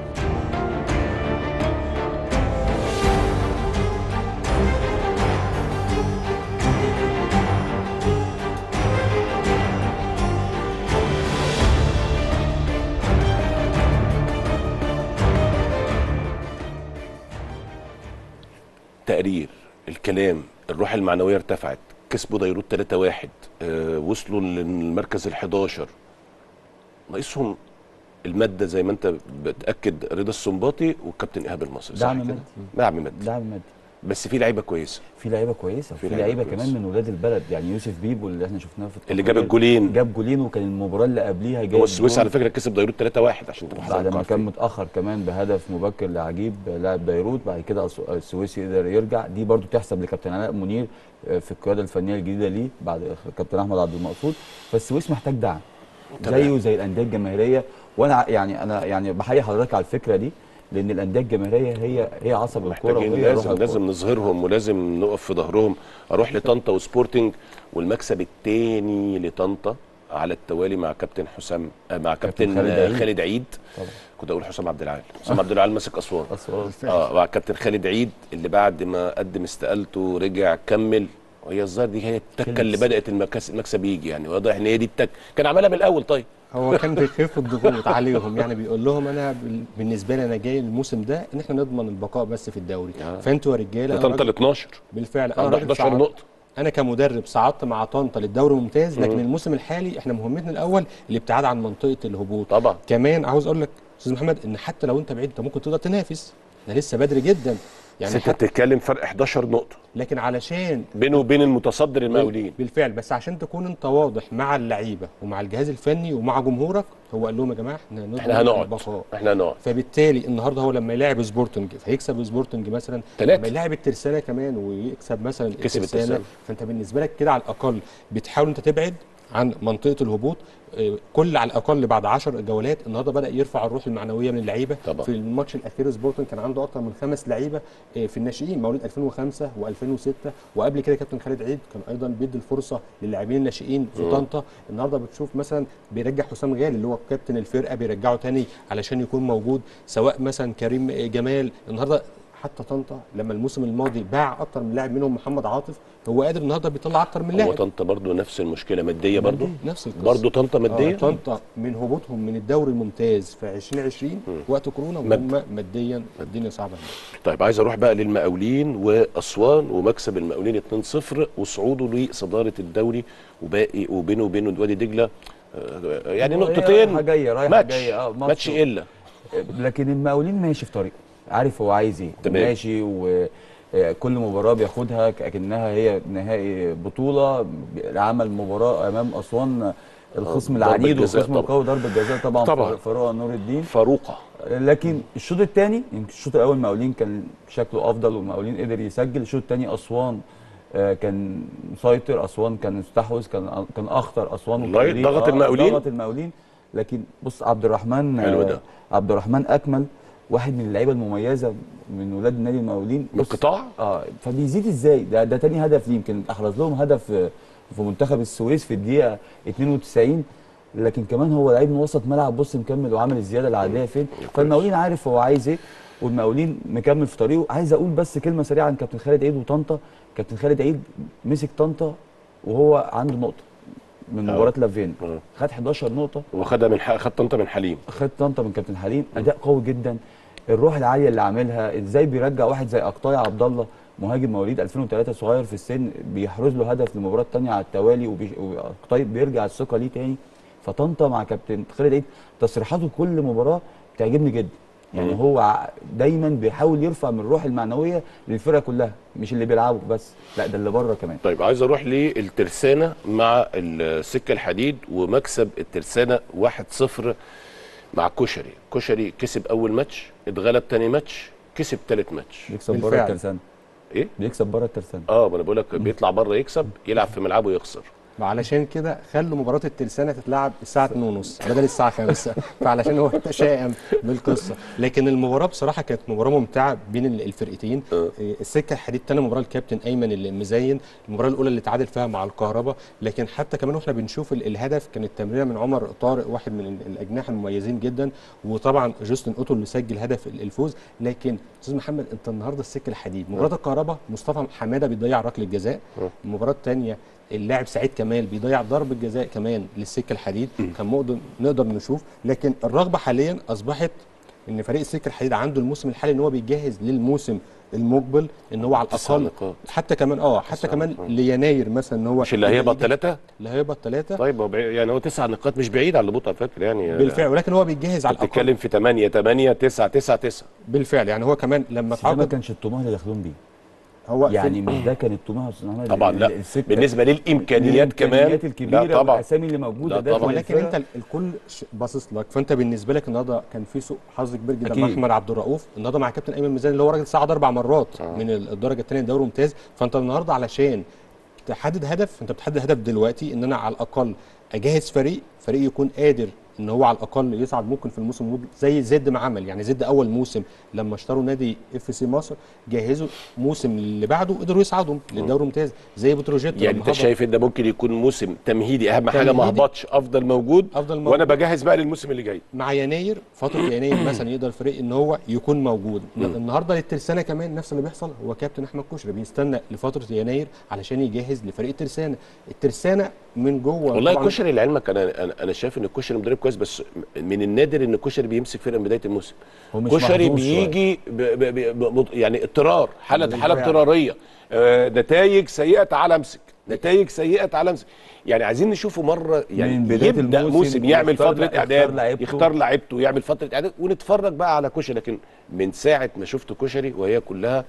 تقرير الكلام الروح المعنويه ارتفعت كسبوا ديروت 3 1 آه وصلوا للمركز ال 11 ناقصهم الماده زي ما انت بتاكد رضا السنباطي والكابتن ايهاب المصري صح دعم كده؟ مادي دعم مادي دعم مادي بس في لعيبه كويسه في لعيبه كويسه في في لعيبة لعيبه كويسة. كمان من ولاد البلد يعني يوسف بيبو اللي احنا شفناه في اللي التقرير جاب الجولين جاب جولين وكان المباراه اللي قبليها جاب هو السويس جول على فكره كسب ديروت 3 1 عشان تبقى بعد حضرتك ما عارفين. كان متاخر كمان بهدف مبكر لعجيب لاعب بيروت بعد كده الس- السويسي يقدر يرجع دي برضو تحسب لكابتن علاء منير آه، في القياده الفنيه الجديده ليه بعد كابتن احمد عبد المقصود فالسويس محتاج دعم تمام. زيه زي الانديه الجماهيريه وانا ع- يعني انا يعني بحيي حضرتك على الفكره دي لان الانديه الجماهيريه هي هي عصب الكوره محتاجين وهي روح لازم الكورة. لازم نظهرهم ولازم نقف في ظهرهم اروح لطنطا وسبورتنج والمكسب الثاني لطنطا على التوالي مع كابتن حسام آه، مع كابتن خالد آه، عيد. خالد عيد طبعا. كنت اقول حسام عبد العال حسام عبد العال ماسك اسوان اسوان اه مع كابتن خالد عيد اللي بعد ما قدم استقالته رجع كمل وهي الظاهر دي هي التكه اللي بدات المكس- المكسب يجي يعني واضح ان هي دي التكه كان عملها من الاول طيب هو كان بيخف الضغوط عليهم يعني بيقول لهم انا بال- بالنسبه لي انا جاي الموسم ده ان احنا نضمن البقاء بس في الدوري آه. فانتوا يا رجاله أنا طنطا راجل- ال 12 بالفعل انا عنده راجل 11 صعدت- نقطه انا كمدرب صعدت مع طنطا للدوري الممتاز لكن مم. الموسم الحالي احنا مهمتنا الاول الابتعاد عن منطقه الهبوط طبعا كمان عاوز اقول لك استاذ محمد ان حتى لو انت بعيد انت ممكن تقدر تنافس احنا لسه بدري جدا يعني يعني انت حتى بتتكلم فرق 11 نقطه لكن علشان بينه وبين المتصدر المقاولين بالفعل بس عشان تكون انت واضح مع اللعيبه ومع الجهاز الفني ومع جمهورك هو قال لهم يا جماعه احنا نضمن احنا هنقعد البقاء احنا هنقعد فبالتالي النهارده هو لما يلاعب سبورتنج فهيكسب سبورتنج مثلا تلاتة. لما يلاعب الترسانه كمان ويكسب مثلا كسب الترسانة. فانت بالنسبه لك كده على الاقل بتحاول انت تبعد عن منطقه الهبوط آه، كل على الاقل بعد 10 جولات النهارده بدا يرفع الروح المعنويه من اللعيبه طبعا. في الماتش الاخير سبورتنج كان عنده اكتر من خمس لعيبه آه، في الناشئين مواليد 2005 و2006 وقبل كده كابتن خالد عيد كان ايضا بيدي الفرصه للاعبين الناشئين في مم. طنطا النهارده بتشوف مثلا بيرجع حسام غالي اللي هو كابتن الفرقه بيرجعه تاني علشان يكون موجود سواء مثلا كريم جمال النهارده حتى طنطا لما الموسم الماضي باع اكتر من لاعب منهم محمد عاطف هو قادر النهارده بيطلع اكتر من هو لاعب طنطا برضو نفس المشكله ماديه برضو نفس القصه برضو طنطا ماديه آه طنطا من هبوطهم من الدوري الممتاز في 2020 وقت كورونا مد. وهم ماديا الدنيا صعبه هناك طيب عايز اروح بقى للمقاولين واسوان ومكسب المقاولين 2-0 وصعوده لصداره الدوري وباقي وبينه وبين وادي دجله آه، يعني هي نقطتين رايحة جايه رايحه ماتش جايه اه ماتش الا لكن المقاولين ماشي في طريقه عارف هو عايز ايه تمام. ماشي وكل مباراه بياخدها كانها هي نهائي بطوله عمل مباراه امام اسوان الخصم ضربة العنيد جزاء والخصم طبعا. القوي ضربه جزاء طبعا, طبعا. فاروق نور الدين فاروقه لكن الشوط الثاني يمكن الشوط الاول المقاولين كان شكله افضل والمقاولين قدر يسجل الشوط الثاني اسوان آه، كان مسيطر اسوان كان مستحوذ كان كان اخطر اسوان والله والتمرير. ضغط آه، المقاولين؟ ضغط المقاولين لكن بص عبد الرحمن حلو آه، ده. عبد الرحمن اكمل واحد من اللعيبه المميزه من ولاد نادي المقاولين من بص- القطاع اه فبيزيد ازاي ده ده تاني هدف ليه يمكن احرز لهم هدف آه، في منتخب السويس في الدقيقه 92 لكن كمان هو لعيب من وسط ملعب بص مكمل وعامل الزياده العاديه فين فالمقاولين عارف هو عايز ايه والمقاولين مكمل في طريقه عايز اقول بس كلمه سريعه عن كابتن خالد عيد وطنطا كابتن خالد عيد مسك طنطا وهو عنده نقطه من آه. مباراه لافين آه. خد 11 نقطه وخدها من ح- خد طنطا من حليم خد طنطا من كابتن حليم اداء قوي جدا الروح العاليه اللي عاملها ازاي بيرجع واحد زي اقطاع عبد الله مهاجم مواليد 2003 صغير في السن بيحرز له هدف للمباراه الثانيه على التوالي وبي- وأقطاع بيرجع الثقه ليه تاني فطنطا مع كابتن خالد عيد تصريحاته كل مباراه بتعجبني جدا يعني مم. هو ع- دايما بيحاول يرفع من الروح المعنويه للفرقه كلها مش اللي بيلعبوا بس لا ده اللي بره كمان طيب عايز اروح للترسانه مع السكه الحديد ومكسب الترسانه 1-0 مع كشري كشري كسب اول ماتش اتغلب تاني ماتش كسب تالت ماتش بيكسب بره بالفعل. الترسانه ايه بيكسب بره الترسانه اه ما انا بقول لك بيطلع بره يكسب يلعب في ملعبه يخسر علشان كده خلوا مباراه الترسانه تتلعب الساعه 2:30 بدل الساعه 5 فعلشان هو تشائم بالقصه لكن المباراه بصراحه كانت مباراه ممتعه بين ال- الفرقتين آه. إيه، السكه الحديد تاني مباراه الكابتن ايمن اللي مزين المباراه الاولى اللي تعادل فيها مع الكهرباء لكن حتى كمان واحنا بنشوف ال- الهدف كانت تمريره من عمر طارق واحد من ال- الاجنحه المميزين جدا وطبعا جوستن اوتو اللي سجل هدف ال- الفوز لكن استاذ محمد انت النهارده السكه الحديد مباراه الكهرباء مصطفى حماده بيضيع ركله جزاء آه. المباراه الثانيه اللاعب سعيد كمال بيضيع ضربه جزاء كمان للسكه الحديد كان مقدر نقدر نشوف لكن الرغبه حاليا اصبحت ان فريق السكه الحديد عنده الموسم الحالي ان هو بيجهز للموسم المقبل ان هو على تسع الاقل نقاط حتى كمان اه حتى تسع كمان نقاط. ليناير مثلا ان هو مش اللي هيهبط ثلاثه اللي هيهبط ثلاثه طيب هو بعيد- يعني هو تسع نقاط مش بعيد على الهبوط على فكره يعني بالفعل ولكن هو بيجهز على الاقل بتتكلم في 8 8 9 9 9 بالفعل يعني هو كمان لما بس ده ما تعاقد كانش الطموح اللي داخلين بيه هو في- يعني مش ده كان الطموح يا استاذ محمد طبعا لا السكة- بالنسبه للامكانيات كمان الامكانيات الكبيره لا طبعا والاسامي اللي موجوده لا داخل طبعا. ولكن الفرقة. انت الكل ش- باصص لك فانت بالنسبه لك النهارده كان في سوء حظ كبير جدا أكيد. مع احمد عبد الرؤوف النهارده مع كابتن ايمن ميزان اللي هو راجل صعد اربع مرات آه. من الدرجه الثانيه دوري ممتاز فانت النهارده علشان تحدد هدف انت بتحدد هدف دلوقتي ان انا على الاقل اجهز فريق فريق يكون قادر ان هو على الاقل يصعد ممكن في الموسم المقبل زي زد ما عمل يعني زد اول موسم لما اشتروا نادي اف سي مصر جهزوا موسم اللي بعده قدروا يصعدوا للدوري الممتاز زي بتروجيت يعني لما انت هبط. شايف ان ده ممكن يكون موسم تمهيدي اهم حاجه ما تمهيدي. هبطش افضل موجود افضل وانا موجود. بجهز بقى للموسم اللي جاي مع يناير فتره يناير مثلا يقدر الفريق ان هو يكون موجود النهارده للترسانه كمان نفس اللي بيحصل هو كابتن احمد كشري بيستنى لفتره يناير علشان يجهز لفريق الترسانه الترسانه من جوه والله طبعاً الكشري لعلمك انا انا انا شايف ان الكشري مدرب كويس بس من النادر ان الكشري بيمسك فرقه من بدايه الموسم هو مش كشري محظوظ شوية. بيجي ب ب ب ب يعني اضطرار حاله حاله بالفعل. اضطراريه آه، نتائج سيئه تعال امسك نتائج سيئه تعال امسك يعني عايزين نشوفه مره يعني من بداية يبدا الموسم موسم يعمل ويختار- فتره يختار اعداد لعيبته. يختار لعيبته يعمل فتره اعداد ونتفرج بقى على كشري لكن من ساعه ما شفت كشري وهي كلها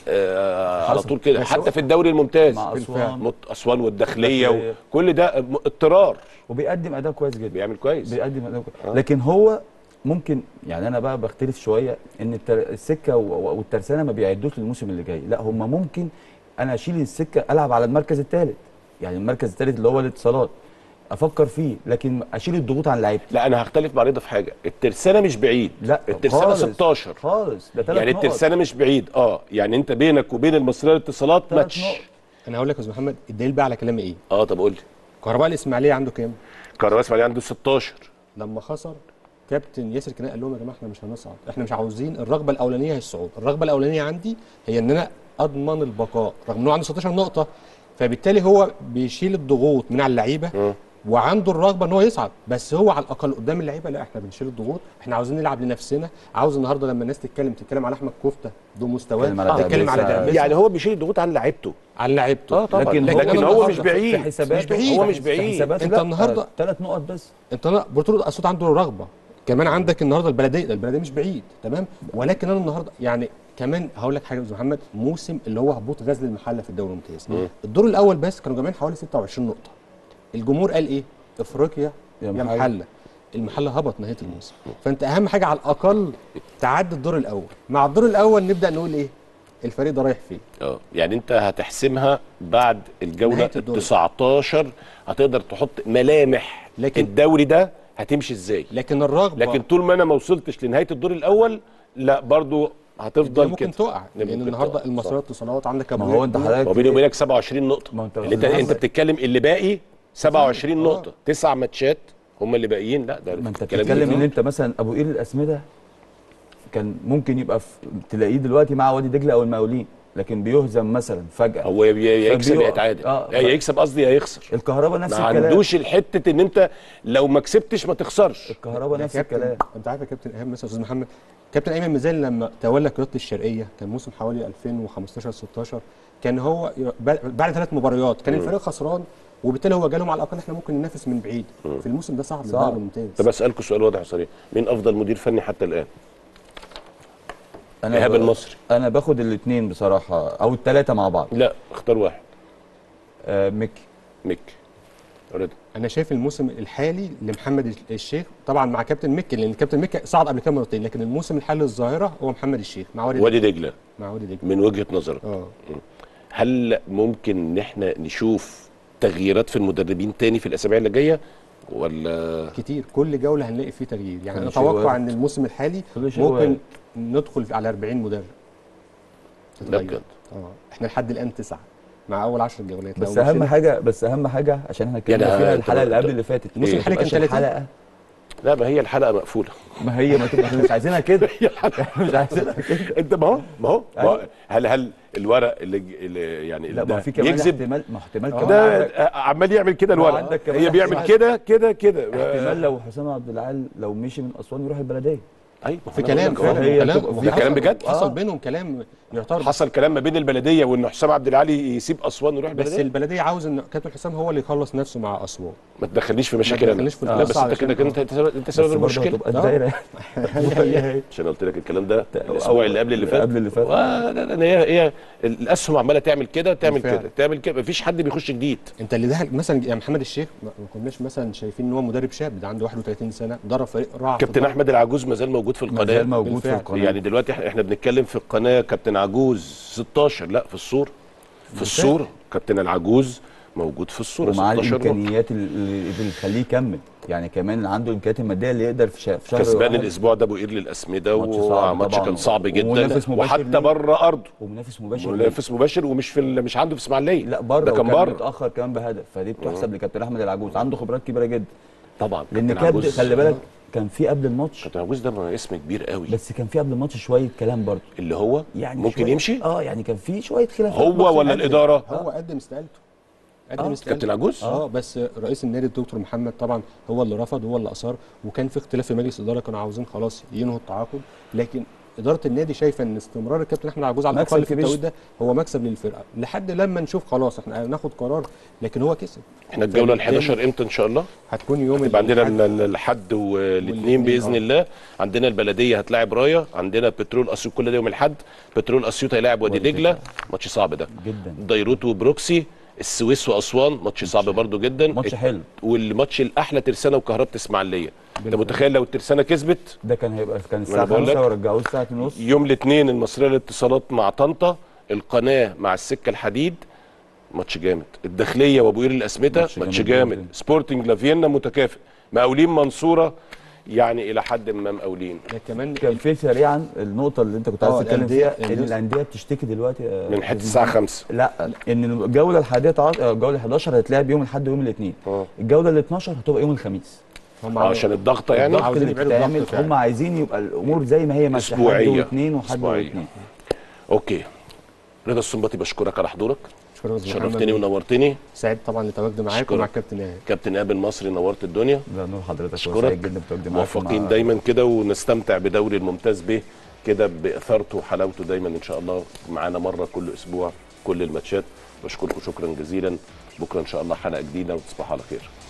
آه على حصل. طول كده بس حتى هو- في الدوري الممتاز مع بالفعل. أسوان. مت- اسوان والداخليه الداخلية. وكل ده م- اضطرار وبيقدم اداء كويس جدا بيعمل كويس بيقدم اداء كويس آه. لكن هو ممكن يعني انا بقى بختلف شويه ان التر... السكه و- و- والترسانه ما بيعدوش للموسم اللي جاي لا هم ممكن انا اشيل السكه العب على المركز الثالث يعني المركز الثالث اللي هو الاتصالات افكر فيه لكن اشيل الضغوط عن لعيبتي لا انا هختلف مع رضا في حاجه الترسانه مش بعيد لا الترسانه خالص. 16 خالص ده ثلاث يعني نقط الترسانه مش بعيد اه يعني انت بينك وبين المصريه للاتصالات ثلاث ماتش نقط. انا هقول لك يا استاذ محمد الدليل بقى على كلامي ايه اه طب قول لي كهرباء الاسماعيليه عنده كام كهرباء اسماعيليه عنده 16 لما خسر كابتن ياسر كنان قال لهم يا جماعه احنا مش هنصعد احنا مش عاوزين الرغبه الاولانيه هي الصعود الرغبه الاولانيه عندي هي ان انا اضمن البقاء رغم انه عنده 16 نقطه فبالتالي هو بيشيل الضغوط من على اللعيبه وعنده الرغبه ان هو يصعد بس هو على الاقل قدام اللعيبه لا احنا بنشيل الضغوط احنا عاوزين نلعب لنفسنا عاوز النهارده لما الناس تتكلم تتكلم على احمد كفته بمستواه تتكلم على تتكلم على دعبسة. دعبسه يعني هو بيشيل الضغوط عن لعيبته على لعيبته اه طبعا لكن لكن, هو- لكن أنا هو مش النهاردة بعيد في حساباته مش بعيد. هو مش في بعيد حساباته أنت لا، النهاردة- ثلاث نقط بس انت لا بطوله اسيوط عنده رغبه كمان عندك النهارده البلديه البلديه مش بعيد تمام ولكن انا النهارده يعني كمان هقول لك حاجه يا استاذ محمد موسم اللي هو هبوط غزل المحله في الدوري الممتاز الدور الاول بس كانوا جايبين حوالي 26 نقطه الجمهور قال ايه افريقيا يا يا محلة. محله المحله هبط نهايه الموسم فانت اهم حاجه على الاقل تعدي الدور الاول مع الدور الاول نبدا نقول ايه الفريق ده رايح فين اه يعني انت هتحسمها بعد الجوله نهاية ال الدوري. 19 هتقدر تحط ملامح لكن- الدوري ده هتمشي ازاي لكن الرغبه لكن طول ما انا ما وصلتش لنهايه الدور الاول لا برضو هتفضل ممكن كده تقع دي لان ممكن النهارده تقع، المصرية اتصالات عندك ما ابو هو انت حضرتك وبيني وبينك 27 نقطه ما انت اللي انت أستاذ انت محمد. بتتكلم اللي باقي 27 آه. نقطه تسع ماتشات هم اللي باقيين لا ده ما انت الكلام بتتكلم ده- ان انت مثلا ابو قير الاسمده كان ممكن يبقى في تلاقيه دلوقتي مع وادي دجله او المقاولين لكن بيهزم مثلا فجاه هو يا- يا يكسب يا فبيقع. يتعادل آه، يا ف- يكسب قصدي يا يخسر الكهرباء نفس ما الكلام عندوش الحته ان انت لو ما كسبتش ما تخسرش الكهرباء يا نفس كابتن، الكلام انت عارف يا كابتن ايهاب مثلا استاذ محمد كابتن ايمن ميزان لما تولى قياده الشرقيه كان موسم حوالي 2015 16 كان هو ي- بعد بعد ثلاث مباريات كان الفريق خسران وبالتالي هو جالهم على الاقل احنا ممكن ننافس من بعيد في الموسم ده صعب صعب. الدوري الممتاز طب اسالكم سؤال واضح وصريح مين افضل مدير فني حتى الان انا ايهاب ب- المصري انا باخد الاثنين بصراحه او الثلاثه مع بعض لا اختار واحد آه مكي ميك رضا انا شايف الموسم الحالي لمحمد الشيخ طبعا مع كابتن مكي لان كابتن مكي صعد قبل كده مرتين لكن الموسم الحالي الظاهره هو محمد الشيخ مع وادي وادي دجله مع وادي دجله من وجهه نظرك اه هل ممكن ان احنا نشوف تغييرات في المدربين تاني في الاسابيع اللي جايه ولا كتير كل جوله هنلاقي فيه تغيير يعني كل انا شيء اتوقع وارد. ان الموسم الحالي كل شيء ممكن وارد. ندخل على 40 مدرب لا تتغير. بجد اه احنا لحد الان تسعه مع اول 10 جولات بس لو اهم مشينا- حاجه بس اهم حاجه عشان احنا اتكلمنا يعني فيها آه، الحلقه طب- اللي قبل طب- اللي فاتت الموسم إيه؟ الحالي كان متبقاش 30. الحلقه لا ما هي الحلقه مقفوله ما هي ما تبقى احنا مش عايزينها كده مش عايزينها كده انت ما هو ما هو ما هو أيوة. هل هل الورق اللي, اللي يعني لا اللي ما في كمان يكذب احتمال ما احتمال آه. كمان ده عندك- عمال يعمل كده ما هو الورق عندك كمان هي بيعمل احتمال. كده كده كده احتمال لو حسام عبد العال لو مشي من اسوان يروح البلديه ايوه في كلام أنا بقول لك فعلا أهو. هي كلام تبقى- وفي ده كلام حصل- بجد؟ حصل آه. بينهم كلام يعتبر حصل كلام ما بين البلديه وان حسام عبد العالي يسيب اسوان ويروح بس البلديه البلديه عاوز ان كابتن حسام هو اللي يخلص نفسه مع اسوان ما تدخلنيش في ما مشاكل انا تدخلنيش في لا القصة بس انت علشان- كده انت انت سبب- انت بس سبب برضه المشكله هتبقى آه. الدايره هي- عشان قلت لك الكلام ده أو- الاسبوع اللي قبل اللي فات قبل اللي فات. آه، لا لا هي هي الاسهم عماله تعمل كده تعمل بالفعل. كده تعمل كده مفيش حد بيخش جديد انت اللي ده مثلا يا محمد الشيخ ما ما كناش مثلا شايفين ان هو مدرب شاب ده عنده 31 سنه درب فريق رائع في كابتن الدوري. احمد العجوز ما زال موجود في ما القناه زال موجود في بالفعل. القناه يعني دلوقتي احنا احنا بنتكلم في القناه كابتن عجوز 16 لا في الصوره في الصوره كابتن العجوز موجود في الصوره ومعاه 16 نقطة. الامكانيات اللي اللي تخليه يكمل يعني كمان عنده الامكانيات الماديه اللي يقدر في شهر في شهر كسبان واحد الاسبوع ده ابو قير للاسمده ماتش صعب وماتش طبعاً. كان صعب جدا ومنافس مباشر وحتى ليه. بره ارضه ومنافس مباشر ليه. منافس مباشر ومش في ال- مش عنده في اسماعيليه لا بره ده كان وكان بره متاخر كمان بهدف فدي بتحسب لكابتن احمد العجوز عنده خبرات كبيره جدا طبعا لان كابتن كابتن عجوز- خلي بالك كان في قبل الماتش كابتن عجوز ده اسم كبير قوي بس كان في قبل الماتش شويه كلام برضه اللي هو يعني ممكن شوية يمشي اه يعني كان في شويه خلاف هو ولا الاداره هو قدم استقالته قدم آه. استقالته كابتن عجوز اه بس رئيس النادي الدكتور محمد طبعا هو اللي رفض هو اللي اصر وكان في اختلاف في مجلس الاداره كانوا عاوزين خلاص ينهوا التعاقد لكن اداره النادي شايفه ان استمرار الكابتن احمد عجوز على مكسب الاقل في كبير. التوقيت ده هو مكسب للفرقه لحد لما نشوف خلاص احنا هناخد قرار لكن هو كسب احنا الجوله ال فبالتالي 11 امتى ان شاء الله هتكون يوم يبقى عندنا الأحد. ال- ال- الحد والاثنين والاثنين، باذن آه. الله عندنا البلديه هتلاعب رايه عندنا بترول اسيوط كل ده يوم الاحد بترول اسيوط هيلاعب وادي وادي دجله ماتش صعب ده جدا ديروت وبروكسي السويس واسوان ماتش صعب برضو جدا ماتش حلو والماتش الاحلى ترسانه وكهرباء اسماعيليه انت متخيل لو الترسانه كسبت ده كان هيبقى كان أنا الساعه بقول لك. 5 ورجعوه الساعه 2 ونص يوم الاثنين المصريه للاتصالات مع طنطا القناه مع السكه الحديد ماتش جامد الداخليه وابو قير الاسمده ماتش ماتش جامد جامد جدا. سبورتنج لافيينا متكافئ مقاولين منصوره يعني الى حد ما مقاولين ده كمان كان في سريعا النقطه اللي انت كنت عايز آه، تتكلم الأندية- فيها ان الناس- الانديه بتشتكي دلوقتي آه، من حته أستاذ الساعه محمد. 5 لا ان الجوله الحادية عشر الجوله 11 هتلاعب يوم الاحد ويوم الاثنين اه الجوله ال 12 هتبقى يوم الخميس هم عشان الضغطه يعني الضغط عاوزين اللي يبعدوا الضغط بتتعمل فعلا. هم عايزين يبقى الامور زي ما هي ماشيه حد أسبوعية. واثنين وحد أسبوعية. واثنين اوكي رضا السنباطي بشكرك على حضورك شكرا أستاذ شرفتني محمد. ونورتني سعيد طبعا لتواجدي معاك أشكرك. ومع الكابتن ايهاب كابتن ايهاب المصري نورت الدنيا ده نور حضرتك أشكرك. وسعيد جدا بتواجدي معاكم موفقين مع- دايما كده ونستمتع بدوري الممتاز به كده باثارته وحلاوته دايما ان شاء الله معانا مره كل اسبوع كل الماتشات بشكركم شكرا جزيلا بكره ان شاء الله حلقه جديده وتصبحوا على خير